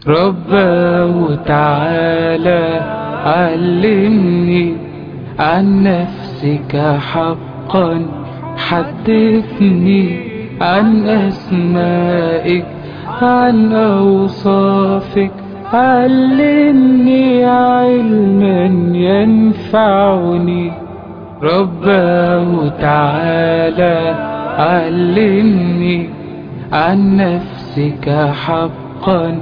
رباه تعالى علمني عن نفسك حقا حدثني عن أسمائك عن أوصافك علمني علما ينفعني رباه تعالى علمني عن نفسك حقا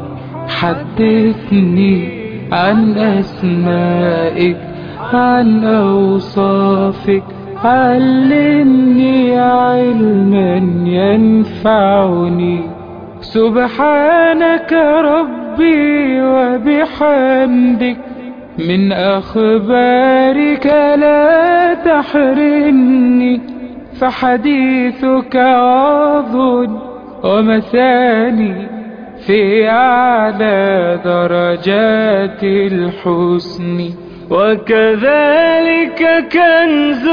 حدثني عن أسمائك عن أوصافك علمني علما ينفعني سبحانك ربي وبحمدك من أخبارك لا تحرمني فحديثك عظ ومثاني في أعلى درجات الحسن وكذلك كنز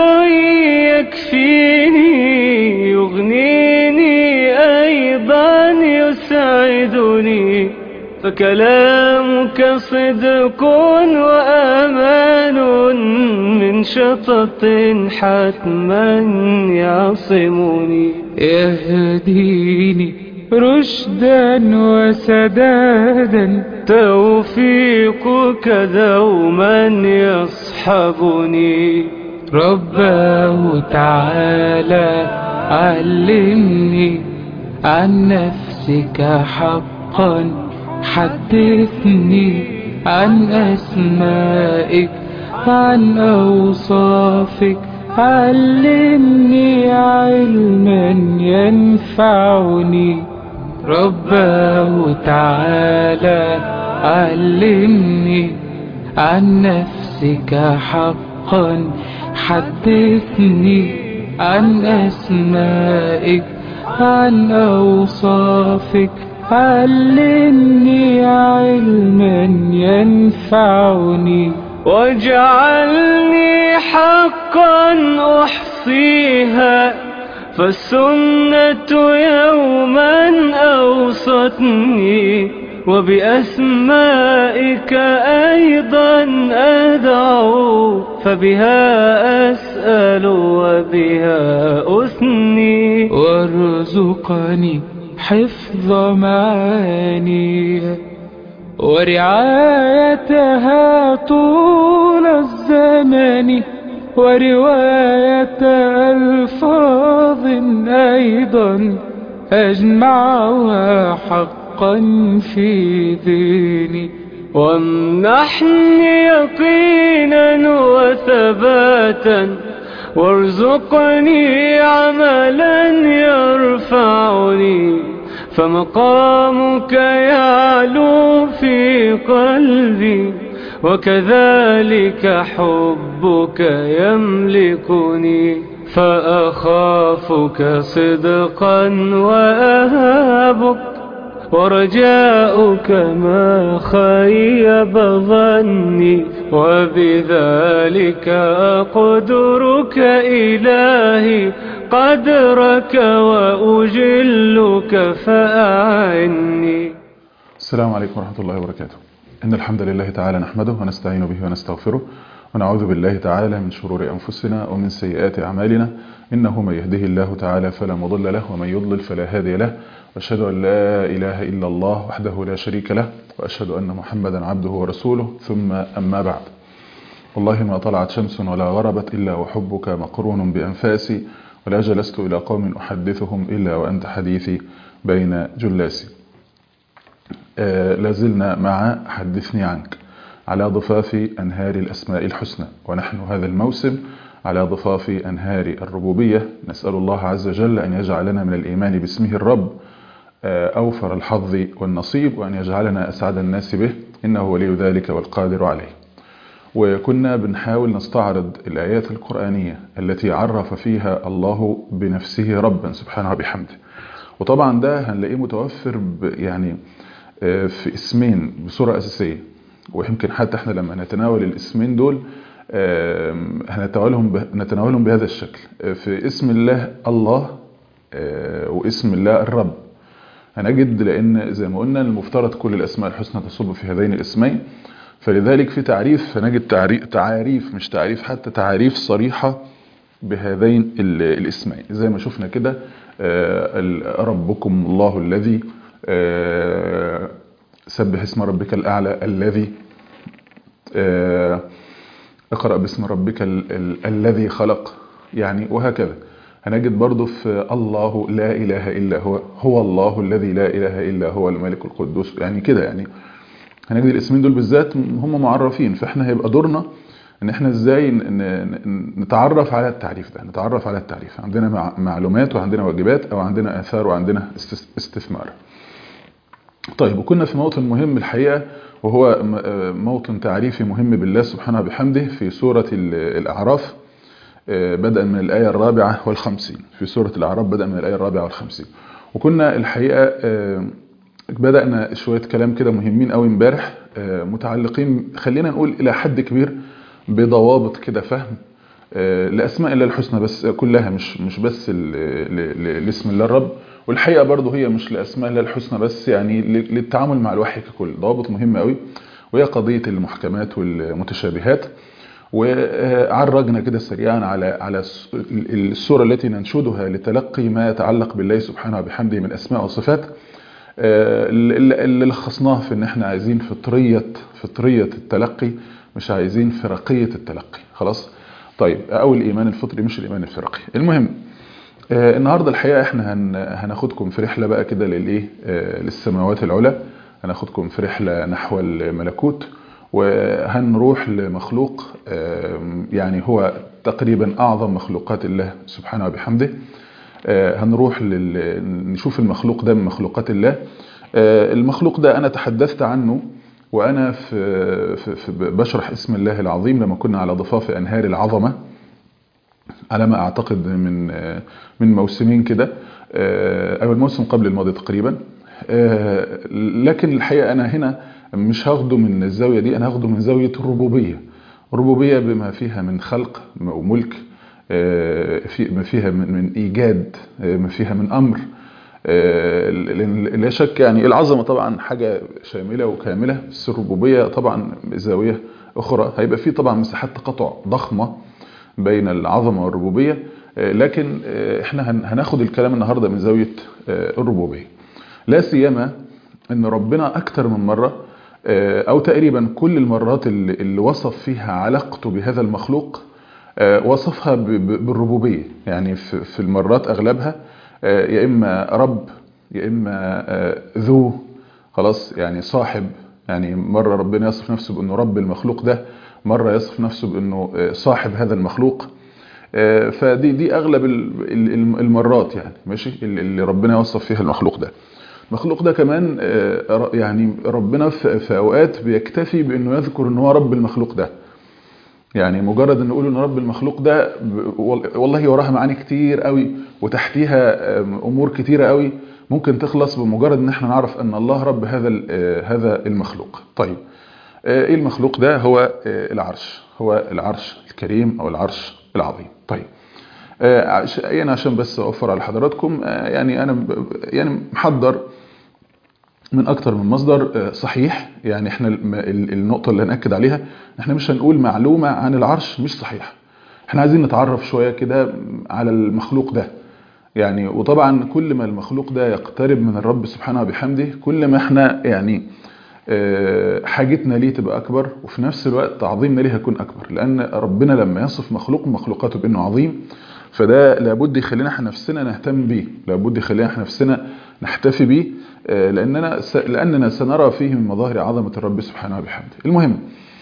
يكفيني يغنيني أيضا يسعدني فكلامك صدق وأمان من شطط حتما يعصمني يهديني رشدا وسدادا توفيقك دوما يصحبني رباه تعالى علمني عن نفسك حقا حدثني عن أسمائك عن أوصافك علمني علما ينفعني رباه تعالى علمني عن نفسك حقا حدثني عن أسمائك عن أوصافك علمني علما ينفعني واجعلني حقا أحصيها فالسنة يوما أوصتني وبأسمائك أيضا أدعو فبها أسأل وبها أثني وارزقني حفظ معاني ورعايتها طول الزمن ورواية ألفاظ أيضا أجمعها حقا في ذهني وامنحني يقينا وثباتا وارزقني عملا يرفعني فمقامك يعلو في قلبي وكذلك حبك يملكني فأخافك صدقا وأهابك ورجاؤك ما خيب ظني وبذلك أقدرك إلهي قدرك وأجلك فأعني السلام عليكم ورحمة الله وبركاته إن الحمد لله تعالى نحمده ونستعين به ونستغفره ونعوذ بالله تعالى من شرور أنفسنا ومن سيئات أعمالنا إنه من يهده الله تعالى فلا مضل له ومن يضلل فلا هادي له وأشهد أن لا إله إلا الله وحده لا شريك له وأشهد أن محمدا عبده ورسوله ثم أما بعد والله ما طلعت شمس ولا غربت إلا وحبك مقرون بأنفاسي ولا جلست إلى قوم أحدثهم إلا وأنت حديثي بين جلاسي آه لازلنا مع حدثني عنك على ضفاف أنهار الأسماء الحسنى ونحن هذا الموسم على ضفاف أنهار الربوبية نسأل الله عز وجل أن يجعلنا من الإيمان باسمه الرب أوفر الحظ والنصيب وأن يجعلنا أسعد الناس به إنه ولي ذلك والقادر عليه وكنا بنحاول نستعرض الآيات القرآنية التي عرف فيها الله بنفسه ربا سبحانه وبحمده وطبعا ده هنلاقيه متوفر يعني في اسمين بصورة أساسية ويمكن حتى احنا لما نتناول الاسمين دول هنتناولهم نتناولهم بهذا الشكل في اسم الله الله واسم الله الرب هنجد لأن زي ما قلنا المفترض كل الأسماء الحسنى تصب في هذين الاسمين فلذلك في تعريف هنجد تعريف, تعاريف مش تعريف حتى تعاريف صريحة بهذين الاسمين زي ما شفنا كده ربكم الله الذي سبح اسم ربك الأعلى الذي اقرأ باسم ربك ال ال الذي خلق يعني وهكذا هنجد برضو في الله لا إله إلا هو هو الله الذي لا إله إلا هو الملك القدوس يعني كده يعني هنجد الاسمين دول بالذات هم معرفين فاحنا هيبقى دورنا ان احنا ازاي نتعرف على التعريف ده نتعرف على التعريف عندنا معلومات وعندنا واجبات او عندنا اثار وعندنا استثمار طيب وكنا في موطن مهم الحقيقة وهو موطن تعريفي مهم بالله سبحانه وبحمده في سورة الأعراف بدءا من الآية الرابعة والخمسين في سورة الأعراف بدءا من الآية الرابعة والخمسين وكنا الحقيقة بدأنا شوية كلام كده مهمين قوي امبارح متعلقين خلينا نقول إلى حد كبير بضوابط كده فهم لأسماء الله الحسنى بس كلها مش مش بس لاسم الله الرب والحقيقة برضه هي مش لأسماء الله الحسنى بس يعني للتعامل مع الوحي ككل ضوابط مهمة قوي وهي قضية المحكمات والمتشابهات وعرجنا كده سريعا على على السورة التي ننشدها لتلقي ما يتعلق بالله سبحانه وبحمده من أسماء وصفات اللي لخصناه في ان احنا عايزين فطرية فطرية التلقي مش عايزين فرقية التلقي خلاص طيب او الايمان الفطري مش الايمان الفرقي المهم آه النهاردة الحقيقة احنا هن هناخدكم في رحلة بقى كده للايه آه للسماوات العلى هناخدكم في رحلة نحو الملكوت وهنروح لمخلوق آه يعني هو تقريبا اعظم مخلوقات الله سبحانه وبحمده هنروح لل... نشوف المخلوق ده من مخلوقات الله المخلوق ده انا تحدثت عنه وانا في, في, في بشرح اسم الله العظيم لما كنا على ضفاف انهار العظمه على ما اعتقد من من موسمين كده او الموسم قبل الماضي تقريبا لكن الحقيقه انا هنا مش هاخده من الزاويه دي انا هاخده من زاويه الربوبيه الربوبيه بما فيها من خلق وملك في ما فيها من, من ايجاد ما فيها من امر لا شك يعني العظمه طبعا حاجه شامله وكامله بس الربوبيه طبعا زاويه اخرى هيبقى في طبعا مساحات تقاطع ضخمه بين العظمه والربوبيه لكن احنا هناخد الكلام النهارده من زاويه الربوبيه لا سيما ان ربنا اكتر من مره او تقريبا كل المرات اللي, اللي وصف فيها علاقته بهذا المخلوق وصفها بالربوبية يعني في المرات أغلبها يا إما رب يا إما ذو خلاص يعني صاحب يعني مرة ربنا يصف نفسه بأنه رب المخلوق ده مرة يصف نفسه بأنه صاحب هذا المخلوق فدي دي أغلب المرات يعني ماشي اللي ربنا يوصف فيها المخلوق ده المخلوق ده كمان يعني ربنا في أوقات بيكتفي بأنه يذكر أنه هو رب المخلوق ده يعني مجرد ان نقول ان رب المخلوق ده والله وراها معاني كتير قوي وتحتيها امور كتيره قوي ممكن تخلص بمجرد ان احنا نعرف ان الله رب هذا هذا المخلوق طيب ايه المخلوق ده هو العرش هو العرش الكريم او العرش العظيم طيب انا عشان بس اوفر على حضراتكم يعني انا يعني محضر من اكتر من مصدر صحيح يعني احنا النقطة اللي هنأكد عليها احنا مش هنقول معلومة عن العرش مش صحيح احنا عايزين نتعرف شوية كده على المخلوق ده يعني وطبعا كل ما المخلوق ده يقترب من الرب سبحانه وبحمده كل ما احنا يعني حاجتنا ليه تبقى اكبر وفي نفس الوقت تعظيمنا ليه هيكون اكبر لان ربنا لما يصف مخلوق من مخلوقاته بانه عظيم فده لابد يخلينا احنا نفسنا نهتم بيه لابد يخلينا احنا نفسنا نحتفي بيه لأننا, لأننا سنرى فيه من مظاهر عظمة الرب سبحانه وبحمده المهم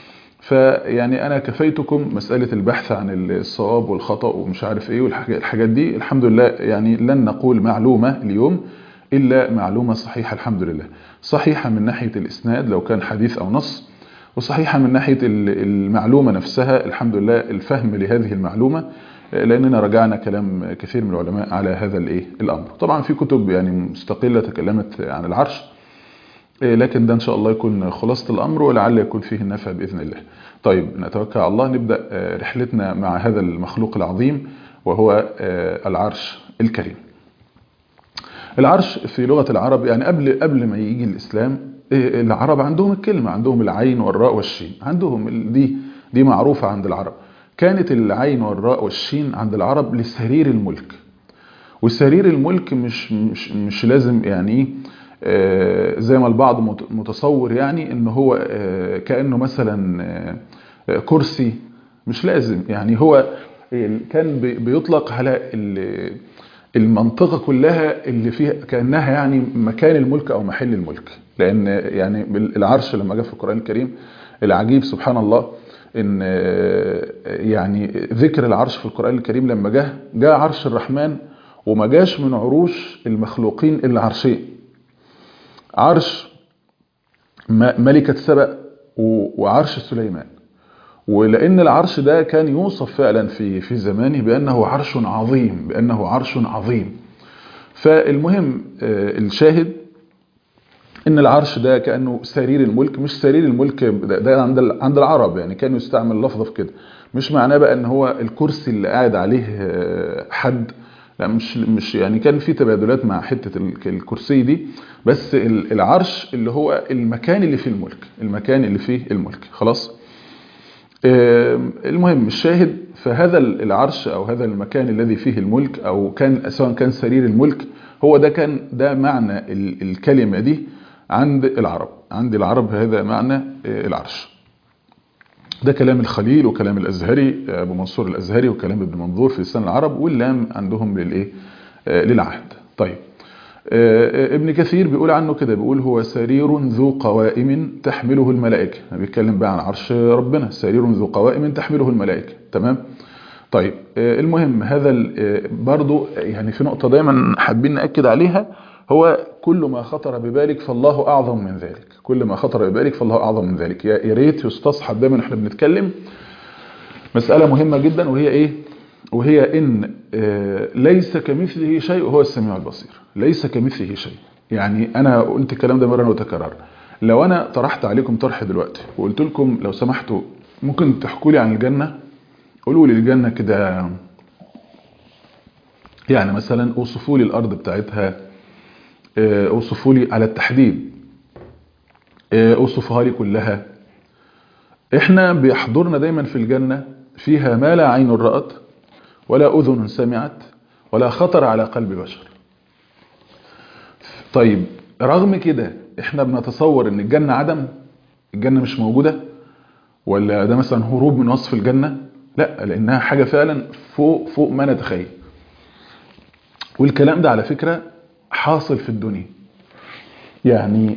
فيعني أنا كفيتكم مسألة البحث عن الصواب والخطأ ومش عارف إيه والحاجات دي الحمد لله يعني لن نقول معلومة اليوم إلا معلومة صحيحة الحمد لله صحيحة من ناحية الإسناد لو كان حديث أو نص وصحيحة من ناحية المعلومة نفسها الحمد لله الفهم لهذه المعلومة لأننا رجعنا كلام كثير من العلماء على هذا الايه الأمر طبعا في كتب يعني مستقلة تكلمت عن العرش لكن ده إن شاء الله يكون خلاصة الأمر ولعل يكون فيه النفع بإذن الله طيب نتوكل على الله نبدأ رحلتنا مع هذا المخلوق العظيم وهو العرش الكريم العرش في لغة العرب يعني قبل قبل ما يجي الإسلام العرب عندهم الكلمة عندهم العين والراء والشين عندهم دي دي معروفة عند العرب كانت العين والراء والشين عند العرب لسرير الملك وسرير الملك مش مش مش لازم يعني ايه زي ما البعض متصور يعني ان هو كانه مثلا كرسي مش لازم يعني هو كان بيطلق على المنطقه كلها اللي فيها كانها يعني مكان الملك او محل الملك لان يعني العرش لما جاء في القران الكريم العجيب سبحان الله ان يعني ذكر العرش في القران الكريم لما جه جاء عرش الرحمن وما جاش من عروش المخلوقين الا عرشين عرش ملكة سبأ وعرش سليمان ولأن العرش ده كان يوصف فعلا في في زمانه بأنه عرش عظيم بأنه عرش عظيم فالمهم الشاهد ان العرش ده كانه سرير الملك مش سرير الملك ده عند عند العرب يعني كانوا يستعمل لفظه في كده مش معناه بقى ان هو الكرسي اللي قاعد عليه حد لا مش مش يعني كان في تبادلات مع حته الكرسي دي بس العرش اللي هو المكان اللي فيه الملك المكان اللي فيه الملك خلاص المهم الشاهد فهذا العرش او هذا المكان الذي فيه الملك او كان سواء كان سرير الملك هو ده كان ده معنى الكلمه دي عند العرب عند العرب هذا معنى العرش ده كلام الخليل وكلام الازهري ابو منصور الازهري وكلام ابن منظور في لسان العرب واللام عندهم للايه للعهد طيب ابن كثير بيقول عنه كده بيقول هو سرير ذو قوائم تحمله الملائكه بيتكلم بقى عن عرش ربنا سرير ذو قوائم تحمله الملائكه تمام طيب المهم هذا برضو يعني في نقطه دايما حابين ناكد عليها هو كل ما خطر ببالك فالله اعظم من ذلك كل ما خطر ببالك فالله اعظم من ذلك يا ريت يستصحب دايما احنا بنتكلم مساله مهمه جدا وهي ايه وهي ان ليس كمثله شيء وهو السميع البصير ليس كمثله شيء يعني انا قلت الكلام ده مره وتكرر لو انا طرحت عليكم طرح دلوقتي وقلت لكم لو سمحتوا ممكن تحكوا لي عن الجنه قولوا لي الجنه كده يعني مثلا اوصفوا لي الارض بتاعتها اوصفوا لي على التحديد اوصفها لي كلها احنا بيحضرنا دايما في الجنة فيها ما لا عين رأت ولا أذن سمعت ولا خطر على قلب بشر طيب رغم كده احنا بنتصور ان الجنة عدم الجنة مش موجودة ولا ده مثلا هروب من وصف الجنة لا لانها حاجة فعلا فوق فوق ما نتخيل والكلام ده على فكرة حاصل في الدنيا يعني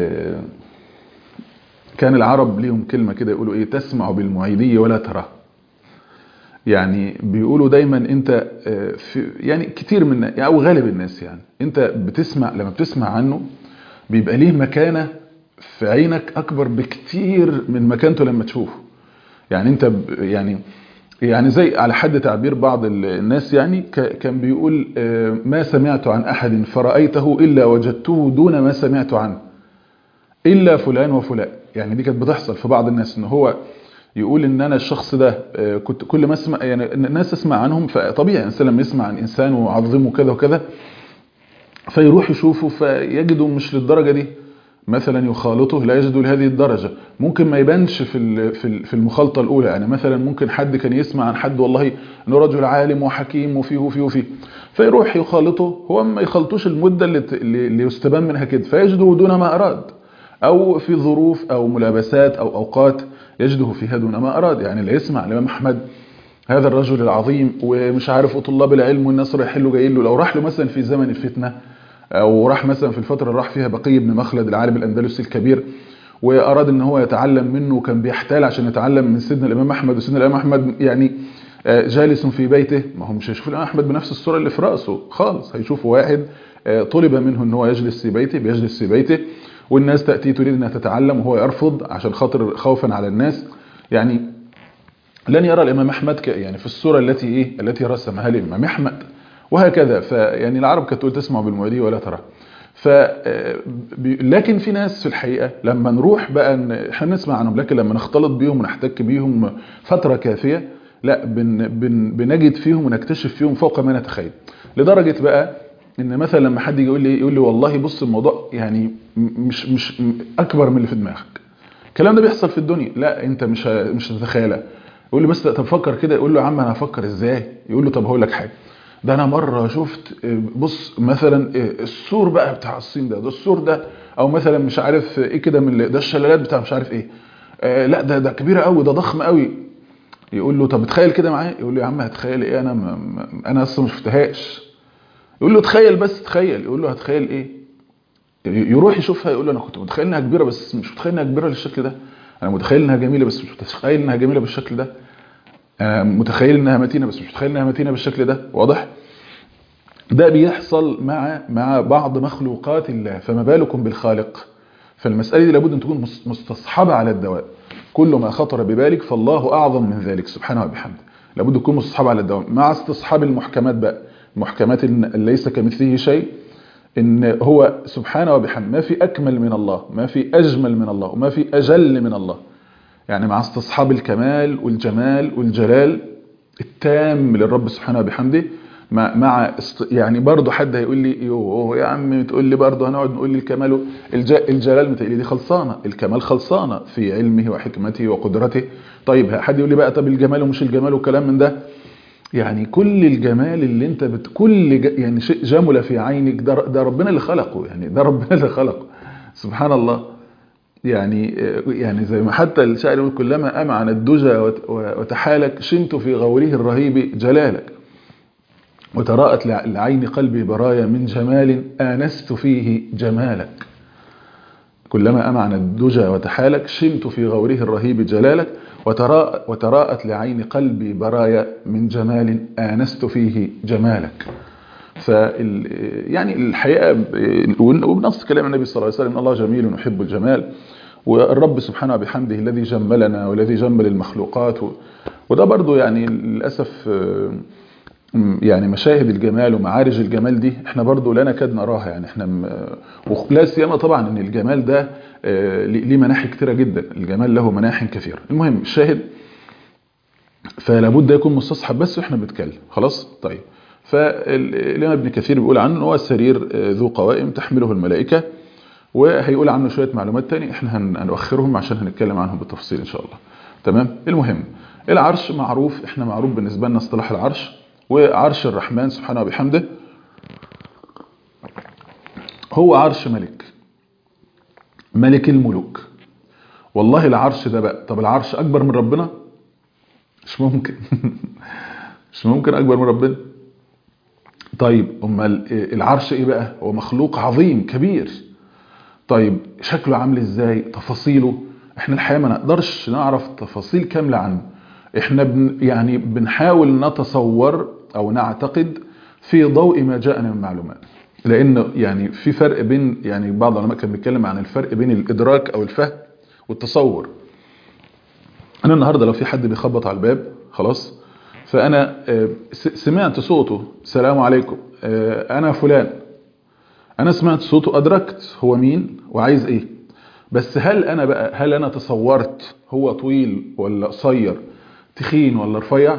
كان العرب ليهم كلمة كده يقولوا ايه تسمع بالمعيدية ولا تراه يعني بيقولوا دايما انت في يعني كتير من او غالب الناس يعني انت بتسمع لما بتسمع عنه بيبقى ليه مكانة في عينك اكبر بكتير من مكانته لما تشوفه يعني انت يعني يعني زي على حد تعبير بعض الناس يعني كان بيقول ما سمعت عن أحد فرأيته إلا وجدته دون ما سمعت عنه إلا فلان وفلان يعني دي كانت بتحصل في بعض الناس إن هو يقول إن أنا الشخص ده كنت كل ما أسمع يعني الناس تسمع عنهم فطبيعي الإنسان لما يسمع عن إنسان ويعظمه كذا وكذا فيروح يشوفه فيجده مش للدرجة دي مثلا يخالطه لا يجد لهذه الدرجة ممكن ما يبانش في في المخالطة الأولى يعني مثلا ممكن حد كان يسمع عن حد والله انه رجل عالم وحكيم وفيه وفيه وفيه فيروح يخالطه هو ما يخالطوش المدة اللي, اللي يستبان منها كده فيجده دون ما أراد أو في ظروف أو ملابسات أو أوقات يجده فيها دون ما أراد يعني اللي يسمع الإمام أحمد هذا الرجل العظيم ومش عارف طلاب العلم والناس رايحين له جايين له لو راح له مثلا في زمن الفتنه او راح مثلا في الفتره اللي راح فيها بقي بن مخلد العالم الاندلسي الكبير واراد ان هو يتعلم منه وكان بيحتال عشان يتعلم من سيدنا الامام احمد وسيدنا الامام احمد يعني جالس في بيته ما هو مش هيشوف الامام احمد بنفس الصوره اللي في راسه خالص هيشوف واحد طلب منه ان هو يجلس في بيته بيجلس في بيته والناس تاتي تريد انها تتعلم وهو يرفض عشان خاطر خوفا على الناس يعني لن يرى الامام احمد يعني في الصوره التي ايه التي رسمها الامام احمد وهكذا فيعني العرب كانت تقول تسمع بالمعدي ولا ترى ف لكن في ناس في الحقيقه لما نروح بقى احنا نسمع عنهم لكن لما نختلط بيهم ونحتك بيهم فتره كافيه لا بن بن بنجد فيهم ونكتشف فيهم فوق ما نتخيل لدرجه بقى ان مثلا لما حد يجي يقول لي يقول لي والله بص الموضوع يعني مش مش اكبر من اللي في دماغك الكلام ده بيحصل في الدنيا لا انت مش مش هتتخيلها يقول لي بس طب فكر كده يقول له يا عم انا هفكر ازاي يقول له طب هقول لك حاجه ده انا مره شفت بص مثلا السور بقى بتاع الصين ده ده السور ده او مثلا مش عارف ايه كده من ده الشلالات بتاع مش عارف ايه آه لا ده ده كبيره قوي ده ضخم قوي يقول له طب تخيل كده معايا يقول له يا عم هتخيل ايه انا ما انا اصلا ما شفتهاش يقول له تخيل بس تخيل يقول له هتخيل ايه يروح يشوفها يقول له انا كنت متخيل انها كبيره بس مش متخيل انها كبيره بالشكل ده انا متخيل انها جميله بس مش متخيل انها جميله بالشكل ده انا متخيل انها متينه بس مش متخيل انها متينه بالشكل ده واضح ده بيحصل مع مع بعض مخلوقات الله فما بالكم بالخالق فالمساله دي لابد ان تكون مستصحبه على الدوام كل ما خطر ببالك فالله اعظم من ذلك سبحانه وبحمده لابد تكون مستصحبه على الدوام مع استصحاب المحكمات بقى المحكمات اللي ليس كمثله شيء ان هو سبحانه وبحمده ما في اكمل من الله ما في اجمل من الله وما في اجل من الله يعني مع استصحاب الكمال والجمال والجلال التام للرب سبحانه وبحمده مع مع است... يعني برضه حد هيقول لي يوه يا عم تقول لي برضه هنقعد نقول لي الكمال الج... الجلال متقلي دي خلصانه الكمال خلصانه في علمه وحكمته وقدرته طيب حد يقول لي بقى طب الجمال ومش الجمال والكلام من ده يعني كل الجمال اللي انت بت... كل ج... يعني شيء جمل في عينك ده, ده ربنا اللي خلقه يعني ده ربنا اللي خلقه سبحان الله يعني يعني زي ما حتى الشاعر يقول كلما امعن الدجى وتحالك شمت في غوره الرهيب جلالك وتراءت لعين قلبي برايا من جمال آنست فيه جمالك كلما أمعن الدجى وتحالك شمت في غوره الرهيب جلالك وتراء وتراءت لعين قلبي برايا من جمال آنست فيه جمالك ف يعني الحقيقة وبنص كلام النبي صلى الله عليه وسلم الله جميل يحب الجمال والرب سبحانه وبحمده الذي جملنا والذي جمل المخلوقات وده برضو يعني للأسف يعني مشاهد الجمال ومعارج الجمال دي احنا برضو لا نكاد نراها يعني احنا ولا سيما طبعا ان الجمال ده ليه مناحي كتيره جدا الجمال له مناحي كثيره المهم الشاهد فلا بد يكون مستصحب بس واحنا بنتكلم خلاص طيب فالامام ابن كثير بيقول عنه هو سرير ذو قوائم تحمله الملائكه وهيقول عنه شويه معلومات تاني احنا هنؤخرهم عشان هنتكلم عنهم بالتفصيل ان شاء الله تمام المهم العرش معروف احنا معروف بالنسبه لنا اصطلاح العرش وعرش الرحمن سبحانه وبحمده هو عرش ملك ملك الملوك والله العرش ده بقى طب العرش اكبر من ربنا مش ممكن مش ممكن اكبر من ربنا طيب امال العرش ايه بقى هو مخلوق عظيم كبير طيب شكله عامل ازاي تفاصيله احنا الحقيقه ما نقدرش نعرف تفاصيل كامله عنه احنا بن يعني بنحاول نتصور او نعتقد في ضوء ما جاءنا من معلومات لان يعني في فرق بين يعني بعض العلماء كان بيتكلم عن الفرق بين الادراك او الفهم والتصور انا النهارده لو في حد بيخبط على الباب خلاص فانا سمعت صوته السلام عليكم انا فلان انا سمعت صوته ادركت هو مين وعايز ايه بس هل انا بقى هل انا تصورت هو طويل ولا قصير تخين ولا رفيع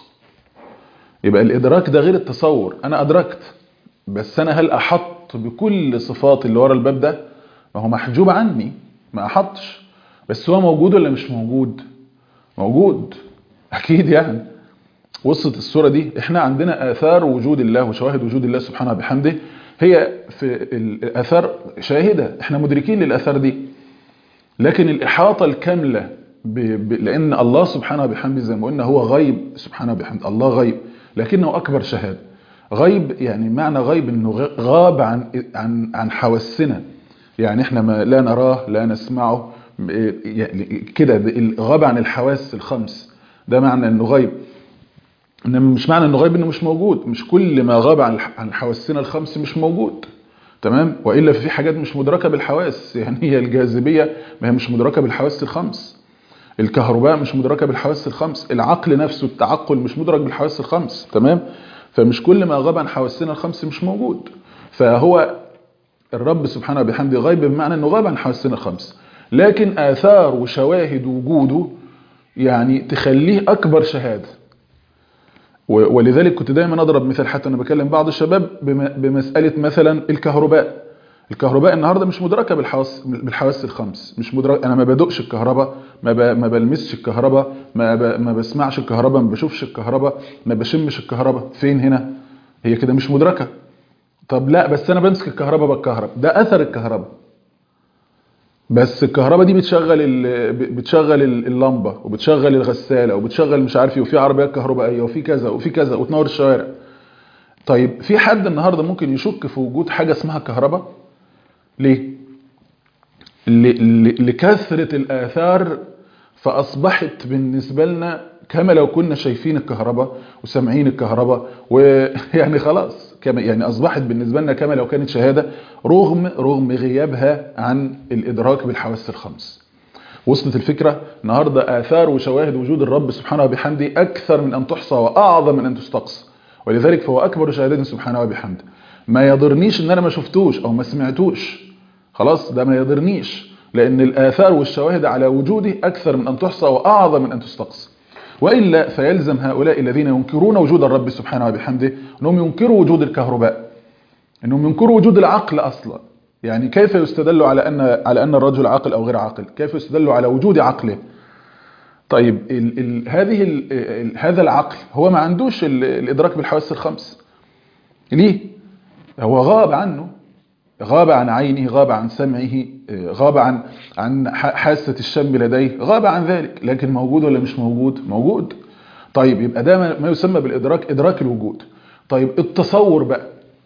يبقى الادراك ده غير التصور انا ادركت بس انا هل احط بكل صفات اللي ورا الباب ده ما هو محجوب عني ما احطش بس هو موجود ولا مش موجود موجود اكيد يعني وصلت الصورة دي احنا عندنا اثار وجود الله وشواهد وجود الله سبحانه وبحمده هي في الاثار شاهدة احنا مدركين للاثار دي لكن الاحاطة الكاملة ب... ب... لان الله سبحانه وبحمده زي ما قلنا هو غيب سبحانه وبحمده الله غيب لكنه اكبر شهاده غيب يعني معنى غيب انه غاب عن عن عن حواسنا يعني احنا ما لا نراه لا نسمعه يعني كده غاب عن الحواس الخمس ده معنى انه غيب انما مش معنى انه غيب انه مش موجود مش كل ما غاب عن عن حواسنا الخمس مش موجود تمام والا في حاجات مش مدركه بالحواس يعني هي الجاذبيه ما هي مش مدركه بالحواس الخمس الكهرباء مش مدركه بالحواس الخمس العقل نفسه التعقل مش مدرك بالحواس الخمس تمام فمش كل ما غاب عن حواسنا الخمس مش موجود فهو الرب سبحانه وبحمده غيب بمعنى انه غاب عن حواسنا الخمس لكن اثار وشواهد وجوده يعني تخليه اكبر شهاده و- ولذلك كنت دايما اضرب مثال حتى انا بكلم بعض الشباب بم- بمساله مثلا الكهرباء الكهرباء النهارده مش مدركه بالحواس بالحواس الخمس مش مدرك انا ما بدقش الكهرباء ما ب... ما بلمسش الكهرباء ما ب... ما بسمعش الكهرباء ما بشوفش الكهرباء ما بشمش الكهرباء فين هنا هي كده مش مدركه طب لا بس انا بمسك الكهرباء بالكهرباء ده اثر الكهرباء بس الكهرباء دي بتشغل ال... بتشغل ال- اللمبه وبتشغل الغساله وبتشغل مش عارف ايه وفي عربيات كهربائيه وفي كذا وفي كذا وتنور الشوارع طيب في حد النهارده ممكن يشك في وجود حاجه اسمها كهرباء ليه ل- ل- لكثرة الآثار فأصبحت بالنسبة لنا كما لو كنا شايفين الكهرباء وسامعين الكهرباء ويعني خلاص كما يعني أصبحت بالنسبة لنا كما لو كانت شهادة رغم رغم غيابها عن الإدراك بالحواس الخمس وصلت الفكرة النهاردة آثار وشواهد وجود الرب سبحانه وبحمده أكثر من أن تحصى وأعظم من أن تستقصى ولذلك فهو أكبر شهادات سبحانه وبحمده ما يضرنيش إن أنا ما شفتوش أو ما سمعتوش خلاص ده ما يضرنيش لأن الآثار والشواهد على وجوده أكثر من أن تحصى وأعظم من أن تستقصى وإلا فيلزم هؤلاء الذين ينكرون وجود الرب سبحانه وبحمده أنهم ينكروا وجود الكهرباء أنهم ينكروا وجود العقل أصلا يعني كيف يستدل على أن على أن الرجل عاقل أو غير عاقل كيف يستدل على وجود عقله طيب ال ال هذه ال ال هذا العقل هو ما عندوش ال الإدراك بالحواس الخمس ليه هو غاب عنه غاب عن عينه غاب عن سمعه غاب عن عن حاسة الشم لديه غاب عن ذلك لكن موجود ولا مش موجود موجود طيب يبقى ده ما يسمى بالإدراك إدراك الوجود طيب التصور بقى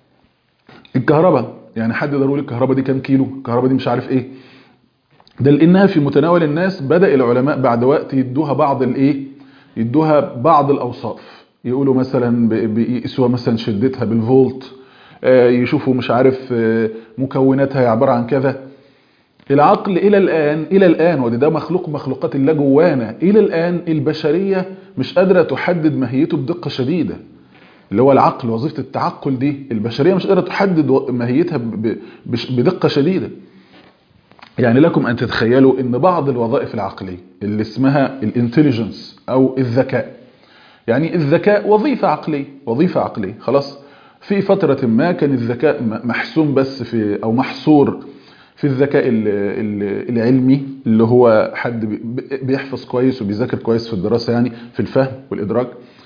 الكهرباء يعني حد يقدر يقول الكهرباء دي كام كيلو الكهرباء دي مش عارف ايه ده لانها في متناول الناس بدأ العلماء بعد وقت يدوها بعض الايه يدوها بعض الاوصاف يقولوا مثلا بيقيسوها مثلا شدتها بالفولت يشوفوا مش عارف مكوناتها عبارة عن كذا العقل إلى الآن إلى الآن وده ده مخلوق مخلوقات الله جوانا إلى الآن البشرية مش قادرة تحدد ماهيته بدقة شديدة اللي هو العقل وظيفة التعقل دي البشرية مش قادرة تحدد ماهيتها بدقة شديدة يعني لكم أن تتخيلوا أن بعض الوظائف العقلية اللي اسمها الانتليجنس أو الذكاء يعني الذكاء وظيفة عقلية وظيفة عقلية خلاص في فترة ما كان الذكاء محسوم بس في أو محصور في الذكاء العلمي اللي هو حد بيحفظ كويس وبيذاكر كويس في الدراسة يعني في الفهم والإدراك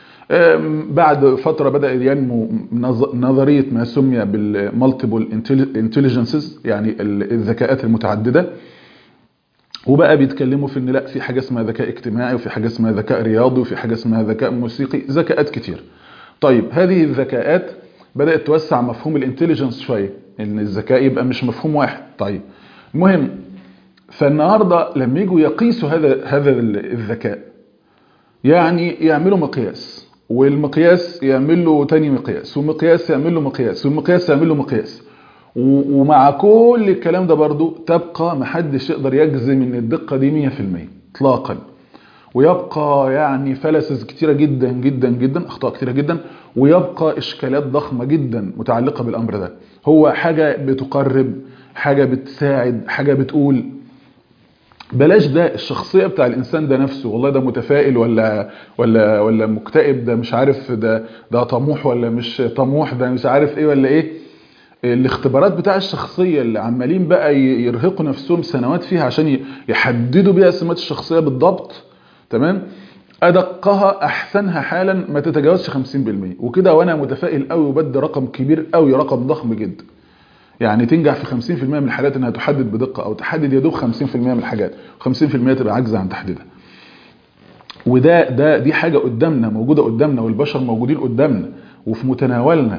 بعد فترة بدأ ينمو نظرية ما سمي بالمالتيبل انتليجنسز يعني الذكاءات المتعددة وبقى بيتكلموا في ان لا في حاجة اسمها ذكاء اجتماعي وفي حاجة اسمها ذكاء رياضي وفي حاجة اسمها ذكاء موسيقي ذكاءات كتير طيب هذه الذكاءات بدأت توسع مفهوم الانتليجنس شوية ان الذكاء يبقى مش مفهوم واحد طيب المهم فالنهاردة لما يجوا يقيسوا هذا هذا الذكاء يعني يعملوا مقياس والمقياس يعمل له تاني مقياس والمقياس يعمل له مقياس والمقياس يعمل له مقياس ومع كل الكلام ده برضو تبقى محدش يقدر يجزم ان الدقة دي 100% اطلاقا ويبقى يعني فلسز كتيرة جدا جدا جدا اخطاء كتيرة جدا ويبقى اشكالات ضخمة جدا متعلقة بالامر ده هو حاجة بتقرب حاجة بتساعد حاجة بتقول بلاش ده الشخصية بتاع الانسان ده نفسه والله ده متفائل ولا ولا ولا مكتئب ده مش عارف ده ده طموح ولا مش طموح ده مش عارف ايه ولا ايه الاختبارات بتاع الشخصية اللي عمالين بقى يرهقوا نفسهم سنوات فيها عشان يحددوا بيها سمات الشخصية بالضبط تمام ادقها احسنها حالا ما تتجاوزش 50% وكده وانا متفائل قوي وبدي رقم كبير قوي رقم ضخم جدا يعني تنجح في 50% من الحالات انها تحدد بدقة او تحدد يدوب 50% من الحاجات 50% تبقى عاجزة عن تحديدها وده ده دي حاجة قدامنا موجودة قدامنا والبشر موجودين قدامنا وفي متناولنا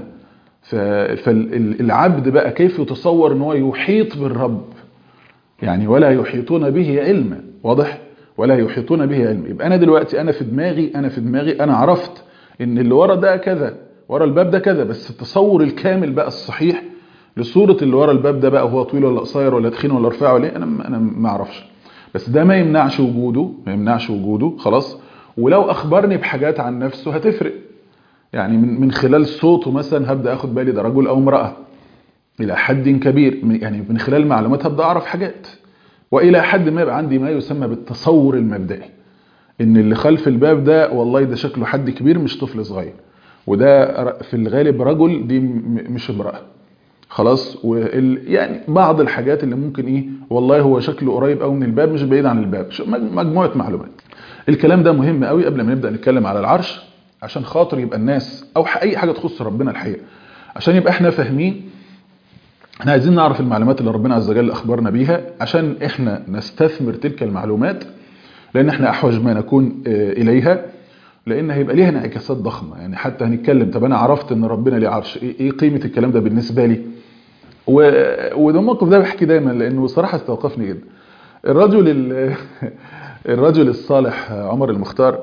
فالعبد بقى كيف يتصور ان هو يحيط بالرب يعني ولا يحيطون به علما واضح ولا يحيطون به علما يبقى انا دلوقتي انا في دماغي انا في دماغي انا عرفت ان اللي ورا ده كذا ورا الباب ده كذا بس التصور الكامل بقى الصحيح لصورة اللي ورا الباب ده بقى هو طويل ولا قصير ولا تخين ولا رفيع ولا ايه انا انا ما اعرفش بس ده ما يمنعش وجوده ما يمنعش وجوده خلاص ولو اخبرني بحاجات عن نفسه هتفرق يعني من من خلال صوته مثلا هبدا اخد بالي ده رجل او امراه الى حد كبير يعني من خلال معلومات هبدا اعرف حاجات والى حد ما يبقى عندي ما يسمى بالتصور المبدئي ان اللي خلف الباب ده والله ده شكله حد كبير مش طفل صغير وده ر- في الغالب رجل دي م- مش امرأة خلاص وال... يعني بعض الحاجات اللي ممكن ايه والله هو شكله قريب قوي من الباب مش بعيد عن الباب ش- مج- مجموعة معلومات الكلام ده مهم قوي قبل ما نبدأ نتكلم على العرش عشان خاطر يبقى الناس او ح- اي حاجة تخص ربنا الحقيقة عشان يبقى احنا فاهمين احنا عايزين نعرف المعلومات اللي ربنا عز وجل اخبرنا بيها عشان احنا نستثمر تلك المعلومات لان احنا احوج ما نكون آه، اليها لان هيبقى ليها انعكاسات ضخمه يعني حتى هنتكلم طب انا عرفت ان ربنا ليه عرش ايه إيه قيمه الكلام ده بالنسبه لي و- وده الموقف ده بحكي دايما لانه صراحه استوقفني جدا الرجل ال- الرجل الصالح عمر المختار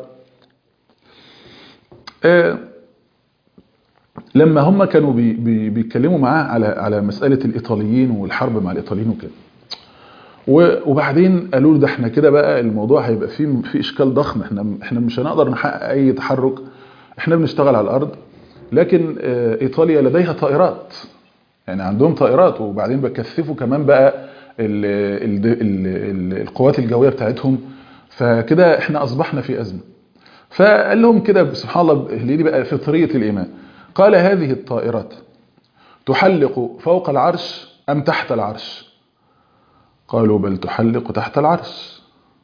آه، لما هم كانوا بي بي بيتكلموا معاه على على مساله الايطاليين والحرب مع الايطاليين وكده و- وبعدين قالوا له ده احنا كده بقى الموضوع هيبقى فيه في اشكال ضخم احنا احنا مش هنقدر نحقق اي تحرك احنا بنشتغل على الارض لكن آه، ايطاليا لديها طائرات يعني عندهم طائرات وبعدين بكثفوا كمان بقى ال ال ال ال القوات الجويه بتاعتهم فكده احنا اصبحنا في ازمه فقال لهم كده سبحان الله اللي دي بقى فطريه الايمان قال هذه الطائرات تحلق فوق العرش ام تحت العرش قالوا بل تحلق تحت العرش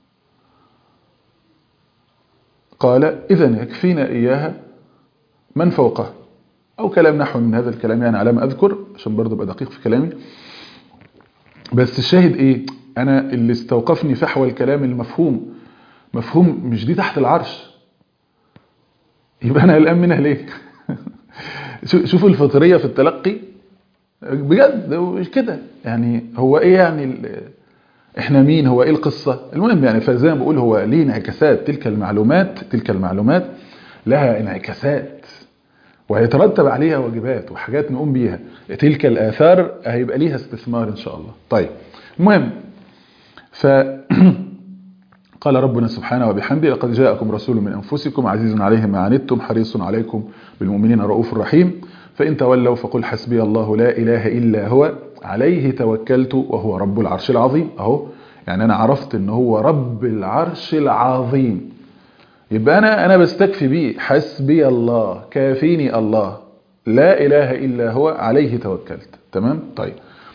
قال إذا يكفينا إياها من فوقه أو كلام نحو من هذا الكلام يعني على ما أذكر عشان برضه أبقى دقيق في كلامي بس الشاهد إيه أنا اللي استوقفني فحوى الكلام المفهوم مفهوم مش دي تحت العرش يبقى أنا قلقان منها ليه شو- شوفوا الفطرية في التلقي بجد مش كده يعني هو ايه يعني ال- احنا مين هو ايه القصة المهم يعني فزي ما بقول هو ليه انعكاسات تلك المعلومات تلك المعلومات لها انعكاسات وهيترتب عليها واجبات وحاجات نقوم بيها تلك الآثار هيبقى ليها استثمار إن شاء الله طيب المهم ف قال ربنا سبحانه وبحمده لقد جاءكم رسول من أنفسكم عزيز عليه ما عنتم حريص عليكم بالمؤمنين رؤوف رحيم فإن تولوا فقل حسبي الله لا إله إلا هو عليه توكلت وهو رب العرش العظيم أهو يعني أنا عرفت أنه هو رب العرش العظيم يبقى أنا أنا بستكفي بيه حسبي الله كافيني الله لا إله إلا هو عليه توكلت تمام طيب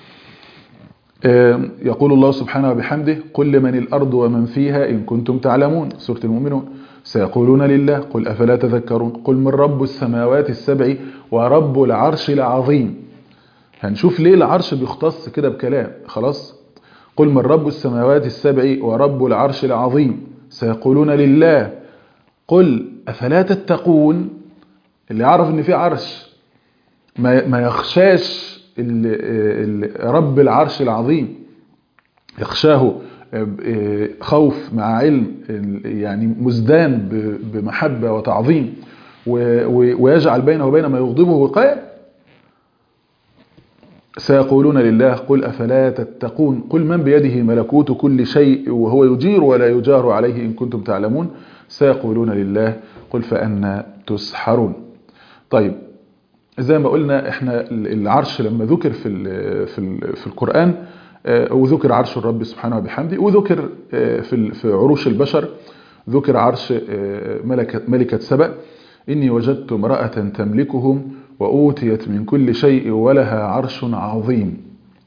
يقول الله سبحانه وبحمده قل لمن الأرض ومن فيها إن كنتم تعلمون سورة المؤمنون سيقولون لله قل أفلا تذكرون قل من رب السماوات السبع ورب العرش العظيم هنشوف ليه العرش بيختص كده بكلام خلاص قل من رب السماوات السبع ورب العرش العظيم سيقولون لله قل أفلا تتقون اللي يعرف ان في عرش ما ما يخشاش ال ال رب العرش العظيم يخشاه خوف مع علم يعني مزدان بمحبة وتعظيم ويجعل بينه وبين ما يغضبه وقاية سيقولون لله قل أفلا تتقون قل من بيده ملكوت كل شيء وهو يجير ولا يجار عليه إن كنتم تعلمون سيقولون لله قل فأنا تسحرون طيب زي ما قلنا احنا العرش لما ذكر في ال في ال في القرآن وذكر عرش الرب سبحانه وبحمده وذكر في في عروش البشر ذكر عرش ملكة ملكة سبأ إني وجدت امرأة تملكهم وأوتيت من كل شيء ولها عرش عظيم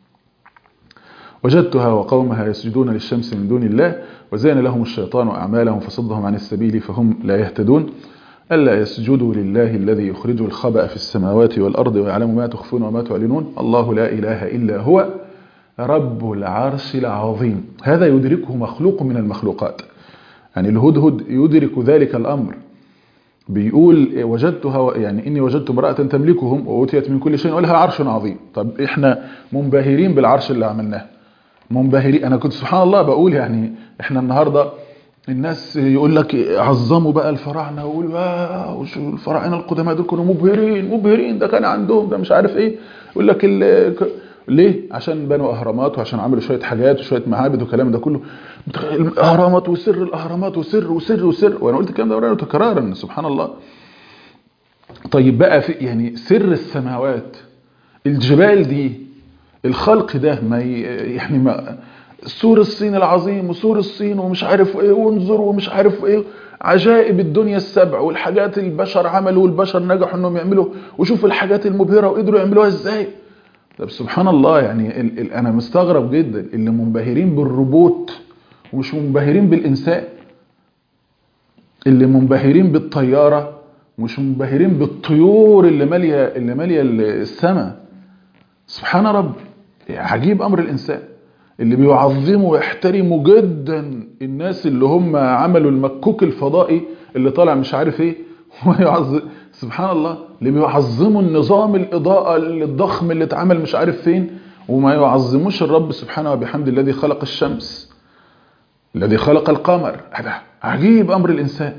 وجدتها وقومها يسجدون للشمس من دون الله وزين لهم الشيطان أعمالهم فصدهم عن السبيل فهم لا يهتدون ألا يسجدوا لله الذي يخرج الخبأ في السماوات والأرض ويعلم ما تخفون وما تعلنون الله لا إله إلا هو رب العرش العظيم هذا يدركه مخلوق من المخلوقات يعني الهدهد يدرك ذلك الأمر بيقول وجدتها يعني إني وجدت امرأة تملكهم وأوتيت من كل شيء ولها عرش عظيم طب إحنا منبهرين بالعرش اللي عملناه منبهرين أنا كنت سبحان الله بقول يعني إحنا النهاردة الناس يقول لك عظموا بقى الفراعنه ويقول واو شو الفراعنه القدماء دول كانوا مبهرين مبهرين ده كان عندهم ده مش عارف ايه يقول لك ليه عشان بنوا اهرامات وعشان عملوا شويه حاجات وشويه معابد والكلام ده كله الاهرامات وسر الاهرامات وسر وسر وسر وانا قلت الكلام ده وراني تكرارا سبحان الله طيب بقى في يعني سر السماوات الجبال دي الخلق ده ما يعني ما سور الصين العظيم وسور الصين ومش عارف ايه وانظر ومش عارف ايه عجائب الدنيا السبع والحاجات البشر عملوا والبشر نجحوا انهم يعملوا وشوف الحاجات المبهرة وقدروا يعملوها ازاي طب سبحان الله يعني ال ال انا مستغرب جدا اللي منبهرين بالروبوت ومش منبهرين بالانسان اللي منبهرين بالطيارة مش منبهرين بالطيور اللي مالية اللي مالية السماء سبحان رب عجيب امر الانسان اللي بيعظموا ويحترموا جدا الناس اللي هم عملوا المكوك الفضائي اللي طالع مش عارف ايه ويعظم سبحان الله اللي بيعظموا النظام الإضاءة الضخم اللي اتعمل مش عارف فين وما يعظموش الرب سبحانه وبحمد الذي خلق الشمس الذي خلق القمر هذا عجيب أمر الإنسان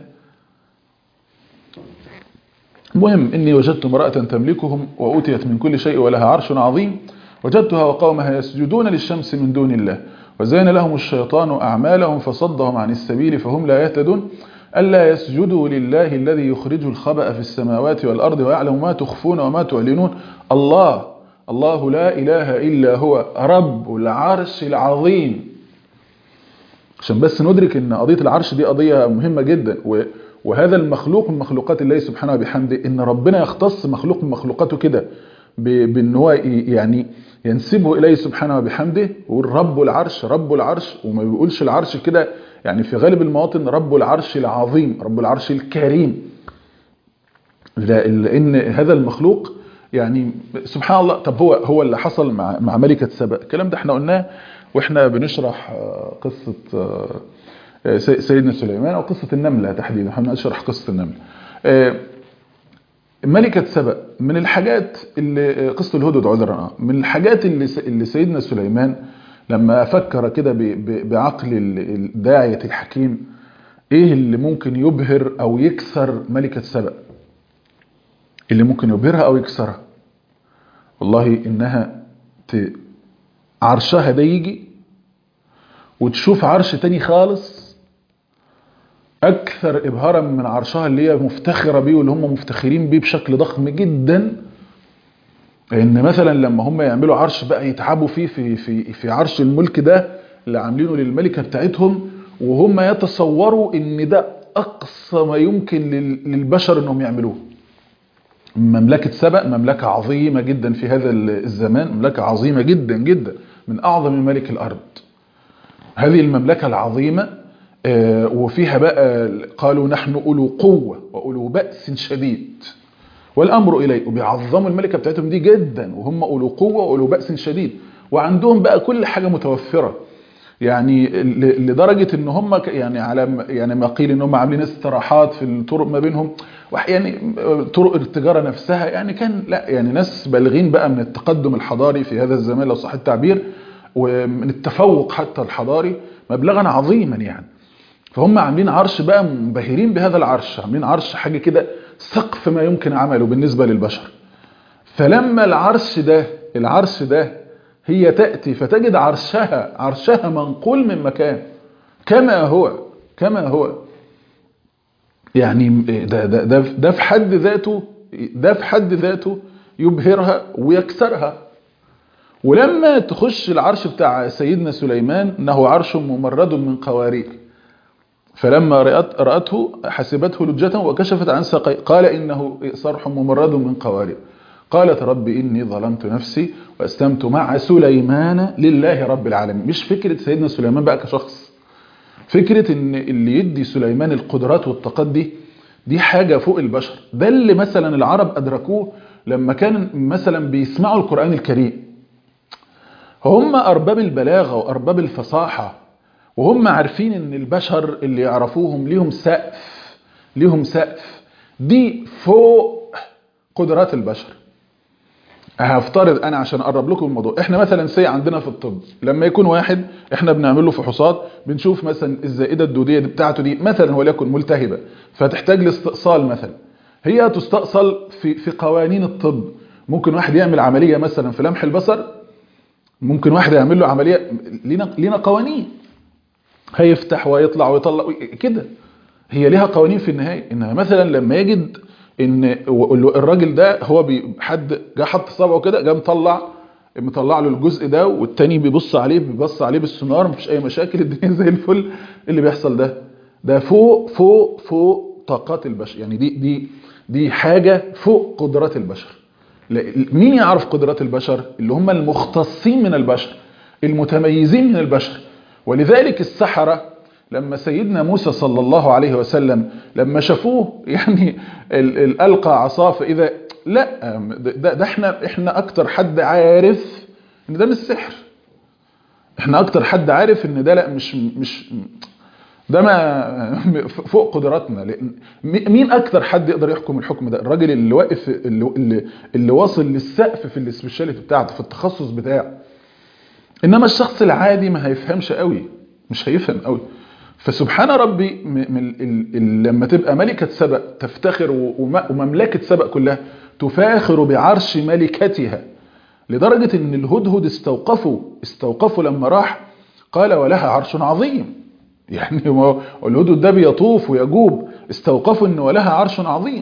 المهم إني وجدت امرأة تملكهم وأوتيت من كل شيء ولها عرش عظيم وجدتها وقومها يسجدون للشمس من دون الله وزين لهم الشيطان أعمالهم فصدهم عن السبيل فهم لا يهتدون ألا يسجدوا لله الذي يخرج الخبأ في السماوات والأرض ويعلم ما تخفون وما تعلنون الله الله لا إله إلا هو رب العرش العظيم عشان بس ندرك ان قضية العرش دي قضية مهمة جدا وهذا المخلوق من مخلوقات الله سبحانه وبحمده ان ربنا يختص مخلوق من مخلوقاته كده بان هو يعني ينسبه اليه سبحانه وبحمده ويقول رب العرش رب العرش وما بيقولش العرش كده يعني في غالب المواطن رب العرش العظيم رب العرش الكريم لان هذا المخلوق يعني سبحان الله طب هو هو اللي حصل مع مع ملكه سبأ الكلام ده احنا قلناه واحنا بنشرح قصه سيدنا سليمان او قصه النمله تحديدا احنا بنشرح قصه النمله ملكة سبأ من الحاجات اللي قصة الهدد عذرا من الحاجات اللي اللي سيدنا سليمان لما فكر كده بعقل الداعية الحكيم ايه اللي ممكن يبهر او يكسر ملكة سبأ اللي ممكن يبهرها او يكسرها والله انها ت... عرشها ده يجي وتشوف عرش تاني خالص اكثر ابهارا من عرشها اللي هي مفتخرة بيه واللي هم مفتخرين بيه بشكل ضخم جدا ان مثلا لما هم يعملوا عرش بقى يتعبوا فيه في في في عرش الملك ده اللي عاملينه للملكه بتاعتهم وهم يتصوروا ان ده اقصى ما يمكن للبشر انهم يعملوه مملكه سبأ مملكه عظيمه جدا في هذا الزمان مملكه عظيمه جدا جدا من اعظم ممالك الارض هذه المملكه العظيمه وفيها بقى قالوا نحن اولو قوه واولو باس شديد والامر اليه وبيعظموا الملكه بتاعتهم دي جدا وهم اولو قوه واولو باس شديد وعندهم بقى كل حاجه متوفره يعني لدرجه ان هم يعني على يعني ما قيل ان هم عاملين استراحات في الطرق ما بينهم يعني طرق التجاره نفسها يعني كان لا يعني ناس بالغين بقى من التقدم الحضاري في هذا الزمان لو صح التعبير ومن التفوق حتى الحضاري مبلغا عظيما يعني فهم عاملين عرش بقى منبهرين بهذا العرش عاملين عرش حاجه كده سقف ما يمكن عمله بالنسبة للبشر فلما العرش ده العرش ده هي تأتي فتجد عرشها عرشها منقول من مكان كما هو كما هو يعني ده, ده, ده, ده في حد ذاته ده في حد ذاته يبهرها ويكسرها ولما تخش العرش بتاع سيدنا سليمان انه عرش ممرد من قوارير فلما رأت رأته حسبته لجة وكشفت عن ساقي قال إنه صرح ممرد من قوارير قالت رب إني ظلمت نفسي وأسلمت مع سليمان لله رب العالمين مش فكرة سيدنا سليمان بقى كشخص فكرة إن اللي يدي سليمان القدرات والطاقات دي دي حاجة فوق البشر ده اللي مثلا العرب أدركوه لما كان مثلا بيسمعوا القرآن الكريم هم أرباب البلاغة وأرباب الفصاحة وهم عارفين ان البشر اللي يعرفوهم ليهم سقف ليهم سقف دي فوق قدرات البشر هفترض انا عشان اقرب لكم الموضوع احنا مثلا سي عندنا في الطب لما يكون واحد احنا بنعمل له فحوصات بنشوف مثلا الزائده الدوديه بتاعته دي مثلا وليكن ملتهبه فتحتاج لاستئصال مثلا هي تستأصل في في قوانين الطب ممكن واحد يعمل عمليه مثلا في لمح البصر ممكن واحد يعمل له عمليه لينا لينا قوانين هيفتح ويطلع ويطلع كده هي ليها قوانين في النهايه انها مثلا لما يجد ان الراجل ده هو حد جه حط صبعه كده جه مطلع مطلع له الجزء ده والتاني بيبص عليه بيبص عليه بالسونار مفيش اي مشاكل الدنيا زي الفل اللي بيحصل ده ده فوق فوق فوق طاقات البشر يعني دي دي دي حاجة فوق قدرات البشر لا- مين يعرف قدرات البشر اللي هم المختصين من البشر المتميزين من البشر ولذلك السحرة لما سيدنا موسى صلى الله عليه وسلم لما شافوه يعني ال- ال- ألقى عصاه فإذا لا ده, ده احنا احنا أكتر حد عارف إن ده مش سحر احنا أكتر حد عارف إن ده لا مش مش ده ما فوق قدراتنا لأن م- مين اكتر حد يقدر يحكم الحكم ده الراجل اللي واقف اللي, اللي, اللي واصل للسقف في السبيشاليتي بتاعته في التخصص بتاعه انما الشخص العادي ما هيفهمش قوي مش هيفهم قوي فسبحان ربي م- من ال- ال- لما تبقى ملكة سبأ تفتخر و- وم- ومملكة سبأ كلها تفاخر بعرش ملكتها لدرجة ان الهدهد استوقفوا استوقفوا لما راح قال ولها عرش عظيم يعني هو الهدهد ده بيطوف ويجوب استوقفوا ان ولها عرش عظيم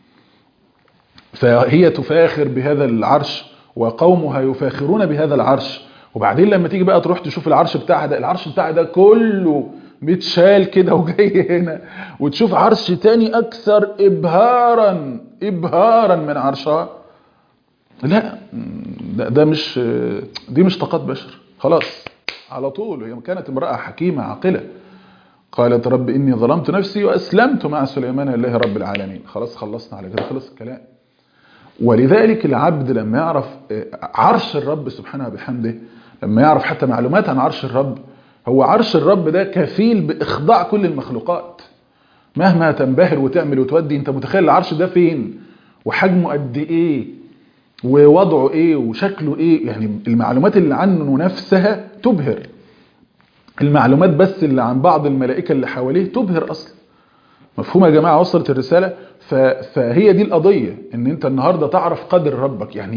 فهي تفاخر بهذا العرش وقومها يفاخرون بهذا العرش وبعدين لما تيجي بقى تروح تشوف العرش بتاعها ده العرش بتاعها ده كله متشال كده وجاي هنا وتشوف عرش تاني اكثر ابهارا ابهارا من عرشها لا ده, ده مش دي مش طاقات بشر خلاص على طول هي كانت امرأة حكيمة عاقلة قالت رب إني ظلمت نفسي وأسلمت مع سليمان لله رب العالمين خلاص خلصنا على كده خلص الكلام ولذلك العبد لما يعرف عرش الرب سبحانه وبحمده لما يعرف حتى معلومات عن عرش الرب هو عرش الرب ده كفيل بإخضاع كل المخلوقات مهما تنبهر وتعمل وتودي انت متخيل العرش ده فين وحجمه قد ايه ووضعه ايه وشكله ايه يعني المعلومات اللي عنه نفسها تبهر المعلومات بس اللي عن بعض الملائكة اللي حواليه تبهر اصلا مفهوم يا جماعة وصلت الرسالة فهي دي القضية ان انت النهاردة تعرف قدر ربك يعني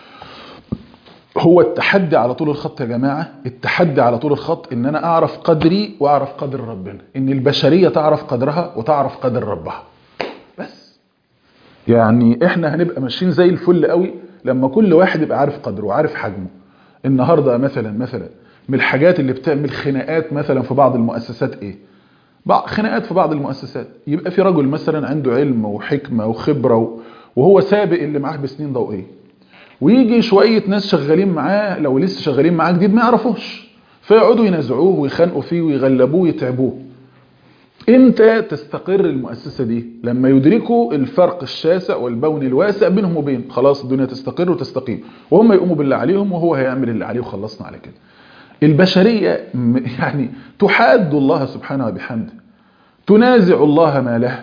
هو التحدي على طول الخط يا جماعة التحدي على طول الخط ان انا اعرف قدري واعرف قدر ربنا ان البشرية تعرف قدرها وتعرف قدر ربها بس يعني احنا هنبقى ماشيين زي الفل قوي لما كل واحد يبقى عارف قدره وعارف حجمه النهاردة مثلا مثلا من الحاجات اللي بتعمل خناقات مثلا في بعض المؤسسات ايه خناقات في بعض المؤسسات يبقى في رجل مثلا عنده علم وحكمة وخبرة وهو سابق اللي معاه بسنين ضوئية ويجي شوية ناس شغالين معاه لو لسه شغالين معاه جديد ما يعرفوش فيقعدوا ينازعوه ويخانقوا فيه ويغلبوه ويتعبوه امتى تستقر المؤسسة دي لما يدركوا الفرق الشاسع والبون الواسع بينهم وبين خلاص الدنيا تستقر وتستقيم وهم يقوموا باللي عليهم وهو هيعمل اللي عليه وخلصنا على كده البشرية يعني تحاد الله سبحانه وبحمده تنازع الله ما له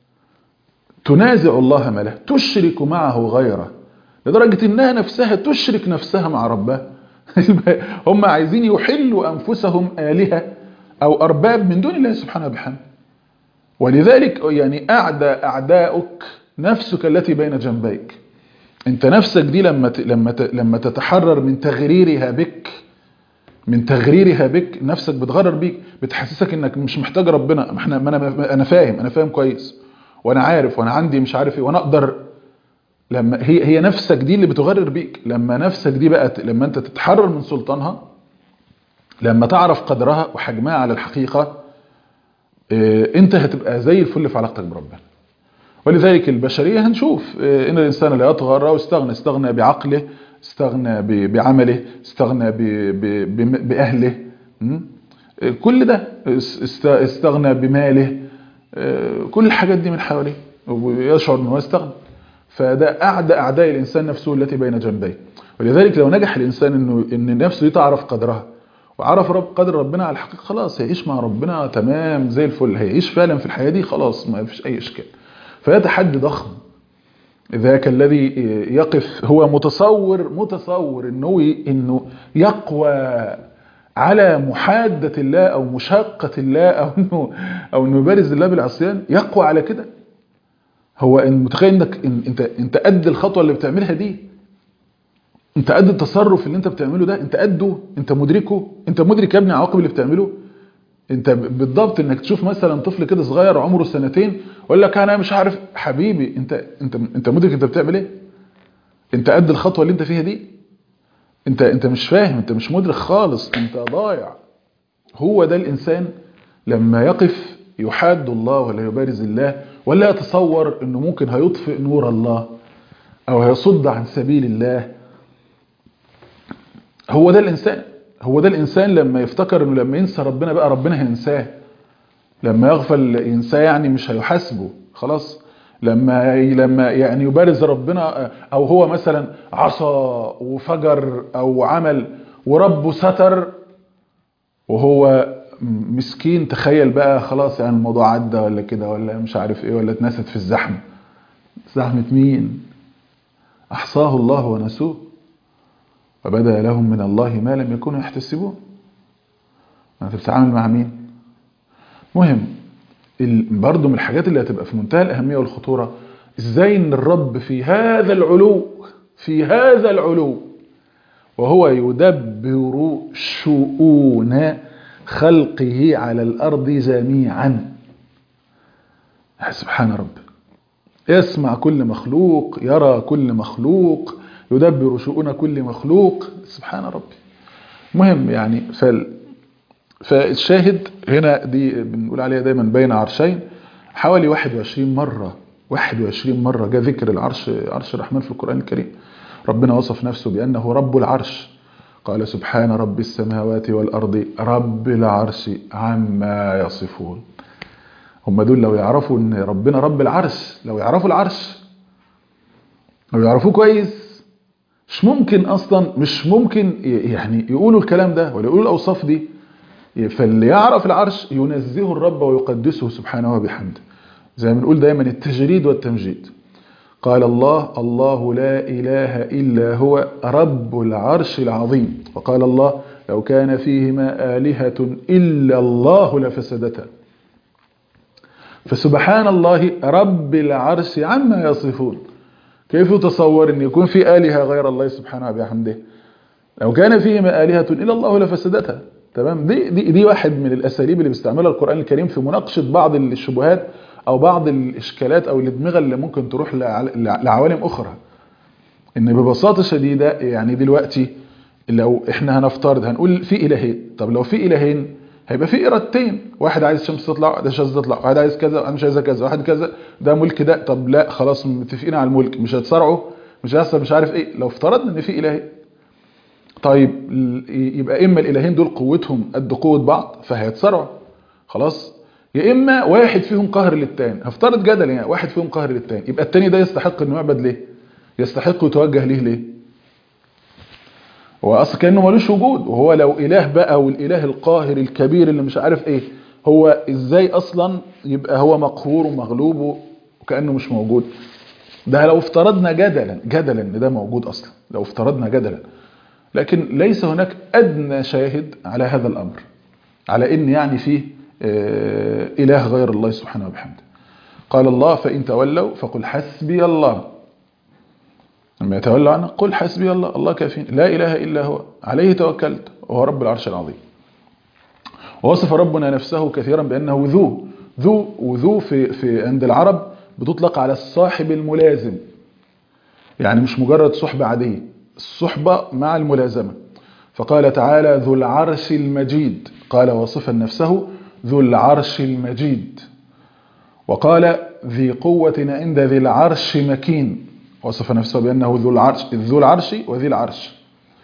تنازع الله ما له تشرك معه غيره لدرجة انها نفسها تشرك نفسها مع ربها هم عايزين يحلوا انفسهم آلهة او ارباب من دون الله سبحانه وبحمده ولذلك يعني اعدى اعداؤك نفسك التي بين جنبيك انت نفسك دي لما لما لما تتحرر من تغريرها بك من تغريرها بك نفسك بتغرر بيك بتحسسك انك مش محتاج ربنا احنا انا انا فاهم انا فاهم كويس وانا عارف وانا عندي مش عارف ايه وانا اقدر لما هي هي نفسك دي اللي بتغرر بيك لما نفسك دي بقت لما انت تتحرر من سلطانها لما تعرف قدرها وحجمها على الحقيقة اه انت هتبقى زي الفل في علاقتك بربنا ولذلك البشرية هنشوف اه ان الانسان لا يطغى او استغنى استغنى بعقله استغنى بعمله استغنى بأهله كل ده استغنى بماله كل الحاجات دي من حواليه ويشعر انه استغنى فده أعدى أعداء الإنسان نفسه التي بين جنبيه ولذلك لو نجح الإنسان إنه إن نفسه دي تعرف قدرها وعرف رب قدر ربنا على الحقيقة خلاص هيعيش مع ربنا تمام زي الفل هيعيش فعلا في الحياة دي خلاص ما فيش أي إشكال فهذا تحدي ضخم ذاك الذي يقف هو متصور متصور انه انه يقوى على محادة الله او مشاقة الله او انه او انه يبارز الله بالعصيان يقوى على كده هو ان متخيل انك إن انت انت قد الخطوه اللي بتعملها دي انت قد التصرف اللي انت بتعمله ده انت قده انت مدركه انت مدرك يا ابني عواقب اللي بتعمله انت بالضبط انك تشوف مثلا طفل كده صغير عمره سنتين يقول لك انا مش عارف حبيبي انت انت انت مدرك انت بتعمل ايه انت قد الخطوه اللي انت فيها دي انت انت مش فاهم انت مش مدرك خالص انت ضايع هو ده الانسان لما يقف يحاد الله ولا يبارز الله ولا يتصور انه ممكن هيطفئ نور الله او هيصد عن سبيل الله هو ده الانسان هو ده الانسان لما يفتكر انه لما ينسى ربنا بقى ربنا هينساه لما يغفل ينساه يعني مش هيحاسبه خلاص لما لما يعني يبارز ربنا او هو مثلا عصى وفجر او عمل وربه ستر وهو مسكين تخيل بقى خلاص يعني الموضوع عدى ولا كده ولا مش عارف ايه ولا اتنست في الزحمه زحمه مين احصاه الله ونسوه وبدا لهم من الله ما لم يكونوا يحتسبون انت بتتعامل مع مين مهم برضه من الحاجات اللي هتبقى في منتهى الأهمية والخطورة ازاي ان الرب في هذا العلو في هذا العلو وهو يدبر شؤون خلقه على الأرض جميعا سبحان رب يسمع كل مخلوق يرى كل مخلوق يدبر شؤون كل مخلوق سبحان ربي مهم يعني فال فالشاهد هنا دي بنقول عليها دايما بين عرشين حوالي 21 مرة 21 مرة جاء ذكر العرش عرش الرحمن في القرآن الكريم ربنا وصف نفسه بأنه رب العرش قال سبحان رب السماوات والأرض رب العرش عما يصفون هم دول لو يعرفوا ان ربنا رب العرش لو يعرفوا العرش لو يعرفوه كويس مش ممكن اصلا مش ممكن يعني يقولوا الكلام ده ولا يقولوا الاوصاف دي فاللي يعرف العرش ينزه الرب ويقدسه سبحانه وبحمده زي ما بنقول دايما التجريد والتمجيد قال الله الله لا إله إلا هو رب العرش العظيم وقال الله لو كان فيهما آلهة إلا الله لفسدتا فسبحان الله رب العرش عما يصفون كيف تصور أن يكون في آلهة غير الله سبحانه وبحمده لو كان فيهما آلهة إلا الله لفسدتا تمام دي, دي, دي واحد من الأساليب اللي بيستعملها القرآن الكريم في مناقشة بعض الشبهات أو بعض الإشكالات أو الادمغة اللي ممكن تروح لعوالم أخرى إن ببساطة شديدة يعني دلوقتي لو إحنا هنفترض هنقول في إلهين طب لو في إلهين هيبقى في إرادتين واحد عايز الشمس تطلع واحد الشمس تطلع واحد عايز كذا واحد مش عايز كذا واحد كذا ده ملك ده طب لا خلاص متفقين على الملك مش هتصارعوا مش هيحصل مش عارف ايه لو افترضنا ان في إلهين طيب يبقى إما الإلهين دول قوتهم قد قوة بعض فهيتصارعوا خلاص يا إما واحد فيهم قهر للتاني هفترض جدل يعني واحد فيهم قهر للتاني يبقى التاني ده يستحق إنه يعبد ليه يستحق يتوجه ليه ليه هو أصلا كأنه ملوش وجود وهو لو إله بقى والإله القاهر الكبير اللي مش عارف إيه هو إزاي أصلا يبقى هو مقهور ومغلوب وكأنه مش موجود ده لو افترضنا جدلا جدلا ان ده موجود أصلا لو افترضنا جدلا لكن ليس هناك أدنى شاهد على هذا الأمر على إن يعني فيه إله غير الله سبحانه وبحمده قال الله فإن تولوا فقل حسبي الله لما يتولوا عنه قل حسبي الله الله كافين لا إله إلا هو عليه توكلت وهو رب العرش العظيم ووصف ربنا نفسه كثيرا بأنه ذو ذو وذو في, في عند العرب بتطلق على الصاحب الملازم يعني مش مجرد صحبة عادية الصحبة مع الملازمة فقال تعالى ذو العرش المجيد قال وصفا نفسه ذو العرش المجيد وقال ذي قوة عند ذي العرش مكين وصف نفسه بأنه ذو العرش ذو العرش وذي العرش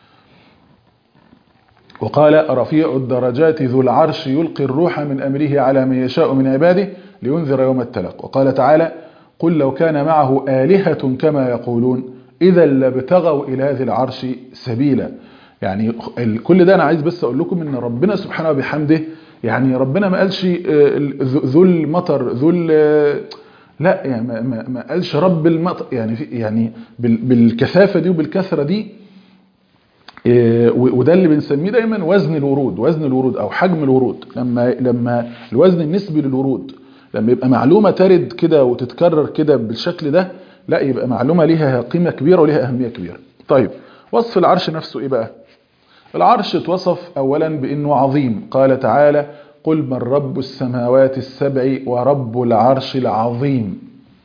وقال رفيع الدرجات ذو العرش يلقي الروح من أمره على من يشاء من عباده لينذر يوم التلق وقال تعالى قل لو كان معه آلهة كما يقولون إذا لابتغوا إلى ذي العرش سبيلا يعني كل ده أنا عايز بس أقول لكم إن ربنا سبحانه وبحمده يعني ربنا ما قالش ذو المطر ذو لا يعني ما, ما, ما قالش رب المطر يعني في يعني بالكثافة دي وبالكثرة دي وده اللي بنسميه دايما وزن الورود وزن الورود أو حجم الورود لما لما الوزن النسبي للورود لما يبقى معلومة ترد كده وتتكرر كده بالشكل ده لا يبقى معلومة ليها قيمة كبيرة وليها أهمية كبيرة طيب وصف العرش نفسه إيه بقى العرش اتوصف أولا بأنه عظيم قال تعالى قل من رب السماوات السبع ورب العرش العظيم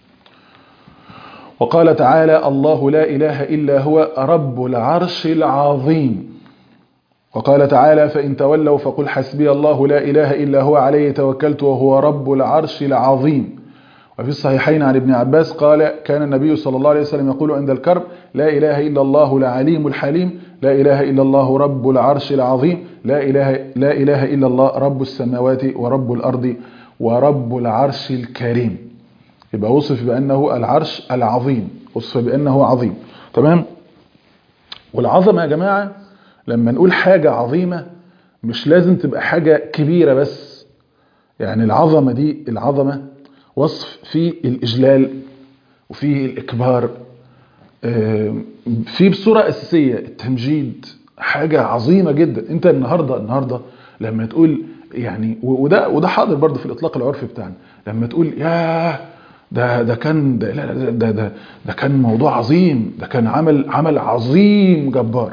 وقال تعالى الله لا إله إلا هو رب العرش العظيم وقال تعالى فإن تولوا فقل حسبي الله لا إله إلا هو عليه توكلت وهو رب العرش العظيم وفي الصحيحين عن ابن عباس قال كان النبي صلى الله عليه وسلم يقول عند الكرب لا إله إلا الله العليم الحليم لا إله إلا الله رب العرش العظيم لا إله, لا إله إلا الله رب السماوات ورب الأرض ورب العرش الكريم يبقى وصف بأنه العرش العظيم وصف بأنه عظيم تمام والعظمة يا جماعة لما نقول حاجة عظيمة مش لازم تبقى حاجة كبيرة بس يعني العظمة دي العظمة وصف في الإجلال وفي الإكبار في بصورة أساسية التمجيد حاجة عظيمة جدا انت النهاردة النهاردة لما تقول يعني وده وده حاضر برضه في الإطلاق العرفي بتاعنا لما تقول ياه ده ده كان ده لا ده ده, ده, ده كان موضوع عظيم ده كان عمل عمل عظيم جبار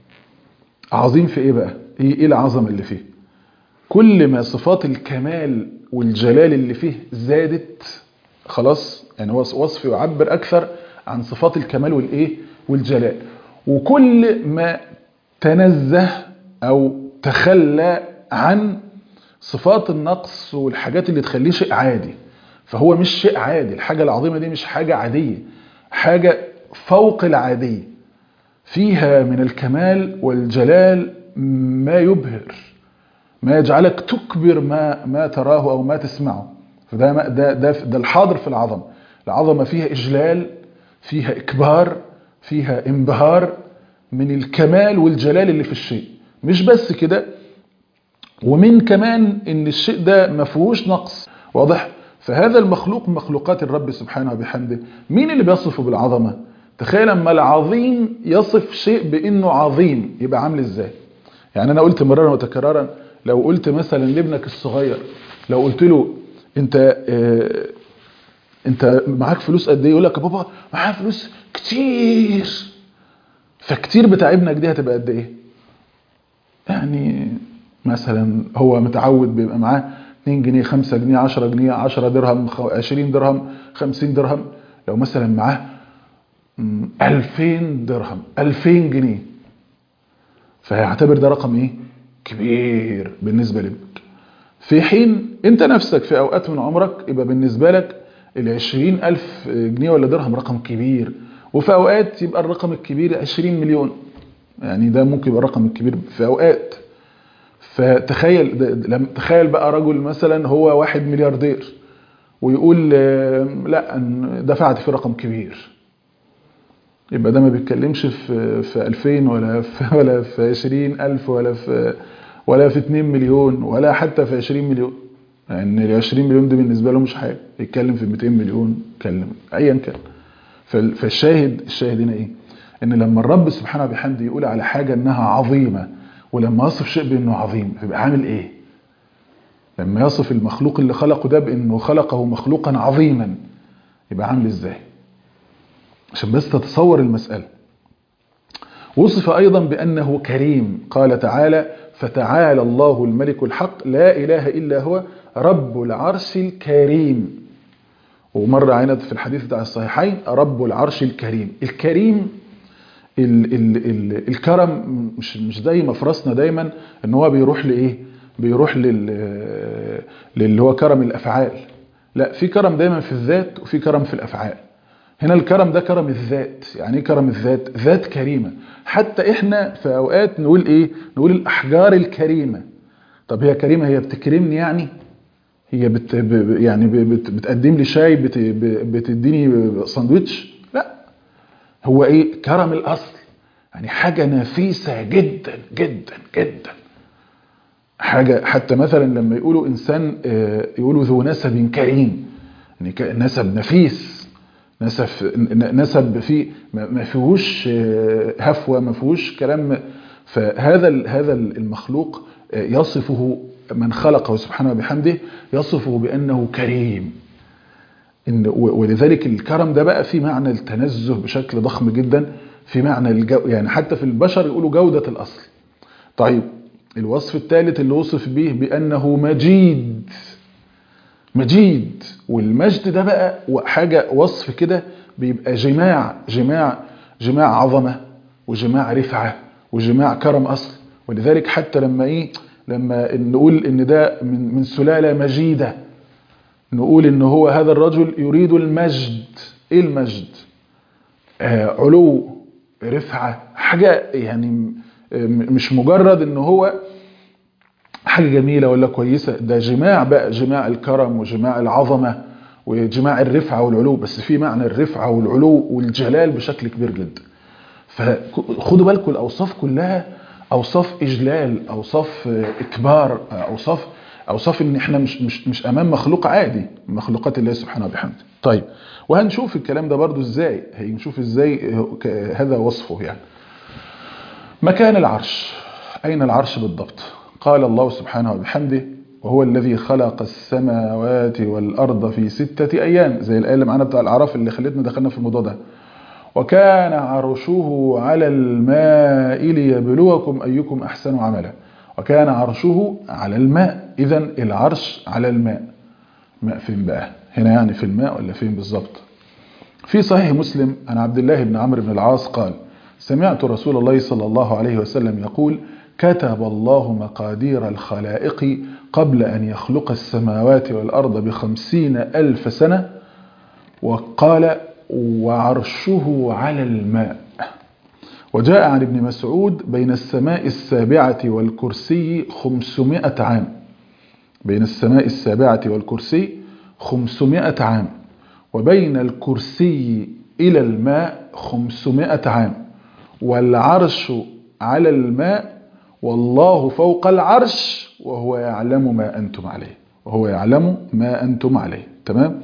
عظيم في ايه بقى ايه, إيه العظمه اللي فيه كل ما صفات الكمال والجلال اللي فيه زادت خلاص يعني وصف يعبر اكثر عن صفات الكمال والايه والجلال وكل ما تنزه او تخلى عن صفات النقص والحاجات اللي تخليه شيء عادي فهو مش شيء عادي الحاجة العظيمة دي مش حاجة عادية حاجة فوق العادية فيها من الكمال والجلال ما يبهر ما يجعلك تكبر ما ما تراه او ما تسمعه فده ما ده ده ده الحاضر في العظمه العظمه فيها اجلال فيها اكبار فيها انبهار من الكمال والجلال اللي في الشيء مش بس كده ومن كمان ان الشيء ده ما فيهوش نقص واضح فهذا المخلوق من مخلوقات الرب سبحانه وبحمده مين اللي بيصفه بالعظمه تخيل اما العظيم يصف شيء بانه عظيم يبقى عامل ازاي يعني انا قلت مرارا وتكرارا لو قلت مثلا لابنك الصغير لو قلت له انت اه انت معاك فلوس قد ايه يقول لك يا بابا معايا فلوس كتير فكتير بتاع ابنك دي هتبقى قد ايه يعني مثلا هو متعود بيبقى معاه 2 جنيه 5 جنيه 10 جنيه 10 درهم 20 درهم 50 درهم لو مثلا معاه 2000 درهم 2000 جنيه فهيعتبر ده رقم ايه كبير بالنسبة لابنك في حين انت نفسك في اوقات من عمرك يبقى بالنسبة لك العشرين الف جنيه ولا درهم رقم كبير وفي اوقات يبقى الرقم الكبير عشرين مليون يعني ده ممكن يبقى الرقم الكبير في اوقات فتخيل تخيل بقى رجل مثلا هو واحد ملياردير ويقول لا دفعت في رقم كبير يبقى ده ما بيتكلمش في في 2000 ولا في ولا في 20000 ولا في ولا في 2 مليون ولا حتى في 20 مليون يعني ال 20 مليون دي بالنسبه له مش حاجه يتكلم في 200 مليون يتكلم ايا كان فالشاهد الشاهد هنا ايه ان لما الرب سبحانه وبحمده يقول على حاجه انها عظيمه ولما يصف شيء بانه عظيم يبقى عامل ايه لما يصف المخلوق اللي خلقه ده بانه خلقه مخلوقا عظيما يبقى عامل ازاي عشان بس تتصور المسألة وصف أيضا بأنه كريم قال تعالى فتعالى الله الملك الحق لا إله إلا هو رب العرش الكريم ومر علينا في الحديث بتاع الصحيحين رب العرش الكريم الكريم ال ال ال الكرم مش مش زي ما في راسنا دايما ان هو بيروح لايه بيروح لل للي هو كرم الافعال لا في كرم دايما في الذات وفي كرم في الافعال هنا الكرم ده كرم الذات يعني ايه كرم الذات ذات كريمة حتى احنا في اوقات نقول ايه نقول الاحجار الكريمة طب هي كريمة هي بتكرمني يعني هي بت يعني بت بتقدم لي شاي بت بتديني ساندويتش لا هو ايه كرم الاصل يعني حاجة نفيسة جدا جدا جدا حاجة حتى مثلا لما يقولوا انسان يقولوا ذو نسب كريم يعني نسب نفيس نسب نسب فيه ما فيهوش هفوه ما فيهوش كلام فهذا هذا المخلوق يصفه من خلقه سبحانه وبحمده يصفه بانه كريم إن ولذلك الكرم ده بقى في معنى التنزه بشكل ضخم جدا في معنى الجو يعني حتى في البشر يقولوا جودة الأصل طيب الوصف الثالث اللي وصف به بأنه مجيد مجيد والمجد ده بقى حاجة وصف كده بيبقى جماع جماع جماع عظمة وجماع رفعة وجماع كرم أصل ولذلك حتى لما ايه لما نقول ان ده من, من سلالة مجيدة نقول ان هو هذا الرجل يريد المجد ايه المجد آه علو رفعة حاجة يعني مش مجرد ان هو حاجة جميلة ولا كويسة ده جماع بقى جماع الكرم وجماع العظمة وجماع الرفعة والعلو بس في معنى الرفعة والعلو والجلال بشكل كبير جدا فخدوا بالكم الأوصاف كلها أوصاف إجلال أوصاف إكبار أوصاف أوصاف إن إحنا مش, مش, مش أمام مخلوق عادي مخلوقات الله سبحانه وبحمده طيب وهنشوف الكلام ده برضو إزاي هنشوف إزاي هذا وصفه يعني مكان العرش أين العرش بالضبط قال الله سبحانه وبحمده وهو الذي خلق السماوات والأرض في ستة أيام زي الآية اللي معانا بتاع الأعراف اللي خلتنا دخلنا في الموضوع ده وكان عرشه على الماء ليبلوكم أيكم أحسن عملا وكان عرشه على الماء إذا العرش على الماء ماء فين بقى هنا يعني في الماء ولا فين بالظبط في صحيح مسلم عن عبد الله بن عمرو بن العاص قال سمعت رسول الله صلى الله عليه وسلم يقول كتب الله مقادير الخلائق قبل أن يخلق السماوات والأرض بخمسين ألف سنة وقال وعرشه على الماء وجاء عن ابن مسعود بين السماء السابعة والكرسي خمسمائة عام بين السماء السابعة والكرسي خمسمائة عام وبين الكرسي إلى الماء خمسمائة عام والعرش على الماء والله فوق العرش وهو يعلم ما أنتم عليه وهو يعلم ما أنتم عليه تمام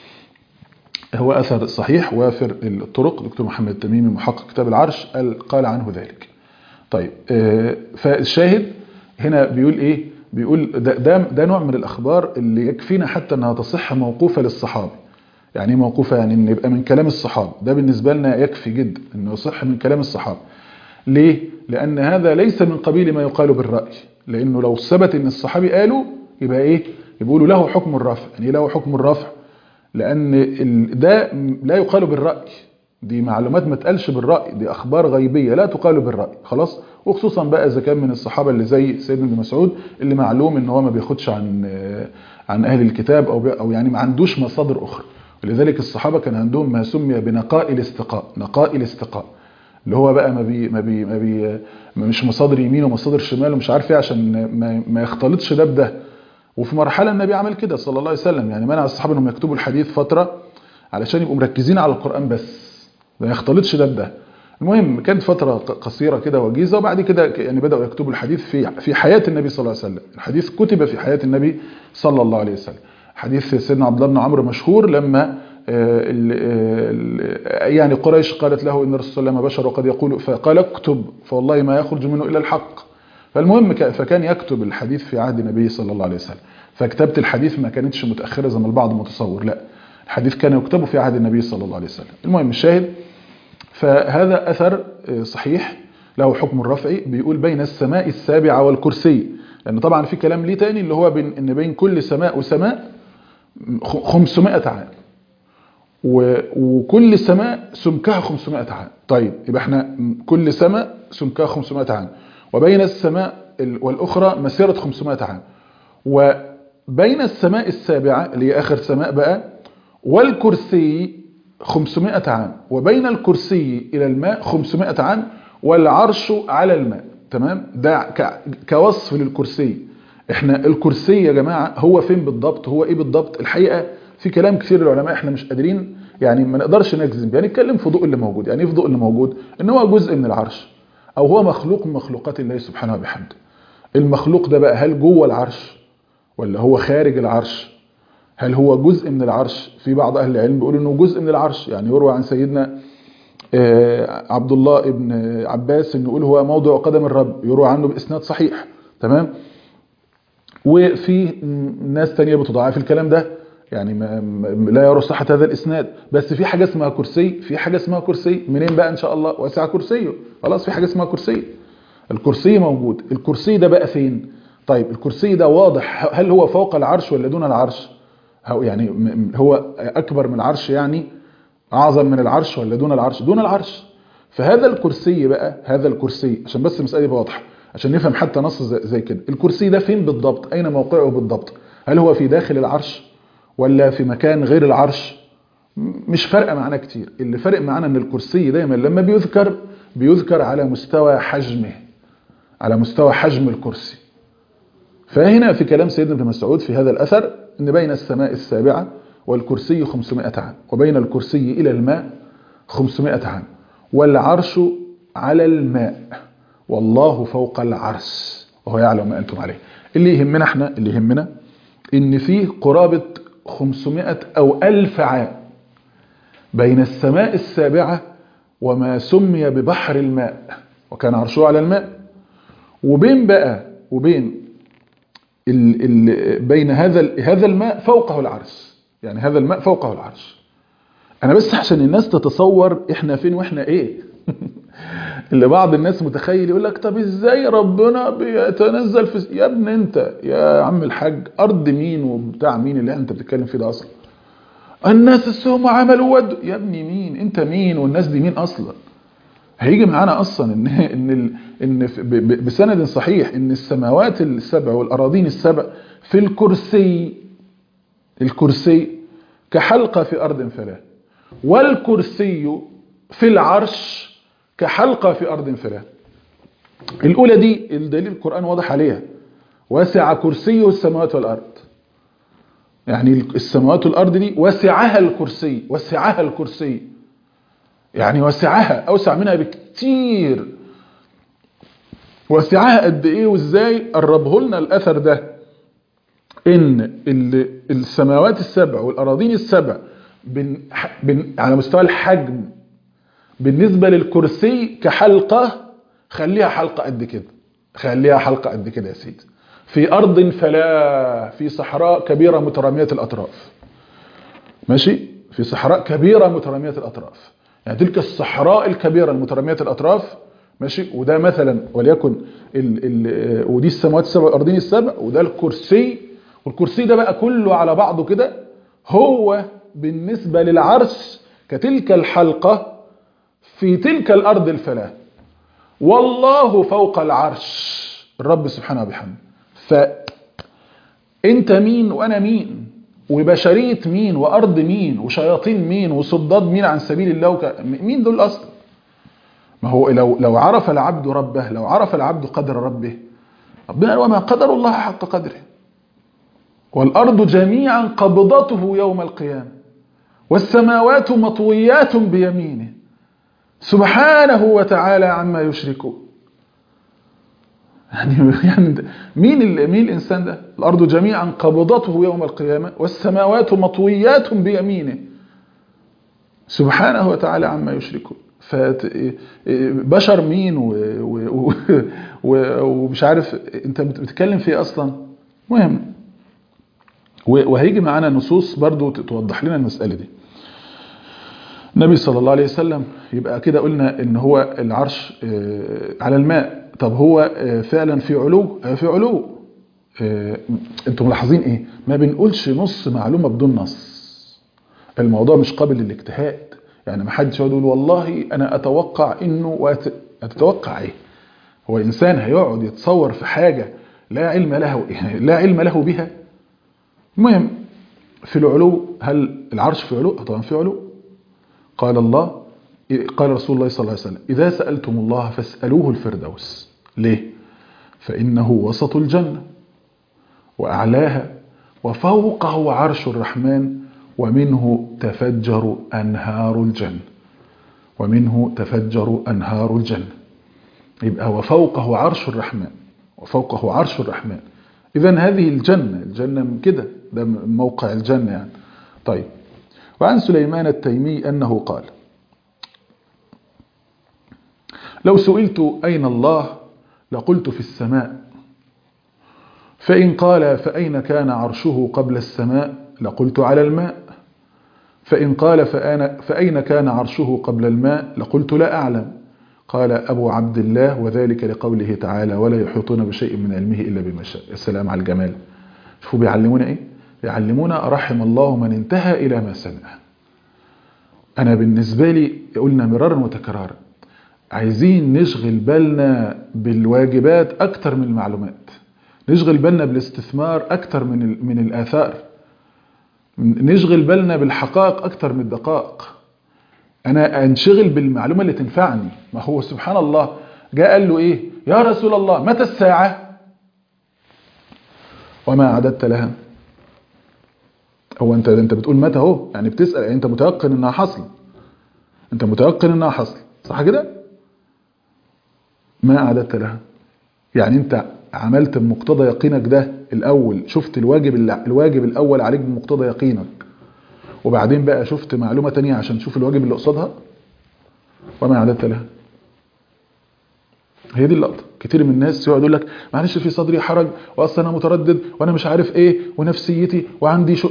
هو أثر صحيح وافر الطرق دكتور محمد التميمي محقق كتاب العرش قال, قال عنه ذلك طيب فالشاهد هنا بيقول إيه بيقول ده, ده, ده نوع من الأخبار اللي يكفينا حتى أنها تصح موقوفة للصحابي يعني موقوفة يعني أن يبقى من كلام الصحابة ده بالنسبة لنا يكفي جدا أنه يصح من كلام الصحابة ليه؟ لأن هذا ليس من قبيل ما يقال بالرأي لأنه لو ثبت أن الصحابي قالوا يبقى إيه؟ يقولوا له حكم الرفع يعني له حكم الرفع لأن ده لا يقال بالرأي دي معلومات ما تقالش بالرأي دي أخبار غيبية لا تقال بالرأي خلاص وخصوصا بقى إذا كان من الصحابة اللي زي سيدنا ابن مسعود اللي معلوم إن هو ما بياخدش عن عن أهل الكتاب أو أو يعني ما عندوش مصادر أخرى ولذلك الصحابة كان عندهم ما سمي بنقاء الاستقاء نقاء الاستقاء اللي هو بقى ما بي ما بي ما بي مش مصادر يمين ومصادر شمال ومش عارف ايه عشان ما, ما يختلطش ده بده وفي مرحله النبي عمل كده صلى الله عليه وسلم يعني منع الصحابه انهم يكتبوا الحديث فتره علشان يبقوا مركزين على القران بس ما يختلطش ده بده المهم كانت فتره قصيره كده وجيزه وبعد كده يعني بداوا يكتبوا الحديث في في حياه النبي صلى الله عليه وسلم الحديث كتب في حياه النبي صلى الله عليه وسلم حديث سيدنا عبد الله بن عمرو مشهور لما يعني قريش قالت له ان الرسول صلى الله عليه وسلم بشر وقد يقول فقال اكتب فوالله ما يخرج منه الا الحق فالمهم فكان يكتب الحديث في عهد النبي صلى الله عليه وسلم فكتابه الحديث ما كانتش متاخره زي ما البعض متصور لا الحديث كان يكتب في عهد النبي صلى الله عليه وسلم المهم الشاهد فهذا اثر صحيح له حكم الرفعي بيقول بين السماء السابعه والكرسي لان طبعا في كلام ليه تاني اللي هو بين ان بين كل سماء وسماء 500 عام وكل سماء سمكها 500 عام طيب يبقى احنا كل سماء سمكها 500 عام وبين السماء والأخرى مسيرة 500 عام وبين السماء السابعة اللي هي آخر سماء بقى والكرسي 500 عام وبين الكرسي إلى الماء 500 عام والعرش على الماء تمام ده كوصف للكرسي احنا الكرسي يا جماعة هو فين بالضبط هو ايه بالضبط الحقيقة في كلام كثير للعلماء احنا مش قادرين يعني ما نقدرش نجزم يعني نتكلم في ضوء اللي موجود يعني ايه في ضوء اللي موجود ان هو جزء من العرش او هو مخلوق من مخلوقات الله سبحانه وبحمده المخلوق ده بقى هل جوه العرش ولا هو خارج العرش هل هو جزء من العرش في بعض اهل العلم بيقول انه جزء من العرش يعني يروى عن سيدنا عبد الله ابن عباس انه يقول هو موضع قدم الرب يروى عنه باسناد صحيح تمام وفي ناس تانية بتضاعف الكلام ده يعني ما لا يرى صحة هذا الإسناد بس في حاجة اسمها كرسي في حاجة اسمها كرسي منين بقى إن شاء الله واسع كرسيه خلاص في حاجة اسمها كرسي الكرسي موجود الكرسي ده بقى فين طيب الكرسي ده واضح هل هو فوق العرش ولا دون العرش يعني هو أكبر من العرش يعني أعظم من العرش ولا دون العرش دون العرش فهذا الكرسي بقى هذا الكرسي عشان بس المسألة دي واضحة عشان نفهم حتى نص زي زي كده الكرسي ده فين بالضبط اين موقعه بالضبط هل هو في داخل العرش ولا في مكان غير العرش م- مش فارقه معانا كتير اللي فارق معانا ان الكرسي دايما لما بيذكر بيذكر على مستوى حجمه على مستوى حجم الكرسي فهنا في كلام سيدنا ابن مسعود في هذا الأثر أن بين السماء السابعة والكرسي 500 عام وبين الكرسي إلى الماء 500 عام والعرش على الماء والله فوق العرش وهو يعلم ما أنتم عليه اللي يهمنا احنا اللي يهمنا ان فيه قرابة 500 أو ألف عام بين السماء السابعة وما سمي ببحر الماء وكان عرشه على الماء وبين بقى وبين ال ال بين هذا ال- هذا الماء فوقه العرش يعني هذا الماء فوقه العرش انا بس عشان الناس تتصور احنا فين واحنا ايه اللي بعض الناس متخيل يقول لك طب ازاي ربنا بيتنزل في يا ابن انت يا عم الحاج ارض مين وبتاع مين اللي انت بتتكلم فيه ده اصلا الناس السهم عملوا ود يا ابني مين انت مين والناس دي مين اصلا هيجي معانا اصلا ان ان ال- ان في- ب- ب- بسند صحيح ان السماوات السبع والاراضين السبع في الكرسي الكرسي كحلقه في ارض فلاه والكرسي في العرش كحلقه في ارض فلاه الاولى دي الدليل القران واضح عليها وسع كرسيه السماوات والارض يعني السماوات والارض دي وسعها الكرسي وسعها الكرسي يعني وسعها اوسع منها بكتير وسعها قد ايه وازاي قربه لنا الاثر ده ان ال- السماوات السبع والاراضين السبع بن بن على مستوى الحجم بالنسبه للكرسي كحلقه خليها حلقه قد كده خليها حلقه قد كده يا سيدي في ارض فلا في صحراء كبيره متراميه الاطراف ماشي في صحراء كبيرة مترامية الأطراف يعني تلك الصحراء الكبيرة المترامية الأطراف ماشي وده مثلا وليكن ال ال ودي السماوات السبع والأرضين السبع وده الكرسي والكرسي ده بقى كله على بعضه كده هو بالنسبة للعرش كتلك الحلقة في تلك الأرض الفلاة والله فوق العرش الرب سبحانه وبحمده فأنت مين وأنا مين وبشرية مين وأرض مين وشياطين مين وصداد مين عن سبيل الله وك... مين دول أصلا ما هو لو, لو عرف العبد ربه لو عرف العبد قدر ربه ربنا قال وما قدر الله حق قدره والأرض جميعا قبضته يوم القيامة والسماوات مطويات بيمينه سبحانه وتعالى عما يشركون يعني يعني مين ال- مين الانسان ده الارض جميعا قبضته يوم القيامه والسماوات مطويات بيمينه سبحانه وتعالى عما يشركون فت- بشر مين و- و- و- ومش عارف انت بت- بتتكلم في ايه اصلا مهم و- وهيجي معانا نصوص برضو ت- توضح لنا المساله دي النبي صلى الله عليه وسلم يبقى كده قلنا ان هو العرش آه، على الماء طب هو آه، فعلا في علو آه، في علو آه، انتم ملاحظين ايه ما بنقولش نص معلومه بدون نص الموضوع مش قابل للاجتهاد يعني ما حدش يقعد يقول والله انا اتوقع انه وأت... اتوقع ايه هو انسان هيقعد يتصور في حاجه لا علم له لا علم له بها المهم في العلو هل العرش في علو طبعا في علو قال الله قال رسول الله صلى الله عليه وسلم إذا سألتم الله فاسألوه الفردوس ليه؟ فإنه وسط الجنة وأعلاها وفوقه عرش الرحمن ومنه تفجر أنهار الجنة ومنه تفجر أنهار الجنة يبقى وفوقه عرش الرحمن وفوقه عرش الرحمن إذا هذه الجنة الجنة من كده ده موقع الجنة يعني طيب وعن سليمان التيمي أنه قال لو سئلت أين الله لقلت في السماء فإن قال فأين كان عرشه قبل السماء لقلت على الماء فإن قال فأنا فأين كان عرشه قبل الماء لقلت لا أعلم قال أبو عبد الله وذلك لقوله تعالى ولا يحيطون بشيء من علمه إلا بما شاء السلام على الجمال شوفوا بيعلمونا إيه يعلمونا رحم الله من انتهى إلى ما سمع أنا بالنسبة لي قلنا مرارا وتكرارا عايزين نشغل بالنا بالواجبات اكتر من المعلومات نشغل بالنا بالاستثمار اكتر من ال- من الاثار نشغل بالنا بالحقائق اكتر من الدقائق انا انشغل بالمعلومه اللي تنفعني ما هو سبحان الله جاء قال له ايه يا رسول الله متى الساعه وما اعددت لها هو انت انت بتقول متى اهو يعني بتسال يعني انت متيقن انها حصل انت متيقن انها حصل صح كده ما اعددت لها يعني انت عملت بمقتضى يقينك ده الاول شفت الواجب الواجب الاول عليك بمقتضى يقينك وبعدين بقى شفت معلومة تانية عشان تشوف الواجب اللي قصادها وما اعددت لها هي دي اللقطة كتير من الناس يقعد يقول لك معلش في صدري حرج واصلا انا متردد وانا مش عارف ايه ونفسيتي وعندي شو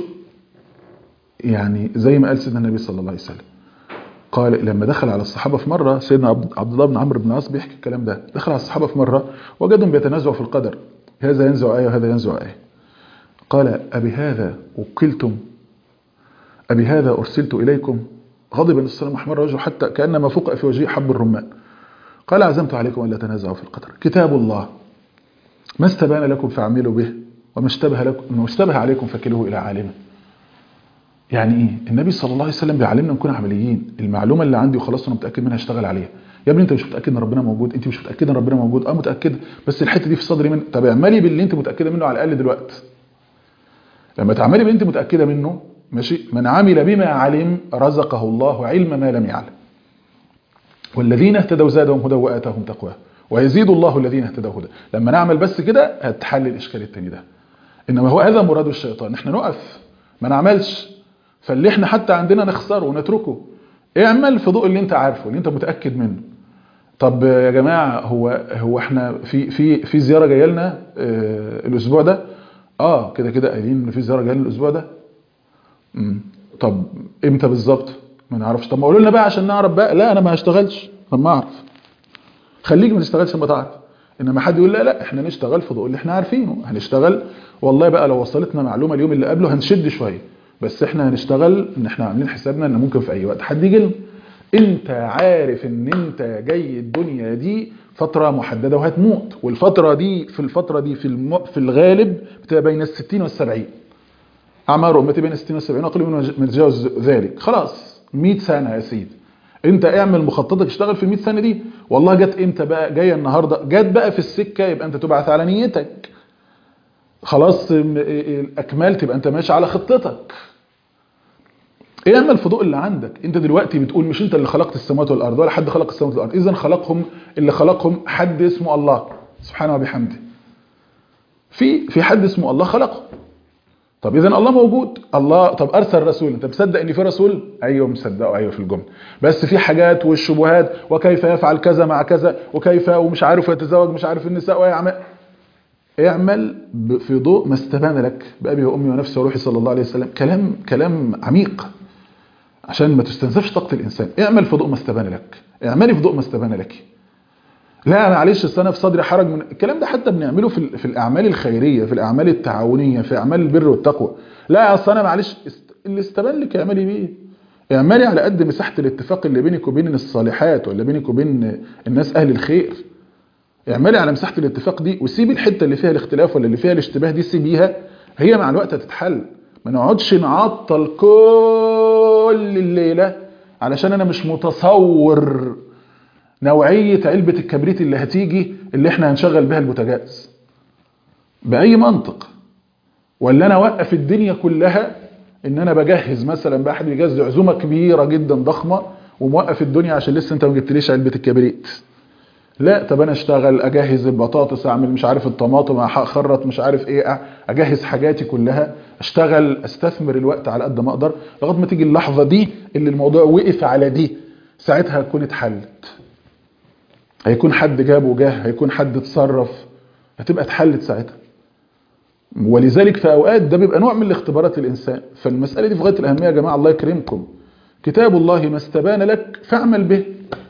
يعني زي ما قال سيدنا النبي صلى الله عليه وسلم قال لما دخل على الصحابة في مرة سيدنا عبد عبد الله بن عمرو بن العاص بيحكي الكلام ده دخل على الصحابة في مرة وجدهم بيتنازعوا في القدر هذا ينزع آية وهذا ينزع آية قال أبي هذا وكلتم أبي هذا أرسلت إليكم غضب النبي صلى الله عليه وسلم أحمر وجهه حتى كأنما فقع في وجهه حب الرمان قال عزمت عليكم أن لا تنازعوا في القدر كتاب الله ما استبان لكم فاعملوا به وما اشتبه لكم ما اشتبه عليكم فكلوه إلى عالمه يعني ايه النبي صلى الله عليه وسلم بيعلمنا نكون عمليين المعلومه اللي عندي وخلاص انا متاكد منها اشتغل عليها يا ابني انت مش متاكد ان ربنا موجود انت مش متاكد ان ربنا موجود اه متاكد بس الحته دي في صدري من طب اعملي باللي انت متاكده منه على الاقل دلوقتي لما تعملي باللي انت متاكده منه ماشي من عمل بما علم رزقه الله علم ما لم يعلم والذين اهتدوا زادهم هدى واتاهم تقواه ويزيد الله الذين اهتدوا هدى لما نعمل بس كده هتحل الاشكال التاني ده انما هو هذا مراد الشيطان احنا نقف ما نعملش فاللي احنا حتى عندنا نخسره ونتركه اعمل في ضوء اللي انت عارفه اللي انت متاكد منه طب يا جماعه هو هو احنا في في في زياره جايه لنا اه الاسبوع ده اه كده كده قايلين ان في زياره جايه لنا الاسبوع ده امم طب امتى بالظبط ما نعرفش طب ما قولوا لنا بقى عشان نعرف بقى لا انا ما هشتغلش طب ما اعرف خليك ما تشتغلش لما تعرف انما حد يقول لا لا احنا نشتغل في ضوء اللي احنا عارفينه هنشتغل والله بقى لو وصلتنا معلومه اليوم اللي قبله هنشد شويه بس احنا هنشتغل ان احنا عاملين حسابنا ان ممكن في اي وقت حد يجي لنا انت عارف ان انت جاي الدنيا دي فترة محددة وهتموت والفترة دي في الفترة دي في الم... في الغالب بتبقى بين الستين والسبعين أعمار أمتي بين الستين والسبعين أقل من تجاوز ذلك خلاص 100 سنة يا سيدي انت اعمل مخططك اشتغل في ال 100 سنة دي والله جت امتى بقى جاية النهاردة جت بقى في السكة يبقى انت تبعث على نيتك خلاص اكملت يبقى انت ماشي على خطتك اعمل في ضوء اللي عندك انت دلوقتي بتقول مش انت اللي خلقت السماوات والارض ولا حد خلق السماوات والارض اذا خلقهم اللي خلقهم حد اسمه الله سبحانه وبحمده في في حد اسمه الله خلقه طب اذا الله موجود الله طب ارسل رسول انت مصدق ان في رسول ايوه مصدقه ايوه في الجمله بس في حاجات والشبهات وكيف يفعل كذا مع كذا وكيف ومش عارف يتزوج مش عارف النساء ويعمل اعمل في ضوء ما استبان لك بأبي وأمي ونفسي وروحي صلى الله عليه وسلم كلام كلام عميق عشان ما تستنزفش طاقة الإنسان اعمل في ضوء ما استبان لك اعملي في ضوء ما استبان لك لا معلش السنة في صدري حرج من الكلام ده حتى بنعمله في, في الأعمال الخيرية في الأعمال التعاونية في أعمال البر والتقوى لا أصل أنا معلش اللي استبان لك اعملي بيه اعملي على قد مساحة الاتفاق اللي بينك وبين الصالحات ولا بينك وبين الناس أهل الخير اعملي على مساحة الاتفاق دي وسيبي الحتة اللي فيها الاختلاف ولا اللي فيها الاشتباه دي سيبيها هي مع الوقت هتتحل ما نقعدش نعطل كل الليلة علشان انا مش متصور نوعية علبة الكبريت اللي هتيجي اللي احنا هنشغل بها البوتاجاز بأي منطق ولا انا اوقف الدنيا كلها ان انا بجهز مثلا بقى حد بيجهز عزومة كبيرة جدا ضخمة وموقف الدنيا عشان لسه انت ما جبتليش علبة الكبريت لا طب انا اشتغل اجهز البطاطس اعمل مش عارف الطماطم اخرط مش عارف ايه اجهز حاجاتي كلها اشتغل استثمر الوقت على قد ما اقدر لغايه ما تيجي اللحظه دي اللي الموضوع وقف على دي ساعتها هتكون اتحلت هيكون حد جاب وجاه هيكون حد اتصرف هتبقى اتحلت ساعتها ولذلك في اوقات ده بيبقى نوع من الاختبارات للانسان فالمساله دي في غايه الاهميه يا جماعه الله يكرمكم كتاب الله ما استبان لك فاعمل به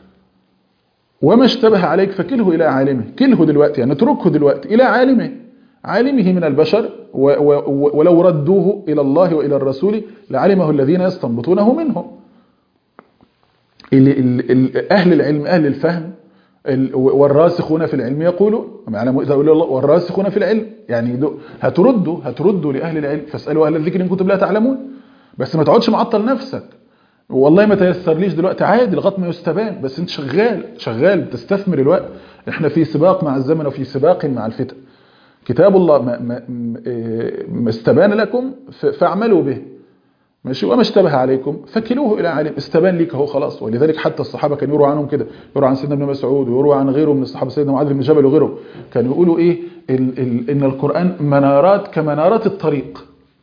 وما اشتبه عليك فكله إلى عالمه كله دلوقتي يعني اتركه دلوقتي إلى عالمه عالمه من البشر و و ولو ردوه إلى الله وإلى الرسول لعلمه الذين يستنبطونه منهم ال ال ال أهل العلم أهل الفهم ال- والراسخون في العلم يقولون معنى مؤذى يقول الله والراسخون في العلم يعني دو- هتردوا هتردوا لاهل العلم فاسالوا اهل الذكر ان كنتم لا تعلمون بس ما تقعدش معطل نفسك والله ما تيسرليش دلوقتي عادي لغايه ما يستبان بس انت شغال شغال بتستثمر الوقت احنا في سباق مع الزمن وفي سباق مع الفتن كتاب الله ما, ما, ما- إيه، ما استبان لكم ف- فاعملوا به ماشي وما اشتبه عليكم فكلوه الى عالم استبان ليك اهو خلاص ولذلك حتى الصحابه كانوا يرووا عنهم كده يرووا عن سيدنا ابن مسعود ويرووا عن غيره من الصحابه سيدنا معاذ بن جبل وغيره كانوا يقولوا ايه ال ال ان القران منارات كمنارات الطريق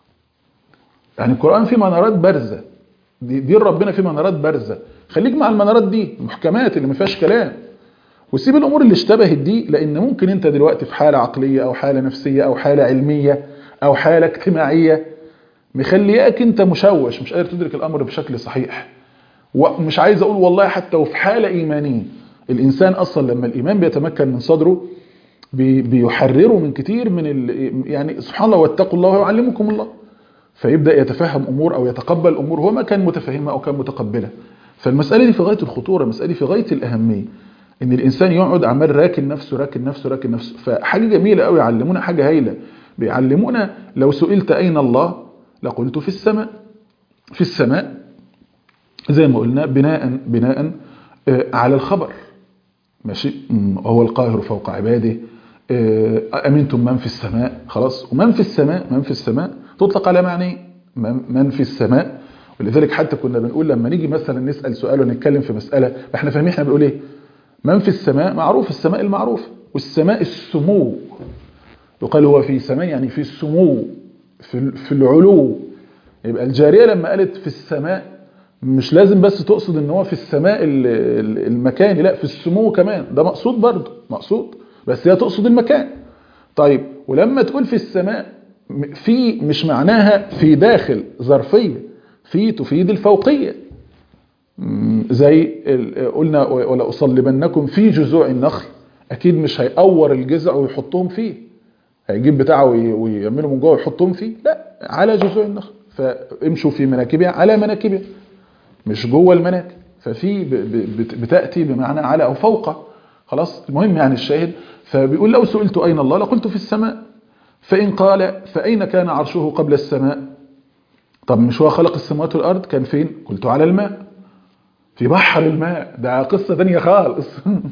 يعني القران فيه منارات بارزه دي, دي ربنا فيه منارات بارزه خليك مع المنارات دي المحكمات اللي ما فيهاش كلام وسيب الامور اللي اشتبهت دي لان ممكن انت دلوقتي في حاله عقليه او حاله نفسيه او حاله علميه او حاله اجتماعيه مخلياك انت مشوش مش قادر تدرك الامر بشكل صحيح ومش عايز اقول والله حتى وفي حاله ايمانيه الانسان اصلا لما الايمان بيتمكن من صدره بي- بيحرره من كتير من ال... يعني سبحان الله واتقوا الله ويعلمكم الله فيبدا يتفهم امور او يتقبل امور هو ما كان متفهمها او كان متقبلها فالمساله دي في غايه الخطوره المساله دي في غايه الاهميه ان الانسان يقعد عمال راكن نفسه راكن نفسه راكن نفسه فحاجه جميله قوي يعلمونا حاجه هايله بيعلمونا لو سئلت اين الله لقلت في السماء في السماء زي ما قلنا بناء بناء آه، على الخبر ماشي مم، وهو القاهر فوق عباده آه، امنتم من في السماء خلاص ومن في السماء من في السماء تطلق على معنى من من في السماء ولذلك حتى كنا بنقول لما نيجي مثلا نسال سؤال ونتكلم في مساله احنا فاهمين احنا بنقول ايه من في السماء معروف السماء المعروف والسماء السمو يقال هو في سماء يعني في السمو في في العلو يبقى الجاريه لما قالت في السماء مش لازم بس تقصد ان هو في السماء ال- ال- المكاني لا في السمو كمان ده مقصود برضه مقصود بس هي تقصد المكان طيب ولما تقول في السماء م- في مش معناها في داخل ظرفيه في تفيد الفوقيه مم، زي ال- قلنا ولا اصلبنكم في جذوع النخل اكيد مش هيقور الجذع ويحطهم فيه هيجيب بتاعه وي- ويعمله من جوه ويحطهم فيه لا على جذوع النخل فامشوا في مناكبها على مناكبها مش جوه المناكب ففي ب- ب- بت- بتاتي بمعنى على او فوق خلاص المهم يعني الشاهد فبيقول لو سئلت اين الله لقلت في السماء فان قال فاين كان عرشه قبل السماء طب مش هو خلق السماوات والارض كان فين قلت على الماء في بحر الماء ده قصة تانية خالص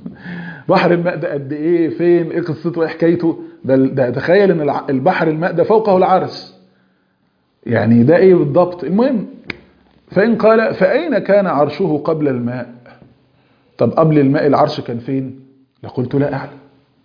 بحر الماء ده قد ايه فين ايه قصته ايه حكايته ده, ده تخيل ان الع- البحر الماء ده فوقه العرش يعني ده ايه بالضبط المهم فإن قال فأين كان عرشه قبل الماء طب قبل الماء العرش كان فين لقلت لا أعلم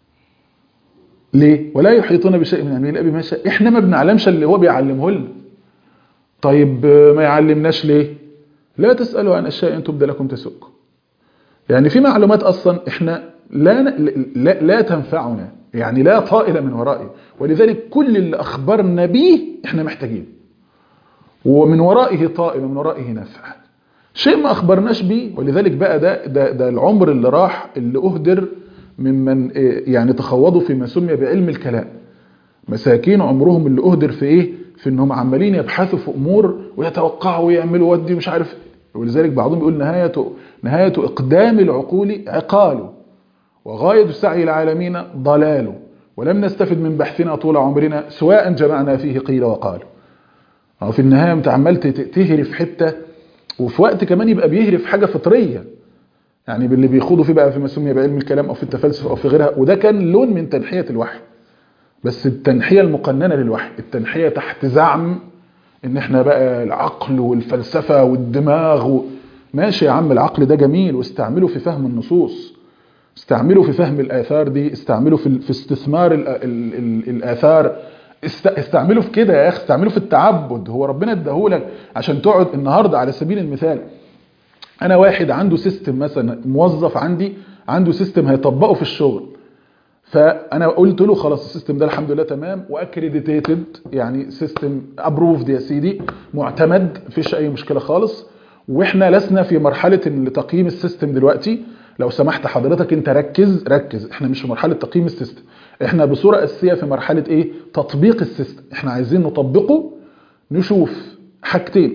ليه ولا يحيطون بشيء من علمه الا بما شاء احنا ما بنعلمش اللي هو بيعلمه لنا طيب آه، ما يعلمناش ليه لا تسألوا عن أشياء إن تبدى لكم تسؤكم يعني في معلومات أصلا إحنا لا, لا, لا تنفعنا يعني لا طائل من ورائه ولذلك كل اللي أخبرنا به إحنا محتاجين ومن ورائه طائل ومن ورائه نفع شيء ما أخبرناش به ولذلك بقى ده, ده, ده العمر اللي راح اللي أهدر ممن إيه، يعني تخوضوا فيما سمي بعلم الكلام مساكين عمرهم اللي أهدر في إيه في إنهم عمالين يبحثوا في أمور ويتوقعوا ويعملوا ودي مش عارف ولذلك بعضهم يقول نهاية نهاية إقدام العقول عقال وغاية السعي العالمين ضلال ولم نستفد من بحثنا طول عمرنا سواء جمعنا فيه قيل وقال أو في النهاية انت عمال تت- تهري في حتة وفي وقت كمان يبقى بيهري في حاجة فطرية يعني باللي بيخوضوا فيه بقى فيما سمي بعلم الكلام أو في التفلسف أو في غيرها وده كان لون من تنحية الوحي بس التنحية المقننة للوحي التنحية تحت زعم ان احنا بقى العقل والفلسفة والدماغ و... ماشي يا عم العقل ده جميل واستعمله في فهم النصوص استعمله في فهم الآثار دي استعمله في, في استثمار ال ال ال الآثار است... استعمله في كده يا أخي استعمله في التعبد هو ربنا اداهولك عشان تقعد النهاردة على سبيل المثال أنا واحد عنده سيستم مثلا موظف عندي عنده سيستم هيطبقه في الشغل فانا قلت له خلاص السيستم ده الحمد لله تمام واكريديتد يعني سيستم ابروفد يا سيدي معتمد مفيش اي مشكله خالص واحنا لسنا في مرحله تقييم السيستم دلوقتي لو سمحت حضرتك انت ركز ركز احنا مش في مرحله تقييم السيستم احنا بصوره اساسيه في مرحله ايه تطبيق السيستم احنا عايزين نطبقه نشوف حاجتين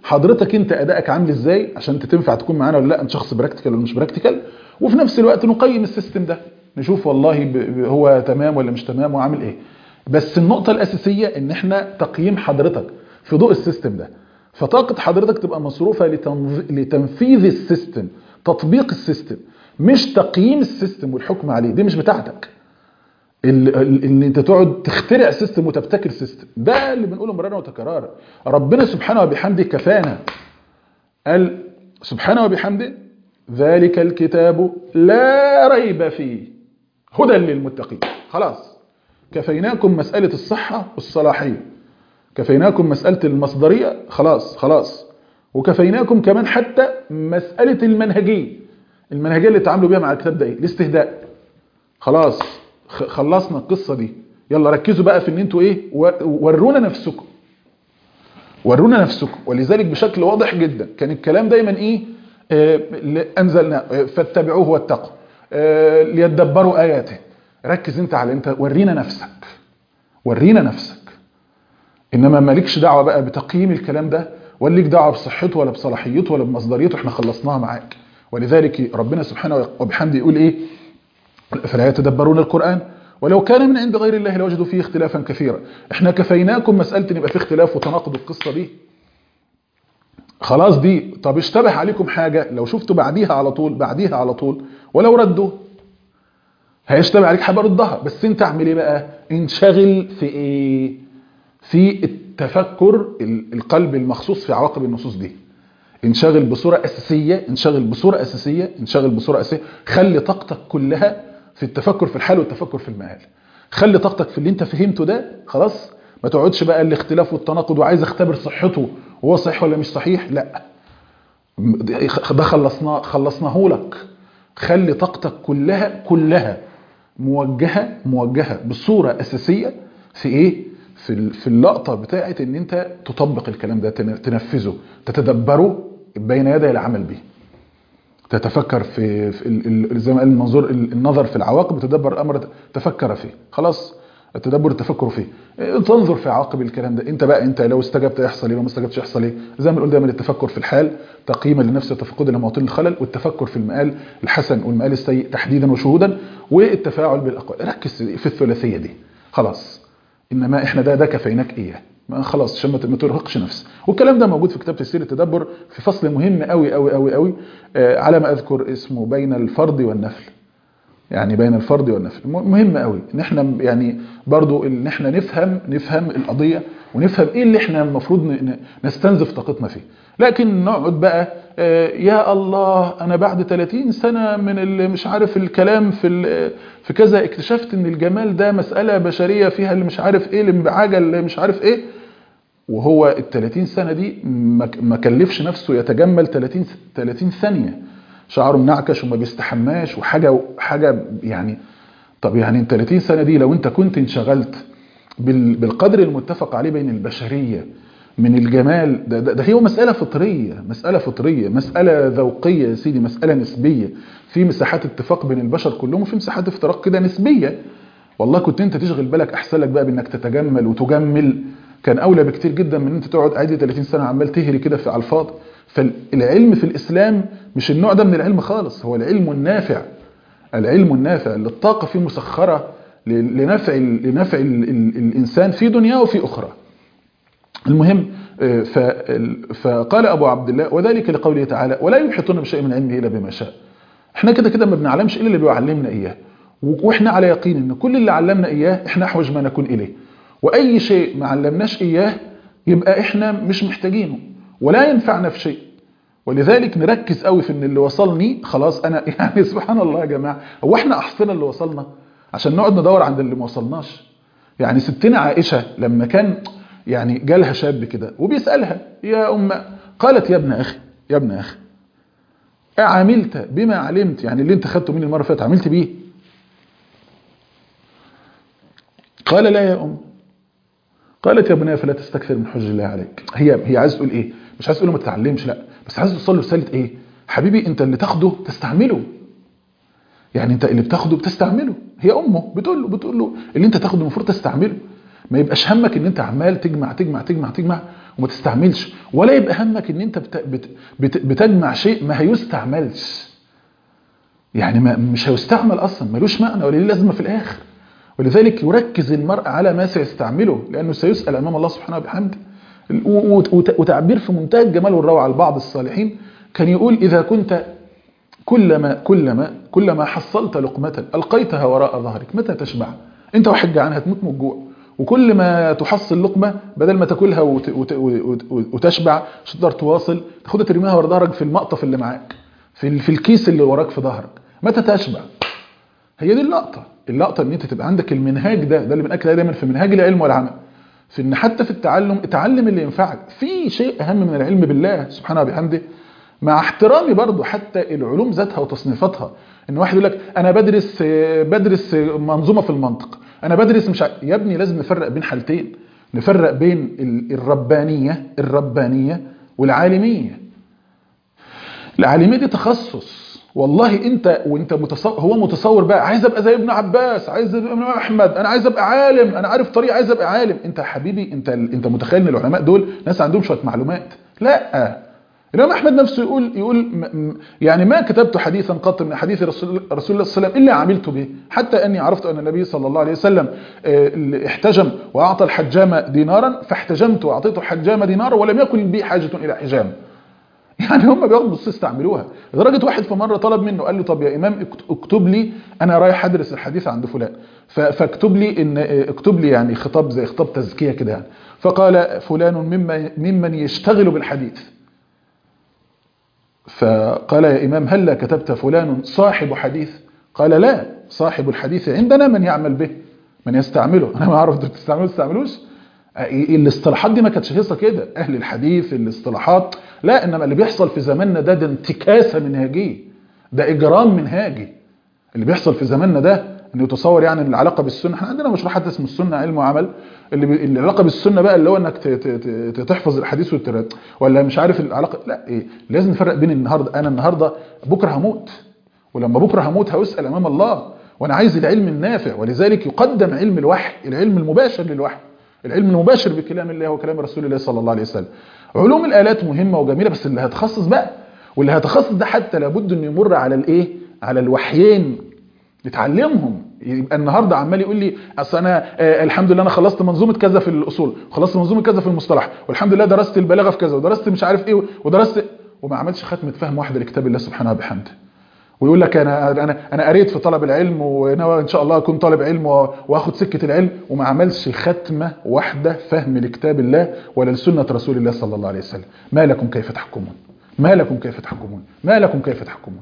حضرتك انت ادائك عامل ازاي عشان انت تنفع تكون معانا ولا لا انت شخص براكتيكال ولا مش براكتيكال وفي نفس الوقت نقيم السيستم ده نشوف والله ب- ب- هو تمام ولا مش تمام وعامل ايه بس النقطة الأساسية إن إحنا تقييم حضرتك في ضوء السيستم ده فطاقة حضرتك تبقى مصروفة لتنظ- لتنفيذ السيستم تطبيق السيستم مش تقييم السيستم والحكم عليه دي مش بتاعتك ال- ال- ان انت تقعد تخترع سيستم وتبتكر سيستم ده اللي بنقوله مرارا وتكرارا ربنا سبحانه وبحمده كفانا قال سبحانه وبحمده ذلك الكتاب لا ريب فيه هدى للمتقين خلاص كفيناكم مسألة الصحة والصلاحية كفيناكم مسألة المصدرية خلاص خلاص وكفيناكم كمان حتى مسألة المنهجية المنهجية اللي تعاملوا بيها مع الكتاب ده ايه الاستهداء خلاص خ- خلصنا القصة دي يلا ركزوا بقى في ان انتوا ايه و- ورونا نفسكم ورونا نفسكم ولذلك بشكل واضح جدا كان الكلام دايما ايه آه، ل- انزلنا آه، فاتبعوه واتقوا آه، ليدبروا اياته ركز انت على انت ورينا نفسك ورينا نفسك انما مالكش دعوه بقى بتقييم الكلام ده ولا ليك دعوه بصحته ولا بصلاحيته ولا بمصدريته احنا خلصناها معاك ولذلك ربنا سبحانه وبحمده يقول ايه فلا يتدبرون القرآن ولو كان من عند غير الله لوجدوا فيه اختلافا كثيرا احنا كفيناكم مسألة ان يبقى فيه اختلاف وتناقض القصة دي خلاص دي طب اشتبه عليكم حاجة لو شفتوا بعديها على طول بعديها على طول ولو ردوا هيشتبه عليك حاجة ردها بس انت اعمل ايه بقى انشغل في ايه في التفكر ال- القلب المخصوص في عواقب النصوص دي انشغل بصورة أساسية انشغل بصورة أساسية انشغل بصورة أساسية خلي طاقتك كلها في التفكر في الحال والتفكر في المآل خلي طاقتك في اللي انت فهمته ده خلاص ما تقعدش بقى الاختلاف والتناقض وعايز اختبر صحته وهو صحيح ولا مش صحيح لا ده خلصناه خلصناه لك خلي طاقتك كلها كلها موجهة موجهة بصورة أساسية في إيه؟ في ال- في اللقطة بتاعة إن أنت تطبق الكلام ده تن- تنفذه تتدبره بين يدي العمل به تتفكر في, في ال- ال- زي ما قال المنظور ال- النظر في العواقب تدبر الأمر تفكر فيه خلاص التدبر التفكر فيه إيه، تنظر في عواقب الكلام ده انت بقى انت لو استجبت يحصل ايه لو ما استجبتش يحصل ايه زي ما بنقول دايما التفكر في الحال تقييما لنفس وتفقدا لمواطن الخلل والتفكر في المآل الحسن والمآل السيء تحديدا وشهودا والتفاعل بالاقوال ركز في الثلاثيه دي خلاص انما احنا ده ده كفيناك اياه ما خلاص عشان ما ت- ما ترهقش نفسك والكلام ده موجود في كتاب تفسير التدبر في فصل مهم قوي قوي قوي قوي آه، على ما اذكر اسمه بين الفرض والنفل يعني بين الفرض والنفل م- مهم قوي ان احنا يعني برضو ان احنا نفهم نفهم القضيه ونفهم ايه اللي احنا المفروض ن- ن- نستنزف طاقتنا فيه لكن نقعد بقى آه، يا الله انا بعد 30 سنه من اللي مش عارف الكلام في ال- في كذا اكتشفت ان الجمال ده مساله بشريه فيها اللي مش عارف ايه الانبعاجه اللي مش عارف ايه وهو ال 30 سنه دي ما ما كلفش نفسه يتجمل 30 س- 30 ثانيه شعره منعكش وما بيستحماش وحاجه حاجه يعني طب يعني ال 30 سنه دي لو انت كنت انشغلت بال- بالقدر المتفق عليه بين البشريه من الجمال ده, ده, ده هي مسألة فطرية مسألة فطرية مسألة ذوقية يا سيدي مسألة نسبية في مساحات اتفاق بين البشر كلهم وفي مساحات افتراق كده نسبية والله كنت انت تشغل بالك احسن لك بقى بانك تتجمل وتجمل كان اولى بكتير جدا من ان انت تقعد عادي 30 سنه عمال تهري كده في على الفاضي فالعلم في الاسلام مش النوع ده من العلم خالص هو العلم النافع العلم النافع اللي الطاقه فيه مسخره ل- لنفع ال- لنفع ال- ال- الانسان في دنياه وفي اخرى المهم آه، ف- فقال ابو عبد الله وذلك لقوله تعالى ولا يحيطون بشيء من علمه الا بما شاء احنا كده كده ما بنعلمش الا اللي بيعلمنا اياه واحنا على يقين ان كل اللي علمنا اياه احنا احوج ما نكون اليه واي شيء ما علمناش اياه يبقى احنا مش محتاجينه ولا ينفعنا في شيء ولذلك نركز قوي في ان اللي وصلني خلاص انا يعني سبحان الله يا جماعه هو احنا احصنا اللي وصلنا عشان نقعد ندور عند اللي ما وصلناش يعني ستنا عائشه لما كان يعني جالها شاب كده وبيسالها يا ام قالت يا ابن اخي يا ابن اخي عملت بما علمت يعني اللي انت خدته مني المره اللي فاتت عملت بيه قال لا يا ام قالت يا بني فلا تستكثر من حج الله عليك هي هي عايز تقول ايه مش عايز تقول له ما تتعلمش لا بس عايز توصل له رساله ايه حبيبي انت اللي تاخده تستعمله يعني انت اللي بتاخده بتستعمله هي امه بتقول له بتقول له اللي انت تاخده المفروض تستعمله ما يبقاش همك ان انت عمال تجمع تجمع تجمع تجمع وما تستعملش ولا يبقى همك ان انت بت بت بت بتجمع شيء ما هيستعملش يعني ما مش هيستعمل اصلا ملوش معنى ولا ليه لازمه في الاخر ولذلك يركز المرء على ما سيستعمله لانه سيسال امام الله سبحانه وبحمده وتعبير في منتهى الجمال والروعه لبعض الصالحين كان يقول اذا كنت كلما كلما كلما حصلت لقمه القيتها وراء ظهرك متى تشبع انت واحد جعان هتموت من الجوع وكل ما تحصل لقمه بدل ما تاكلها وت وت وت وتشبع مش تقدر تواصل تاخدها ترميها ورا ظهرك في المقطف اللي معاك في في الكيس اللي وراك في ظهرك متى تشبع هي دي اللقطه اللقطه ان انت تبقى عندك المنهاج ده ده اللي بنأكد عليه دايما في منهاج العلم والعمل في ان حتى في التعلم اتعلم اللي ينفعك في شيء اهم من العلم بالله سبحانه وبحمده مع احترامي برضو حتى العلوم ذاتها وتصنيفاتها ان واحد يقول لك انا بدرس بدرس منظومه في المنطق انا بدرس مش ع... يا ابني لازم نفرق بين حالتين نفرق بين الربانيه الربانيه والعالميه العالميه دي تخصص والله انت وانت متصور هو متصور بقى عايز ابقى زي ابن عباس عايز ابقى ابن احمد انا عايز ابقى عالم انا عارف طريقه عايز ابقى عالم انت يا حبيبي انت انت متخيل ان العلماء دول ناس عندهم شويه معلومات لا الامام احمد نفسه يقول يقول يعني ما كتبت حديثا قط من حديث رسول الله صلى الله عليه وسلم الا عملت به حتى اني عرفت ان النبي صلى الله عليه وسلم احتجم واعطى الحجام دينارا فاحتجمت واعطيت الحجام دينارا ولم يكن بي حاجه الى حجام يعني هم بياخدوا بص يستعملوها لدرجه واحد في مره طلب منه قال له طب يا امام اكتب لي انا رايح ادرس الحديث عند فلان فاكتب لي ان اكتب لي يعني خطاب زي خطاب تزكيه كده يعني فقال فلان ممن ممن يشتغل بالحديث فقال يا إمام هل كتبت فلان صاحب حديث قال لا صاحب الحديث عندنا من يعمل به من يستعمله أنا ما أعرف أنتوا بتستعملوا تستعملوش الاصطلاحات دي ما كانتش هيصه كده أهل الحديث الاصطلاحات لا إنما اللي بيحصل في زماننا ده ده انتكاسة منهجية ده إجرام منهاجي اللي بيحصل في زماننا ده ان يتصور يعني العلاقه بالسنه احنا عندنا مشروع حتى اسمه السنه علم وعمل اللي ب... العلاقه بالسنه بقى اللي هو انك ت... ت... ت... تحفظ الحديث والتر... ولا مش عارف العلاقه لا ايه لازم نفرق بين النهارده انا النهارده بكره هموت ولما بكره هموت هسال امام الله وانا عايز العلم النافع ولذلك يقدم علم الوحي العلم المباشر للوحي العلم المباشر بكلام الله وكلام رسول الله صلى الله عليه وسلم علوم الالات مهمه وجميله بس اللي هتخصص بقى واللي هتخصص ده حتى لابد انه يمر على الايه على الوحيين يتعلمهم يبقى النهارده عمال يقول لي اصل انا آه الحمد لله انا خلصت منظومه كذا في الاصول خلصت منظومه كذا في المصطلح والحمد لله درست البلاغه في كذا ودرست مش عارف ايه ودرست وما عملش ختمه فهم واحده لكتاب الله سبحانه وبحمده ويقول لك انا انا انا قريت في طلب العلم وناوي ان شاء الله اكون طالب علم واخد سكه العلم وما عملش ختمه واحده فهم لكتاب الله ولا لسنه رسول الله صلى الله عليه وسلم ما لكم كيف تحكمون ما لكم كيف تحكمون ما لكم كيف تحكمون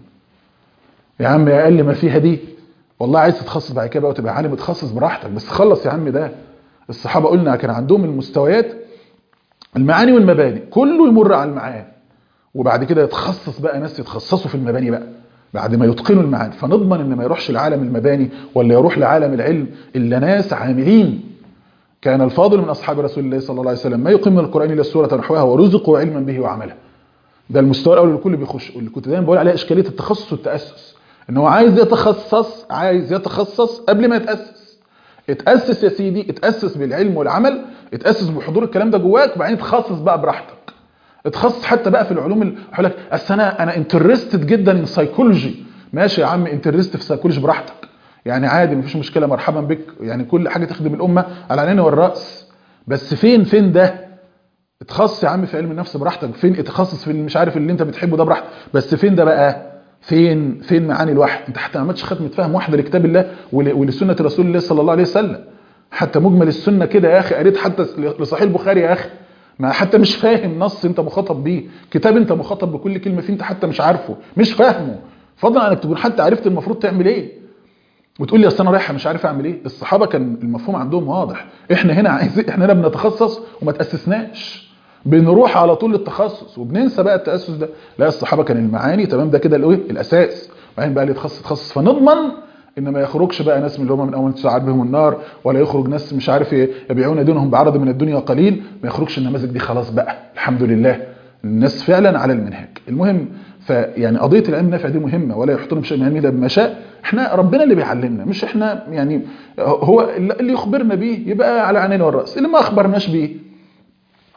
يا عم اقل ما فيها دي والله عايز تتخصص بعد كده بقى وتبقى عالم اتخصص براحتك بس خلص يا عم ده الصحابه قلنا كان عندهم المستويات المعاني والمباني كله يمر على المعاني وبعد كده يتخصص بقى ناس يتخصصوا في المباني بقى بعد ما يتقنوا المعاني فنضمن ان ما يروحش لعالم المباني ولا يروح لعالم العلم الا ناس عاملين كان الفاضل من اصحاب رسول الله صلى الله عليه وسلم ما يقيم من القران الا السوره نحوها ورزقوا علما به وعمله ده المستوى الاول اللي الكل بيخش واللي كنت دايما بقول عليها اشكاليه التخصص والتاسس ان هو عايز يتخصص عايز يتخصص قبل ما يتاسس اتاسس يا سيدي اتاسس بالعلم والعمل اتاسس بحضور الكلام ده جواك وبعدين تخصص بقى براحتك اتخصص حتى بقى في العلوم اللي هقول لك اصل انا انا انترستد جدا ان سايكولوجي ماشي يا عم انترست في سايكولوجي براحتك يعني عادي مفيش مشكله مرحبا بك يعني كل حاجه تخدم الامه على عيني والراس بس فين فين ده اتخصص يا عم في علم النفس براحتك فين اتخصص في مش عارف اللي انت بتحبه ده براحتك بس فين ده بقى فين فين معاني الوحي انت حتى ما عملتش ختمه فهم واحده لكتاب الله ولسنه رسول الله صلى الله عليه وسلم حتى مجمل السنه كده يا اخي قريت حتى لصحيح البخاري يا اخي ما حتى مش فاهم نص انت مخاطب بيه كتاب انت مخاطب بكل كلمه فيه انت حتى مش عارفه مش فاهمه فضلا عن انك تكون حتى عرفت المفروض تعمل ايه وتقول لي اصل انا رايح مش عارف اعمل ايه الصحابه كان المفهوم عندهم واضح احنا هنا عايز احنا هنا بنتخصص وما تاسسناش بنروح على طول للتخصص وبننسى بقى التاسس ده لا الصحابه كان المعاني تمام ده كده الايه الاساس بعدين بقى اللي يتخصص يتخصص فنضمن ان ما يخرجش بقى ناس من اللي هم من اول تسعد بهم النار ولا يخرج ناس مش عارف يبيعون دينهم بعرض من الدنيا قليل ما يخرجش النماذج دي خلاص بقى الحمد لله الناس فعلا على المنهج المهم فيعني قضيه العلم النافع دي مهمه ولا يحترم شيء من علمه الا بما شاء احنا ربنا اللي بيعلمنا مش احنا يعني هو اللي يخبرنا بيه يبقى على عينينا والراس اللي ما اخبرناش بيه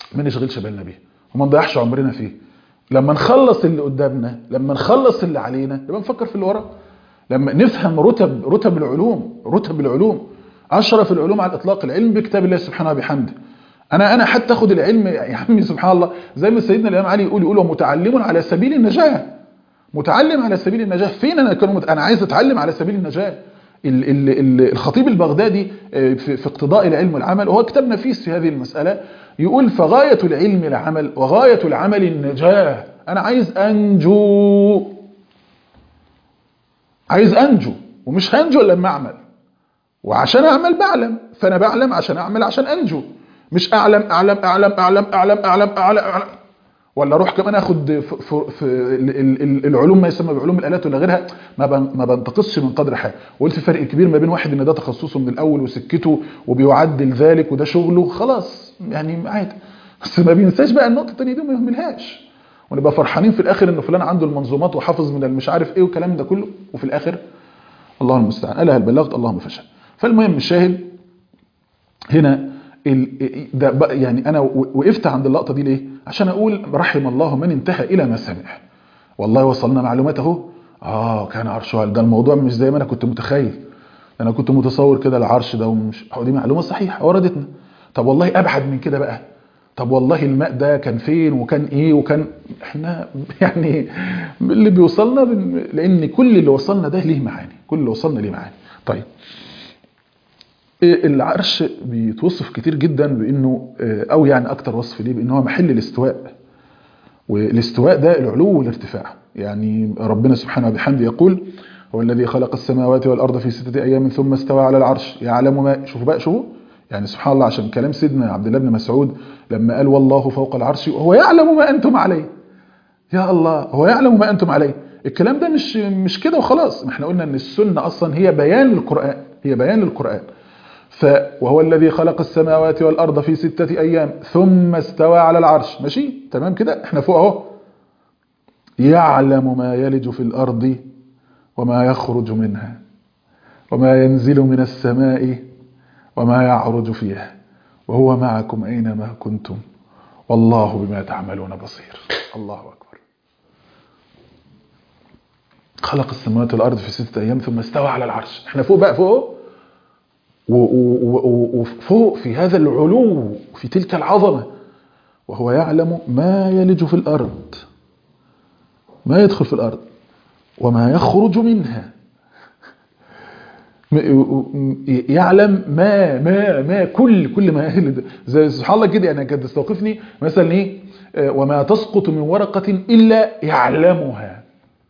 ما نشغلش بالنا بيه وما نضيعش عمرنا فيه لما نخلص اللي قدامنا لما نخلص اللي علينا يبقى نفكر في اللي ورا لما نفهم رتب رتب العلوم رتب العلوم اشرف العلوم على الاطلاق العلم بكتاب الله سبحانه وبحمده انا انا حتى اخد العلم يا عمي سبحان الله زي ما سيدنا الامام علي يقول يقول هو متعلم على سبيل النجاه متعلم على سبيل النجاه فين انا كان مت... انا عايز اتعلم على سبيل النجاه ال ال ال الخطيب البغدادي في, في اقتضاء العلم والعمل وهو كتاب نفيس في هذه المساله يقول فغايه العلم العمل وغايه العمل النجاه انا عايز انجو عايز انجو ومش هنجو الا لما اعمل وعشان اعمل بعلم فانا بعلم عشان اعمل عشان انجو مش اعلم اعلم اعلم اعلم اعلم اعلم اعلم, أعلم. ولا اروح كمان اخد في, في, في العلوم ما يسمى بعلوم الالات ولا غيرها ما ما بنتقصش من قدر حاجه وقلت في فرق كبير ما بين واحد ان ده تخصصه من الاول وسكته وبيعدل ذلك وده شغله خلاص يعني عادي بس ما بينساش بقى النقطه الثانيه دي وما يهملهاش ونبقى فرحانين في الاخر ان فلان عنده المنظومات وحافظ من المش عارف ايه والكلام ده كله وفي الاخر الله المستعان الا هل بلغت اللهم فشل فالمهم الشاهد هنا ده يعني انا وقفت عند اللقطه دي ليه عشان اقول رحم الله من انتهى الى ما سمع والله وصلنا معلوماته اه كان عرشه ده الموضوع مش زي ما انا كنت متخيل انا كنت متصور كده العرش ده ومش هو دي معلومه صحيحه وردتنا طب والله ابعد من كده بقى طب والله الماء ده كان فين وكان ايه وكان احنا يعني اللي بيوصلنا لان كل اللي وصلنا ده ليه معاني كل اللي وصلنا ليه معاني طيب العرش بيتوصف كتير جدا بانه او يعني اكتر وصف ليه بانه هو محل الاستواء والاستواء ده العلو والارتفاع يعني ربنا سبحانه وبحمده يقول هو الذي خلق السماوات والارض في سته ايام ثم استوى على العرش يعلم ما شوفوا بقى شوفوا يعني سبحان الله عشان كلام سيدنا عبد الله بن مسعود لما قال والله فوق العرش وهو يعلم ما انتم عليه يا الله هو يعلم ما انتم عليه الكلام ده مش مش كده وخلاص ما احنا قلنا ان السنه اصلا هي بيان للقران هي بيان للقران ف وهو الذي خلق السماوات والارض في سته ايام ثم استوى على العرش ماشي تمام كده احنا فوق اهو يعلم ما يلج في الارض وما يخرج منها وما ينزل من السماء وما يعرج فيها وهو معكم أينما كنتم والله بما تعملون بصير الله أكبر خلق السماوات والأرض في ستة أيام ثم استوى على العرش احنا فوق بقى فوق وفوق في هذا العلو في تلك العظمة وهو يعلم ما يلج في الأرض ما يدخل في الأرض وما يخرج منها يعلم ما ما ما كل كل ما زي سبحان الله كده يعني كانت تستوقفني مثلا ايه وما تسقط من ورقة إلا يعلمها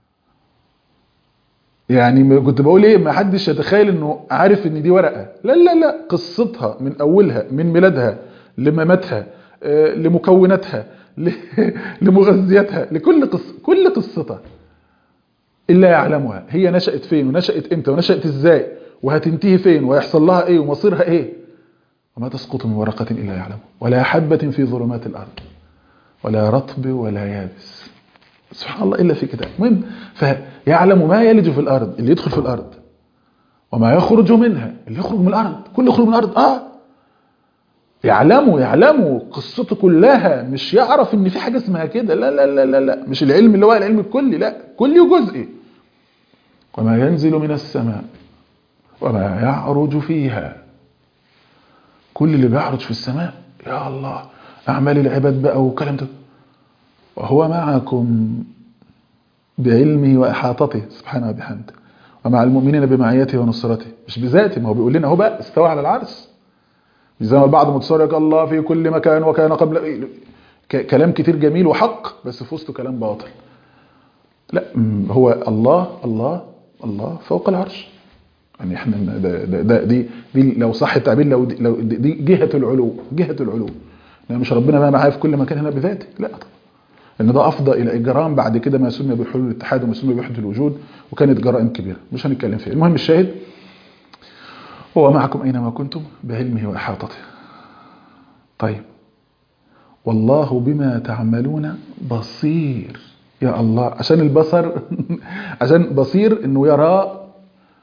يعني كنت بقول ايه ما حدش يتخيل انه عارف ان دي ورقة لا لا لا قصتها من اولها من ميلادها لمماتها لمكوناتها لمغذياتها لكل قصة كل قصتها إلا يعلمها هي نشأت فين ونشأت امتى ونشأت ازاي وهتنتهي فين ويحصل لها ايه ومصيرها ايه وما تسقط من ورقة إلا يعلمه ولا حبة في ظلمات الأرض ولا رطب ولا يابس سبحان الله إلا في كتاب المهم فيعلم ما يلج في الأرض اللي يدخل في الأرض وما يخرج منها اللي يخرج من الأرض كل يخرج من الأرض آه يعلموا يعلموا قصته كلها مش يعرف ان في حاجة اسمها كده لا لا لا لا لا مش العلم اللي هو العلم الكلي لا كلي وجزئي وما ينزل من السماء وما يعرج فيها كل اللي بيعرج في السماء يا الله أعمال العباد بقى والكلام ده وهو معكم بعلمه وإحاطته سبحانه وبحمده ومع المؤمنين بمعيته ونصرته مش بذاته ما هو بيقول لنا هو بقى استوى على العرش زي ما البعض متصور الله في كل مكان وكان قبل كلام كتير جميل وحق بس في وسطه كلام باطل لا هو الله الله الله فوق العرش يعني احنا ده ده ده دي دي لو صح التعبير لو دي, لو دي جهه العلو جهه العلو يعني مش ربنا ما معاه في كل مكان هنا بذاته لا طبعا ان ده افضى الى اجرام بعد كده ما سمي بحلول الاتحاد وما سمي بوحده الوجود وكانت جرائم كبيره مش هنتكلم فيها المهم الشاهد هو معكم اينما كنتم بعلمه واحاطته طيب والله بما تعملون بصير يا الله عشان البصر عشان بصير انه يرى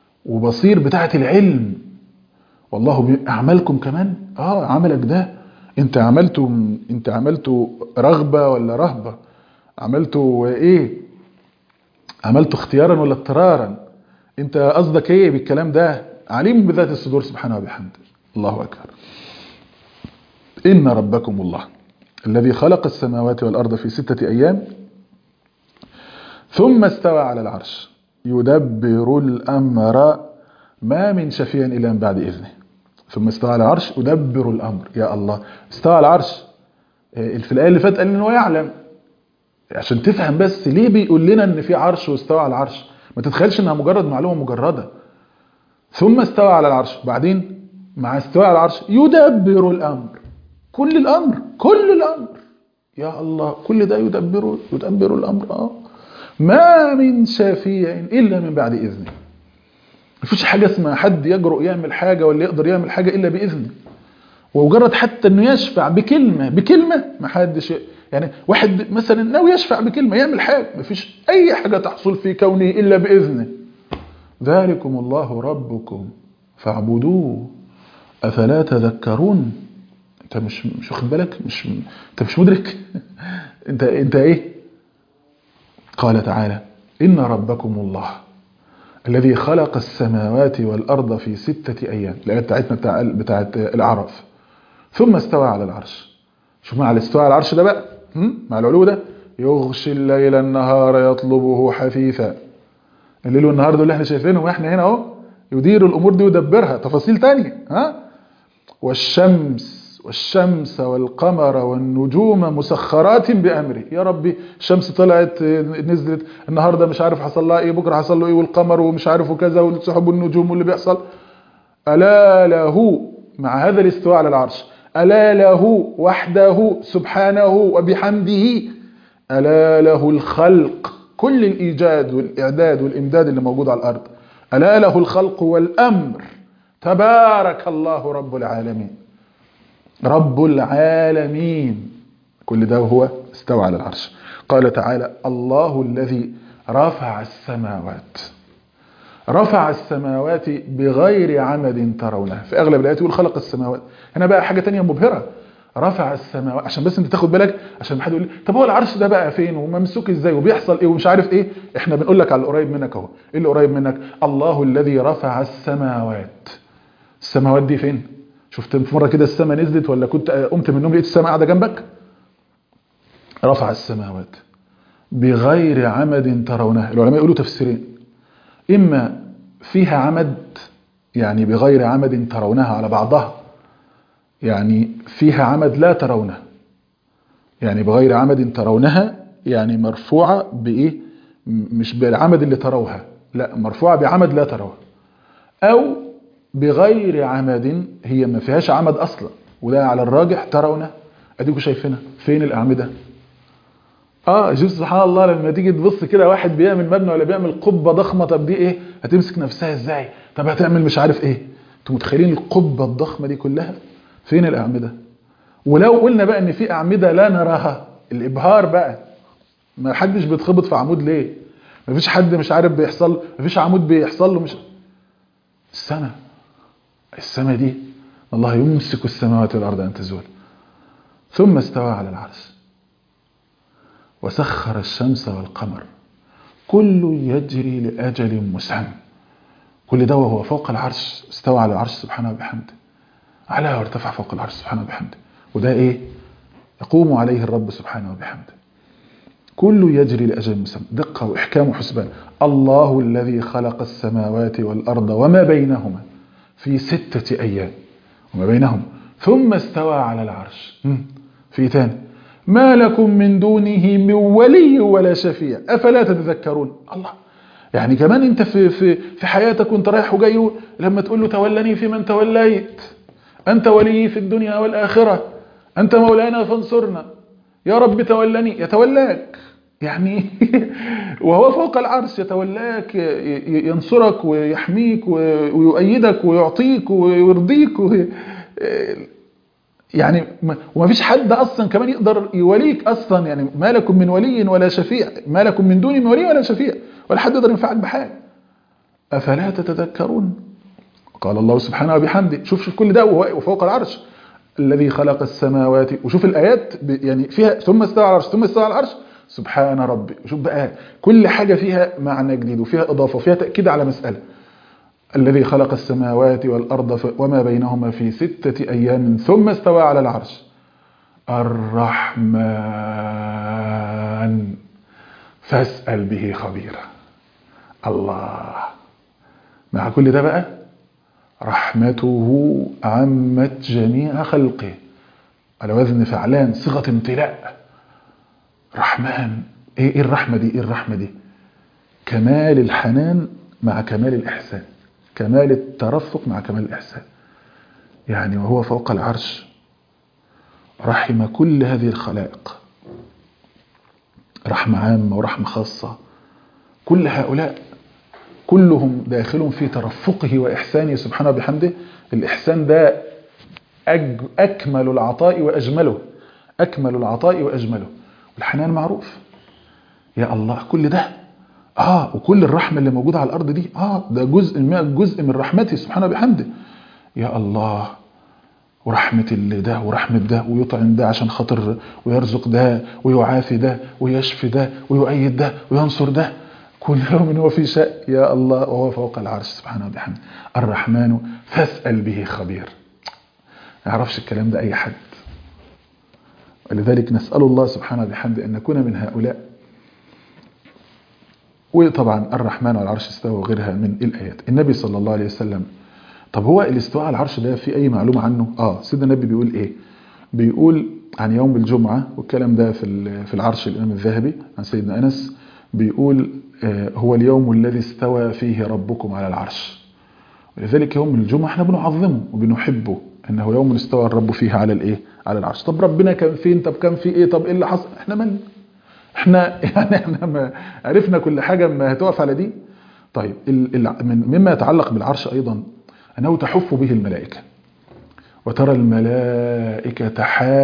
وبصير بتاعه العلم والله بأعمالكم كمان اه عملك ده انت عملته انت عملته رغبة ولا رهبة عملته ايه عملته اختيارا ولا اضطرارا انت قصدك ايه بالكلام ده عليم بذات الصدور سبحانه وبحمده الله اكبر ان ربكم الله الذي خلق السماوات والارض في ستة ايام ثم استوى على العرش يدبر الامر ما من شفيع الا من بعد اذنه ثم استوى على العرش يدبر الامر يا الله استوى على العرش في الايه اللي فاتت قال ان هو يعلم عشان تفهم بس ليه بيقول لنا ان في عرش واستوى على العرش ما تتخيلش انها مجرد معلومه مجرده ثم استوى على العرش بعدين مع استواء على العرش يدبر الامر كل الامر كل الامر يا الله كل ده يدبر يدبر الامر اه ما من شافيع الا من بعد اذنه مفيش حاجه اسمها حد يجرؤ يعمل حاجه ولا يقدر يعمل حاجه الا باذنه ومجرد حتى انه يشفع بكلمه بكلمه ما حدش يعني واحد مثلا ناوي يشفع بكلمه يعمل حاجه مفيش اي حاجه تحصل في كونه الا باذنه ذلكم الله ربكم فاعبدوه افلا تذكرون انت مش مش واخد بالك مش انت مش مدرك انت انت ايه قال تعالى ان ربكم الله الذي خلق السماوات والارض في سته ايام الايه بتاعتنا بتاع بتاعت الاعراف ثم استوى على العرش شوف مع الاستواء على العرش ده بقى مع العلو ده يغشي الليل النهار يطلبه حثيثا الليل والنهار دول اللي احنا شايفينهم واحنا هنا اهو يدير الامور دي ويدبرها تفاصيل تانية ها والشمس والشمس والقمر والنجوم مسخرات بامره يا ربي الشمس طلعت نزلت النهارده مش عارف حصل لها ايه بكره حصل له ايه والقمر ومش عارف وكذا والسحب والنجوم واللي بيحصل الا له مع هذا الاستواء على العرش الا له وحده سبحانه وبحمده الا له الخلق كل الايجاد والاعداد والامداد اللي موجود على الارض الا له الخلق والامر تبارك الله رب العالمين رب العالمين كل ده وهو استوى على العرش قال تعالى الله الذي رفع السماوات رفع السماوات بغير عمد ترونها في اغلب الايات يقول خلق السماوات هنا بقى حاجه تانية مبهره رفع السماوات عشان بس انت تاخد بالك عشان حد يقول لي طب هو العرش ده بقى فين وممسوك ازاي وبيحصل ايه ومش عارف ايه احنا بنقول لك على القريب منك اهو ايه اللي قريب منك الله الذي رفع السماوات السماوات دي فين شفت في مره كده السماء نزلت ولا كنت قمت من النوم لقيت السماء قاعده جنبك رفع السماوات بغير عمد ترونها العلماء يقولوا تفسيرين اما فيها عمد يعني بغير عمد ترونها على بعضها يعني فيها عمد لا ترونه يعني بغير عمد ترونها يعني مرفوعة بإيه مش بالعمد اللي تروها لا مرفوعة بعمد لا تروها أو بغير عمد هي ما فيهاش عمد أصلا وده على الراجح ترونه أديكوا شايفينها فين الأعمدة اه شوف سبحان الله لما تيجي تبص كده واحد بيعمل مبنى ولا بيعمل قبة ضخمة طب دي ايه هتمسك نفسها ازاي طب هتعمل مش عارف ايه انتوا متخيلين القبة الضخمة دي كلها فين الأعمدة ولو قلنا بقى ان في أعمدة لا نراها الإبهار بقى ما حدش بيتخبط في عمود ليه ما فيش حد مش عارف بيحصل ما فيش عمود بيحصل له مش السماء السماء دي الله يمسك السماوات والأرض أن تزول ثم استوى على العرش وسخر الشمس والقمر كل يجري لأجل مسمى كل ده وهو فوق العرش استوى على العرش سبحانه وبحمده على وارتفع فوق العرش سبحانه وبحمده وده ايه يقوم عليه الرب سبحانه وبحمده كل يجري لأجل مسمى دقة وإحكام وحسبان الله الذي خلق السماوات والأرض وما بينهما في ستة أيام وما بينهم ثم استوى على العرش في تاني ما لكم من دونه من ولي ولا شفيع أفلا تتذكرون الله يعني كمان انت في, في, في حياتك وانت رايح وجاي لما تقول له تولني في من توليت أنت ولي في الدنيا والآخرة أنت مولانا فانصرنا يا رب تولني يتولاك يعني وهو فوق العرش يتولاك ينصرك ويحميك ويؤيدك ويعطيك ويرضيك يعني وما فيش حد اصلا كمان يقدر يوليك اصلا يعني ما لكم من ولي ولا شفيع ما لكم من دوني من ولي ولا شفيع ولا حد يقدر ينفعك بحاجه افلا تتذكرون قال الله سبحانه وبحمده شوف شوف كل ده وفوق العرش الذي خلق السماوات وشوف الآيات ب- يعني فيها ثم استوى على العرش ثم استوى على العرش سبحان ربي شوف بقى كل حاجة فيها معنى جديد وفيها إضافة وفيها تأكيد على مسألة الذي خلق السماوات والأرض ف- وما بينهما في ستة أيام ثم استوى على العرش الرحمن فاسأل به خبيرا الله مع كل ده بقى رحمته عمت جميع خلقه على وزن فعلان صيغة امتلاء رحمن ايه ايه الرحمة دي ايه الرحمة دي كمال الحنان مع كمال الإحسان كمال الترفق مع كمال الإحسان يعني وهو فوق العرش رحم كل هذه الخلائق رحمة عامة ورحمة خاصة كل هؤلاء كلهم داخل في ترفقه وإحسانه سبحانه وبحمده الإحسان ده أج أكمل العطاء وأجمله أكمل العطاء وأجمله والحنان معروف يا الله كل ده آه وكل الرحمة اللي موجودة على الأرض دي آه ده جزء من جزء من رحمته سبحانه وبحمده يا الله ورحمة اللي ده ورحمة ده ويطعم ده عشان خاطر ويرزق ده ويعافي ده ويشفي ده ويؤيد ده وينصر ده كل يوم هو في شأن يا الله وهو فوق العرش سبحانه وبحمده الرحمن فاسأل به خبير ما يعرفش الكلام ده أي حد ولذلك نسأل الله سبحانه وبحمده أن نكون من هؤلاء وطبعا الرحمن على العرش استوى وغيرها من الآيات النبي صلى الله عليه وسلم طب هو الاستواء على العرش ده في أي معلومة عنه آه سيدنا النبي بيقول إيه بيقول عن يوم الجمعة والكلام ده في في العرش الإمام الذهبي عن سيدنا أنس بيقول آه هو اليوم الذي استوى فيه ربكم على العرش ولذلك يوم الجمعة احنا بنعظمه وبنحبه انه يوم استوى الرب فيه على الايه على العرش طب ربنا كان فين طب كان في ايه طب ايه اللي حصل احنا مالنا احنا يعني احنا ما عرفنا كل حاجة ما هتقف على دي طيب ال ال من مما يتعلق بالعرش ايضا انه تحف به الملائكة وترى الملائكة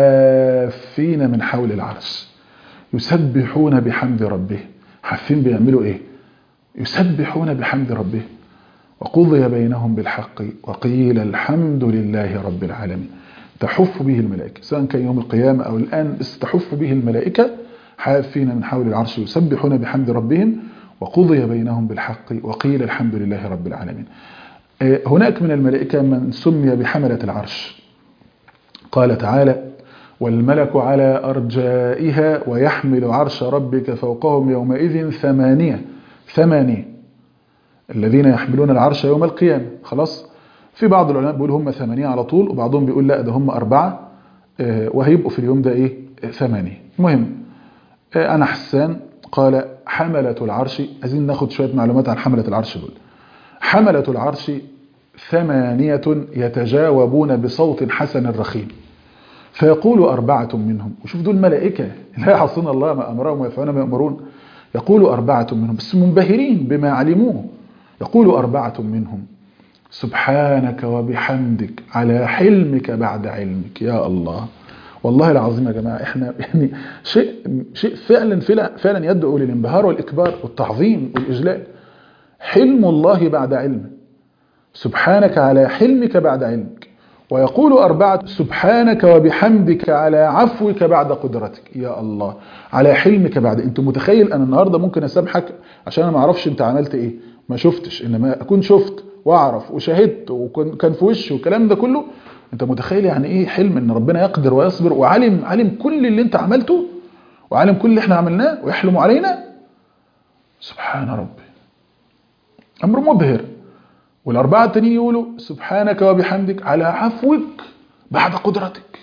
حافين من حول العرش يسبحون بحمد ربه حافين بيعملوا ايه يسبحون بحمد ربه وقضي بينهم بالحق وقيل الحمد لله رب العالمين تحف به الملائكة سواء كان يوم القيامة أو الآن استحف به الملائكة حافين من حول العرش يسبحون بحمد ربهم وقضي بينهم بالحق وقيل الحمد لله رب العالمين هناك من الملائكة من سمي بحملة العرش قال تعالى والملك على أرجائها ويحمل عرش ربك فوقهم يومئذ ثمانية ثمانية الذين يحملون العرش يوم القيامة خلاص في بعض العلماء بيقول هم ثمانية على طول وبعضهم بيقول لا ده هم أربعة وهيبقوا في اليوم ده إيه ثمانية المهم أنا حسان قال حملة العرش عايزين ناخد شوية معلومات عن حملة العرش دول حملة العرش ثمانية يتجاوبون بصوت حسن رخيم فيقول أربعة منهم وشوف دول ملائكة لا يعصون الله ما أمرهم ويفعلون ما يأمرون يقول أربعة منهم بس منبهرين بما علموه يقول أربعة منهم سبحانك وبحمدك على حلمك بعد علمك يا الله والله العظيم يا جماعة احنا يعني شيء شيء فعلا فعلا يدعو للانبهار والإكبار والتعظيم والإجلال حلم الله بعد علمه سبحانك على حلمك بعد علمك ويقول أربعة سبحانك وبحمدك على عفوك بعد قدرتك يا الله على حلمك بعد انت متخيل أنا النهاردة ممكن أسامحك عشان أنا ما أعرفش أنت عملت إيه ما شفتش إنما أكون شفت وأعرف وشهدت وكان في وشي والكلام ده كله أنت متخيل يعني إيه حلم إن ربنا يقدر ويصبر وعلم علم كل اللي أنت عملته وعلم كل اللي إحنا عملناه ويحلم علينا سبحان ربي أمر مبهر والأربعة التانيين يقولوا سبحانك وبحمدك على عفوك بعد قدرتك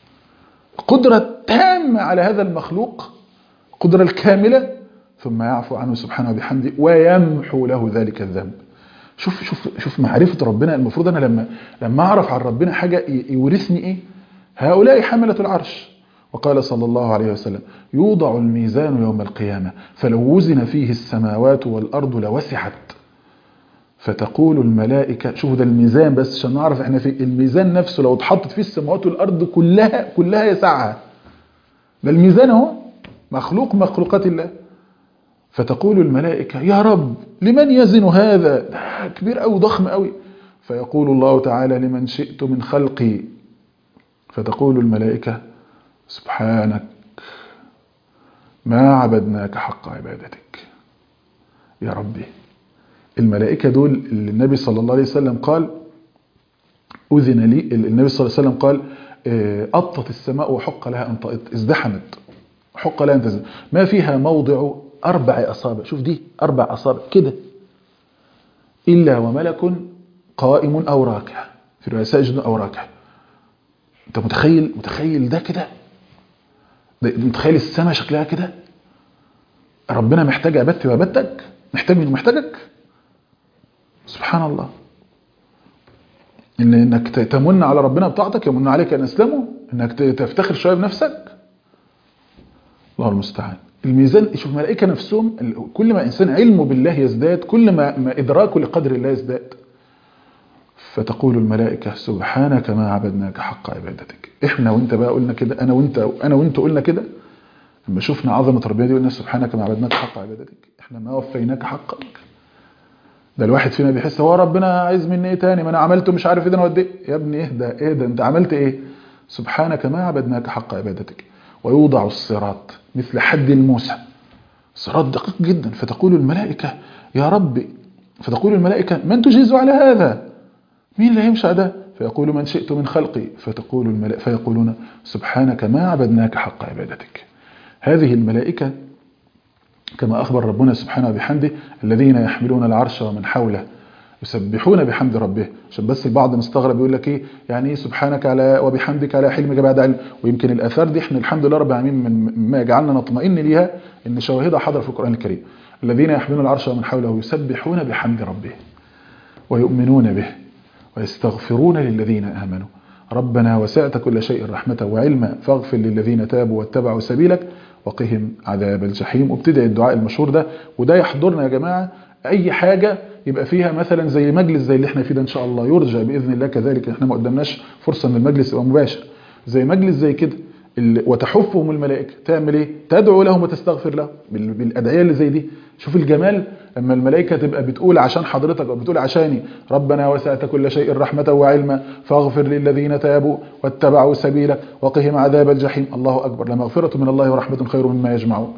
قدرة تامة على هذا المخلوق قدرة الكاملة ثم يعفو عنه سبحانه وبحمده ويمحو له ذلك الذنب شوف شوف شوف معرفة ربنا المفروض أنا لما لما أعرف عن ربنا حاجة يورثني إيه هؤلاء حملة العرش وقال صلى الله عليه وسلم يوضع الميزان يوم القيامة فلو وزن فيه السماوات والأرض لوسعت فتقول الملائكة شوفوا ده الميزان بس عشان نعرف احنا في الميزان نفسه لو اتحطت فيه السماوات والأرض كلها كلها يسعها ده الميزان اهو مخلوق مخلوقات الله فتقول الملائكة يا رب لمن يزن هذا ده كبير أو ضخم أوي فيقول الله تعالى لمن شئت من خلقي فتقول الملائكة سبحانك ما عبدناك حق عبادتك يا ربي الملائكة دول اللي النبي صلى الله عليه وسلم قال أذن لي النبي صلى الله عليه وسلم قال أطت السماء وحق لها أن تأط ازدحمت حق لها أن تزدحم ما فيها موضع أربع أصابع شوف دي أربع أصابع كده إلا وملك قائم أو راكع في رواية ساجد أو راكع أنت متخيل متخيل ده كده متخيل السماء شكلها كده ربنا محتاج عبادتي وعبادتك محتاج منه محتاجك سبحان الله إن انك تمن على ربنا بطاعتك يمن عليك ان اسلمه انك تفتخر شويه بنفسك الله المستعان الميزان شوف الملائكه نفسهم كل ما انسان علمه بالله يزداد كل ما, ما ادراكه لقدر الله يزداد فتقول الملائكه سبحانك ما عبدناك حق عبادتك احنا وانت بقى قلنا كده انا وانت انا وانت قلنا كده لما شفنا عظمه ربنا دي قلنا سبحانك ما عبدناك حق عبادتك احنا ما وفيناك حقك ده الواحد فينا بيحس هو ربنا عايز مني ايه تاني ما انا عملته مش عارف ايه ده انا ودي يا ابني اهدى اهدى انت عملت ايه سبحانك ما عبدناك حق عبادتك ويوضع الصراط مثل حد الموسى صراط دقيق جدا فتقول الملائكة يا ربي فتقول الملائكة من تجيز على هذا مين اللي هيمشي على ده فيقول من شئت من خلقي فتقول الملائكة فيقولون سبحانك ما عبدناك حق عبادتك هذه الملائكة كما أخبر ربنا سبحانه وبحمده الذين يحملون العرش ومن حوله يسبحون بحمد ربه عشان بس البعض مستغرب يقول لك ايه يعني ايه سبحانك على وبحمدك على حلمك بعد علم ويمكن الاثار دي احنا الحمد لله رب العالمين من ما جعلنا نطمئن ليها ان شواهدها حاضره في القران الكريم الذين يحملون العرش ومن حوله يسبحون بحمد ربه ويؤمنون به ويستغفرون للذين امنوا ربنا وسعت كل شيء رحمه وعلما فاغفر للذين تابوا واتبعوا سبيلك وقهم عذاب الجحيم وابتدأ الدعاء المشهور ده وده يحضرنا يا جماعة أي حاجة يبقى فيها مثلا زي مجلس زي اللي احنا فيه ده إن شاء الله يرجى بإذن الله كذلك احنا ما قدمناش فرصة ان المجلس يبقى مباشر زي مجلس زي كده وتحفهم الملائكة تعمل ايه تدعو لهم وتستغفر لهم بالأدعية اللي زي دي شوف الجمال لما الملائكة تبقى بتقول عشان حضرتك أو بتقول عشاني ربنا وسعت كل شيء رحمة وعلما فاغفر للذين تابوا واتبعوا سبيلك وقهم عذاب الجحيم الله أكبر لمغفرة من الله ورحمة خير مما يجمعون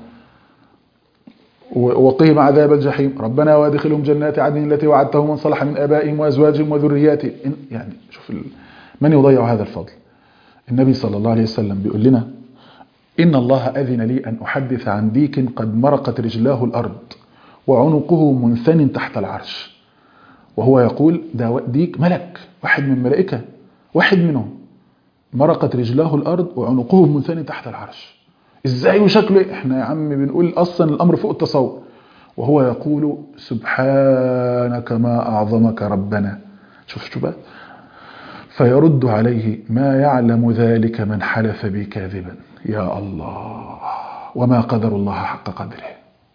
وقهم عذاب الجحيم ربنا وادخلهم جنات عدن التي وعدتهم من صلح من آبائهم وأزواجهم وذرياتهم يعني شوف من يضيع هذا الفضل النبي صلى الله عليه وسلم بيقول لنا إن الله أذن لي أن أحدث عن ديك قد مرقت رجلاه الأرض وعنقه منثن تحت العرش وهو يقول ده ديك ملك واحد من الملائكة واحد منهم مرقت رجلاه الأرض وعنقه منثن تحت العرش ازاي وشكله احنا يا عم بنقول اصلا الامر فوق التصور وهو يقول سبحانك ما اعظمك ربنا شوف شوف بقى فيرد عليه ما يعلم ذلك من حلف بي كاذبا يا الله وما قدر الله حق قدره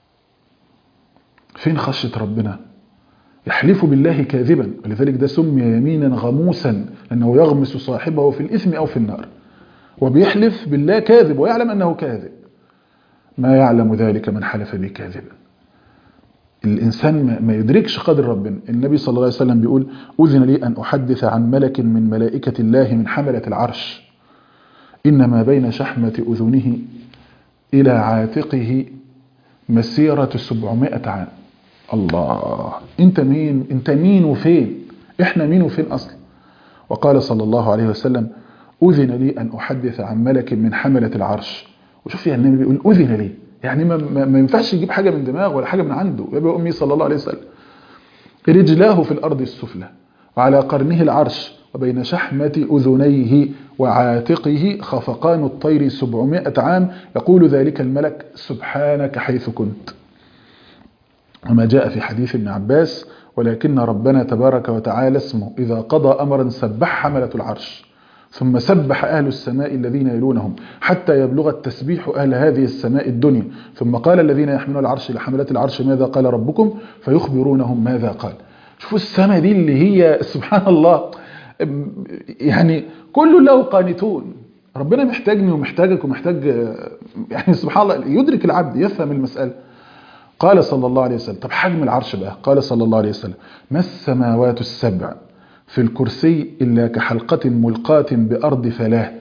فين خشية ربنا يحلف بالله كاذبا ولذلك ده سمي يمينا غموسا لأنه يغمس صاحبه في الإثم أو في النار وبيحلف بالله كاذب ويعلم أنه كاذب ما يعلم ذلك من حلف به كاذبا الإنسان ما يدركش قدر ربنا النبي صلى الله عليه وسلم بيقول أذن لي أن أحدث عن ملك من ملائكة الله من حملة العرش إنما بين شحمة أذنه إلى عاتقه مسيرة سبعمائة عام الله انت مين انت مين وفين احنا مين وفين اصلا وقال صلى الله عليه وسلم أذن لي أن أحدث عن ملك من حملة العرش وشوف يا النبي بيقول أذن لي يعني ما, ما, ما ينفعش يجيب حاجة من دماغه ولا حاجة من عنده يبقى أمي صلى الله عليه وسلم رجلاه في الأرض السفلى وعلى قرنه العرش وبين شحمة أذنيه وعاتقه خفقان الطير سبعمائة عام يقول ذلك الملك سبحانك حيث كنت وما جاء في حديث ابن عباس ولكن ربنا تبارك وتعالى اسمه إذا قضى أمرا سبح حملة العرش ثم سبح أهل السماء الذين يلونهم حتى يبلغ التسبيح أهل هذه السماء الدنيا ثم قال الذين يحملون العرش لحملة العرش ماذا قال ربكم فيخبرونهم ماذا قال شوفوا السماء دي اللي هي سبحان الله يعني كل له قانتون ربنا محتاجني ومحتاجك ومحتاج يعني سبحان الله يدرك العبد يفهم المسألة قال صلى الله عليه وسلم طب حجم العرش بقى قال صلى الله عليه وسلم ما السماوات السبع في الكرسي إلا كحلقة ملقاة بأرض فلاه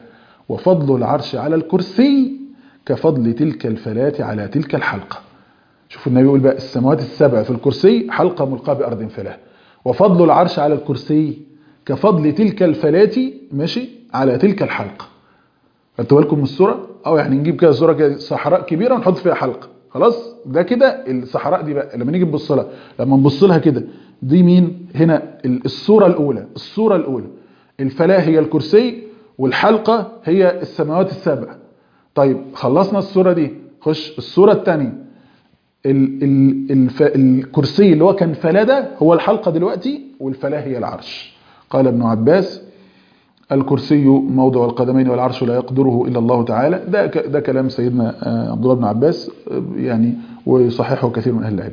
وفضل العرش على الكرسي كفضل تلك الفلاة على تلك الحلقة شوفوا النبي يقول بقى السماوات السبع في الكرسي حلقة ملقاة بأرض فلاة وفضل العرش على الكرسي كفضل تلك الفلاة ماشي على تلك الحلقة خدتوا بالكم من الصورة أو يعني نجيب كده صورة كده صحراء كبيرة ونحط فيها حلقة خلاص ده كده الصحراء دي بقى لما نيجي نبص لها لما نبص لها كده دي مين هنا الصورة الأولى الصورة الأولى الفلاة هي الكرسي والحلقة هي السماوات السبع طيب خلصنا الصورة دي خش الصورة الثانية ال ال الف الكرسي اللي هو كان فلاة ده هو الحلقة دلوقتي والفلاة هي العرش قال ابن عباس الكرسي موضع القدمين والعرش لا يقدره إلا الله تعالى ده ده كلام سيدنا عبد الله بن عباس يعني ويصححه كثير من أهل العلم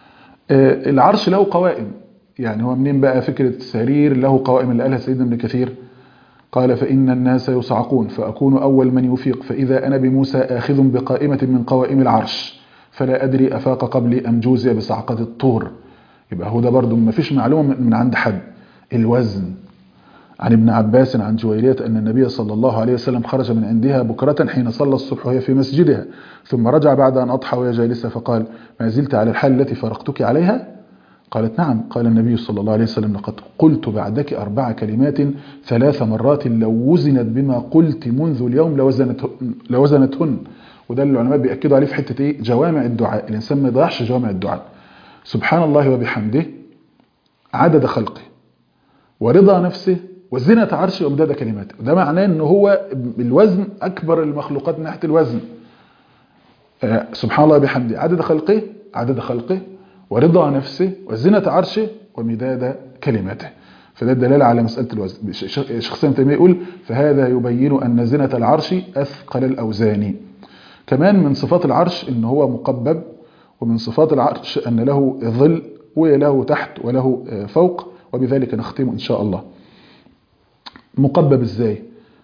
العرش له قوائم يعني هو منين بقى فكرة السرير له قوائم اللي قالها سيدنا ابن كثير قال فإن الناس يصعقون فأكون أول من يفيق فإذا أنا بموسى آخذ بقائمة من قوائم العرش فلا أدري أفاق قبلي أم جوزي بصعقة الطور يبقى هو ده برضو ما فيش معلومة من عند حد الوزن عن ابن عباس عن جويرية أن النبي صلى الله عليه وسلم خرج من عندها بكرة حين صلى الصبح وهي في مسجدها ثم رجع بعد أن أضحى وهي جالسة فقال ما زلت على الحال التي فرقتك عليها قالت نعم قال النبي صلى الله عليه وسلم لقد قلت بعدك أربع كلمات ثلاث مرات لو وزنت بما قلت منذ اليوم لوزنت لوزنتهن وده اللي العلماء بيأكدوا عليه في حتة إيه جوامع الدعاء الإنسان ما يضيعش جوامع الدعاء سبحان الله وبحمده عدد خلقه ورضا نفسه وزنة عرشه وامداد كلماته ده معناه ان هو الوزن اكبر المخلوقات من ناحيه الوزن آه سبحان الله بحمده عدد خلقه عدد خلقه ورضا نفسه وزنة عرشه ومداد كلماته فده الدلالة على مسألة الوزن شخص تيمية يقول فهذا يبين أن زنة العرش أثقل الأوزان كمان من صفات العرش ان هو مقبب ومن صفات العرش أن له ظل وله تحت وله فوق وبذلك نختم إن شاء الله مقبب ازاي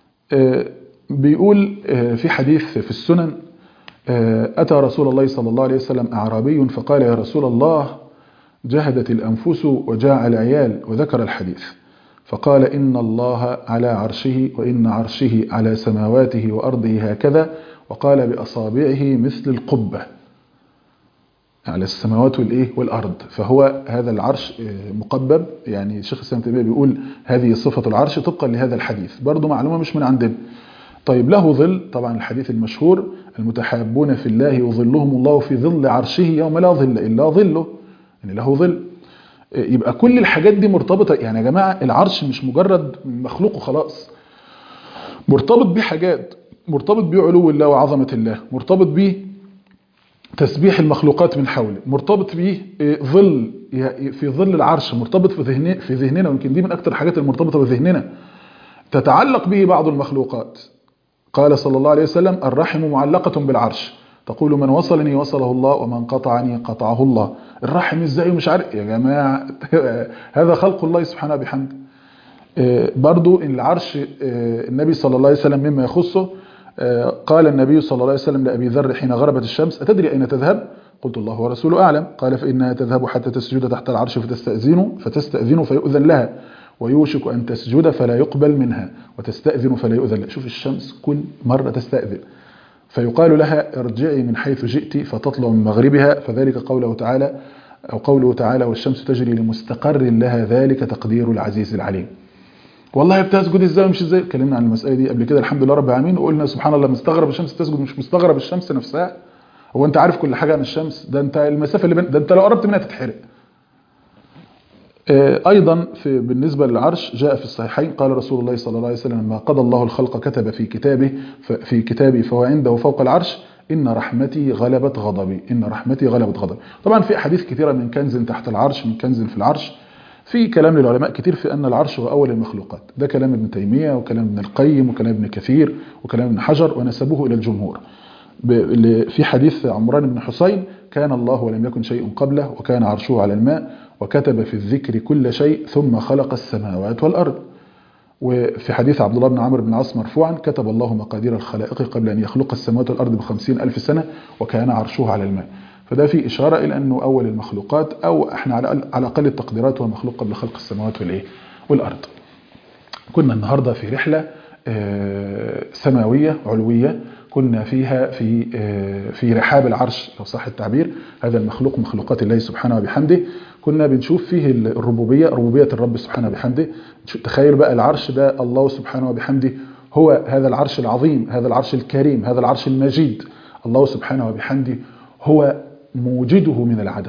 بيقول في حديث في السنن أتى رسول الله صلى الله عليه وسلم أعرابي فقال يا رسول الله جهدت الأنفس وجاع العيال وذكر الحديث فقال إن الله على عرشه وإن عرشه على سماواته وأرضه هكذا وقال بأصابعه مثل القبة على السماوات والإيه والأرض فهو هذا العرش مقبب يعني الشيخ الإسلام تيمية بيقول هذه صفة العرش طبقا لهذا الحديث برضو معلومة مش من عندنا طيب له ظل طبعا الحديث المشهور المتحابون في الله يظلهم الله في ظل عرشه يوم لا ظل إلا ظله يعني له ظل يبقى كل الحاجات دي مرتبطة يعني يا جماعة العرش مش مجرد مخلوق وخلاص مرتبط بيه حاجات مرتبط بيه علو الله وعظمة الله مرتبط بيه تسبيح المخلوقات من حوله مرتبط بيه ظل في ظل العرش مرتبط في ذهننا في ذهننا ويمكن دي من اكثر الحاجات المرتبطه بذهننا تتعلق به بعض المخلوقات قال صلى الله عليه وسلم الرحم معلقة بالعرش تقول من وصلني وصله الله ومن قطعني قطعه الله الرحم ازاي مش عارف يا جماعة هذا خلق الله سبحانه بحمده برضو العرش النبي صلى الله عليه وسلم مما يخصه قال النبي صلى الله عليه وسلم لأبي ذر حين غربت الشمس أتدري أين تذهب قلت الله ورسوله أعلم قال فإنها تذهب حتى تسجد تحت العرش فتستأذن فتستأذن فيؤذن لها ويوشك أن تسجد فلا يقبل منها وتستأذن فلا يؤذن لها شوف الشمس كل مرة تستأذن فيقال لها ارجعي من حيث جئت فتطلع من مغربها فذلك قوله تعالى أو قوله تعالى والشمس تجري لمستقر لها ذلك تقدير العزيز العليم والله بتسجد ازاي ومش ازاي اتكلمنا عن المسألة دي قبل كده الحمد لله رب العالمين وقلنا سبحان الله مستغرب الشمس تسجد مش مستغرب الشمس نفسها هو انت عارف كل حاجة عن الشمس ده انت المسافة اللي بين ده انت لو قربت منها تتحرق ايضا في بالنسبة للعرش جاء في الصحيحين قال رسول الله صلى الله عليه وسلم لما قضى الله الخلق كتب في كتابه في كتابه فهو عنده فوق العرش إن رحمتي غلبت غضبي إن رحمتي غلبت غضبي طبعا في أحاديث كثيرة من كنز تحت العرش من كنز في العرش في كلام للعلماء كتير في أن العرش هو أول المخلوقات ده كلام ابن تيمية وكلام ابن القيم وكلام ابن كثير وكلام ابن حجر ونسبوه إلى الجمهور في حديث عمران بن حسين كان الله ولم يكن شيء قبله وكان عرشه على الماء وكتب في الذكر كل شيء ثم خلق السماوات والأرض وفي حديث عبد الله بن عمرو بن العاص مرفوعا كتب الله مقادير الخلائق قبل أن يخلق السماوات والأرض بخمسين ألف سنة وكان عرشه على الماء فده في إشارة إلى أنه أول المخلوقات أو إحنا على أقل التقديرات هو مخلوق قبل خلق السماوات والإيه والأرض كنا النهاردة في رحلة سماوية علوية كنا فيها في في رحاب العرش لو صح التعبير هذا المخلوق مخلوقات الله سبحانه وبحمده كنا بنشوف فيه الربوبية ربوبية الرب سبحانه وبحمده تخيل بقى العرش ده الله سبحانه وبحمده هو هذا العرش العظيم هذا العرش الكريم هذا العرش المجيد الله سبحانه وبحمده هو موجده من العدم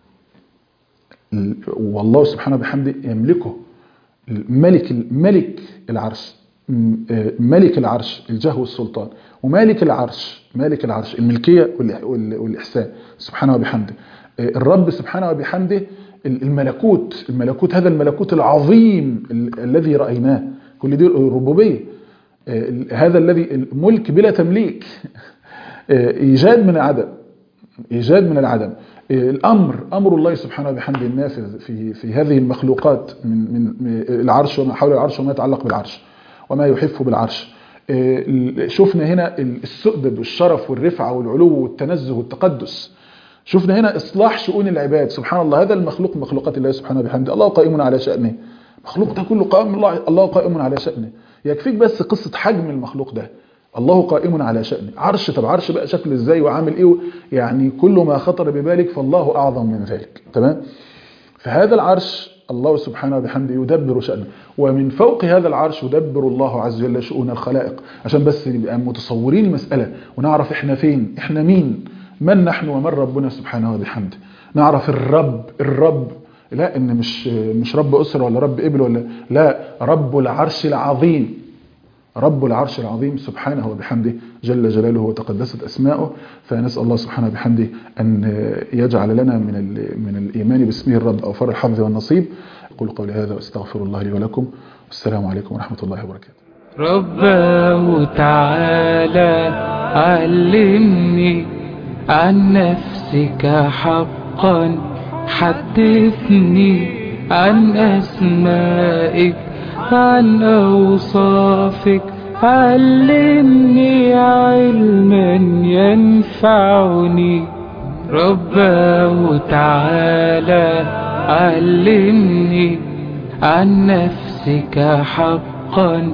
والله سبحانه وبحمده يملكه ملك ملك العرش ملك العرش الجه والسلطان ومالك العرش مالك العرش الملكية والإحسان سبحانه وبحمده الرب سبحانه وبحمده الملكوت الملكوت هذا الملكوت العظيم الذي رأيناه كل دي الربوبية هذا الذي الملك بلا تمليك إيجاد من العدم إيجاد من العدم الأمر أمر الله سبحانه وبحمده النافذ في في هذه المخلوقات من من العرش وما حول العرش وما يتعلق بالعرش وما يحف بالعرش شفنا هنا السؤدد والشرف والرفعة والعلو والتنزه والتقدس شفنا هنا إصلاح شؤون العباد سبحان الله هذا المخلوق مخلوقات الله سبحانه وبحمده الله قائم على شأنه المخلوق ده كله قائم الله الله قائم على شأنه يكفيك بس قصة حجم المخلوق ده الله قائم على شأنه عرش طب عرش بقى شكله ازاي وعامل ايه يعني كل ما خطر ببالك فالله أعظم من ذلك تمام فهذا العرش الله سبحانه وبحمده يدبر شأنه ومن فوق هذا العرش يدبر الله عز وجل شؤون الخلائق عشان بس نبقى متصورين المسألة ونعرف احنا فين احنا مين من نحن ومن ربنا سبحانه وبحمده نعرف الرب الرب لا ان مش مش رب اسره ولا رب ابل ولا لا رب العرش العظيم رب العرش العظيم سبحانه وبحمده جل جلاله وتقدست أسماؤه فنسأل الله سبحانه وبحمده أن يجعل لنا من من الإيمان باسمه الرب أوفر الحظ والنصيب أقول قولي هذا وأستغفر الله لي ولكم والسلام عليكم ورحمة الله وبركاته رباه تعالى علمني عن نفسك حقا حدثني عن أسمائك عن أوصافك علمني علما ينفعني رباه تعالى علمني عن نفسك حقا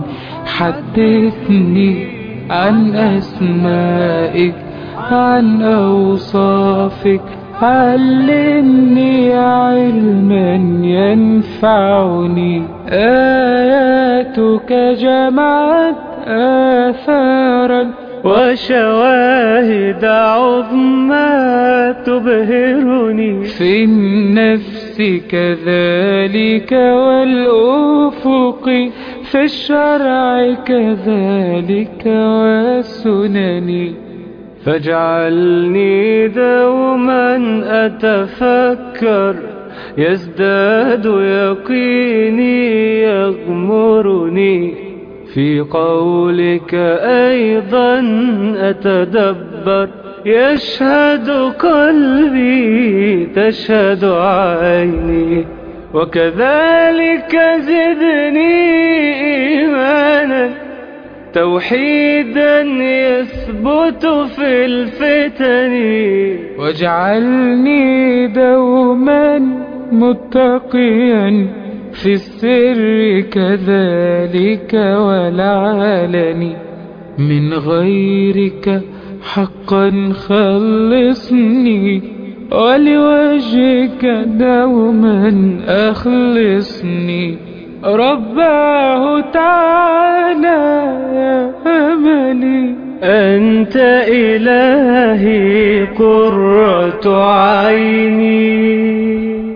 حدثني عن أسمائك عن أوصافك علمني علما ينفعني آياتك جمعت آثارا وشواهد عظمى تبهرني في النفس كذلك والأفق في الشرع كذلك والسنن فاجعلني دوما أتفكر يزداد يقيني يغمرني في قولك أيضا أتدبر يشهد قلبي تشهد عيني وكذلك زدني إيمانا توحيدا يثبت في الفتن واجعلني دوما متقيا في السر كذلك والعلن من غيرك حقا خلصني ولوجهك دوما أخلصني رباه تعالى يا أملي أنت إلهي قرة عيني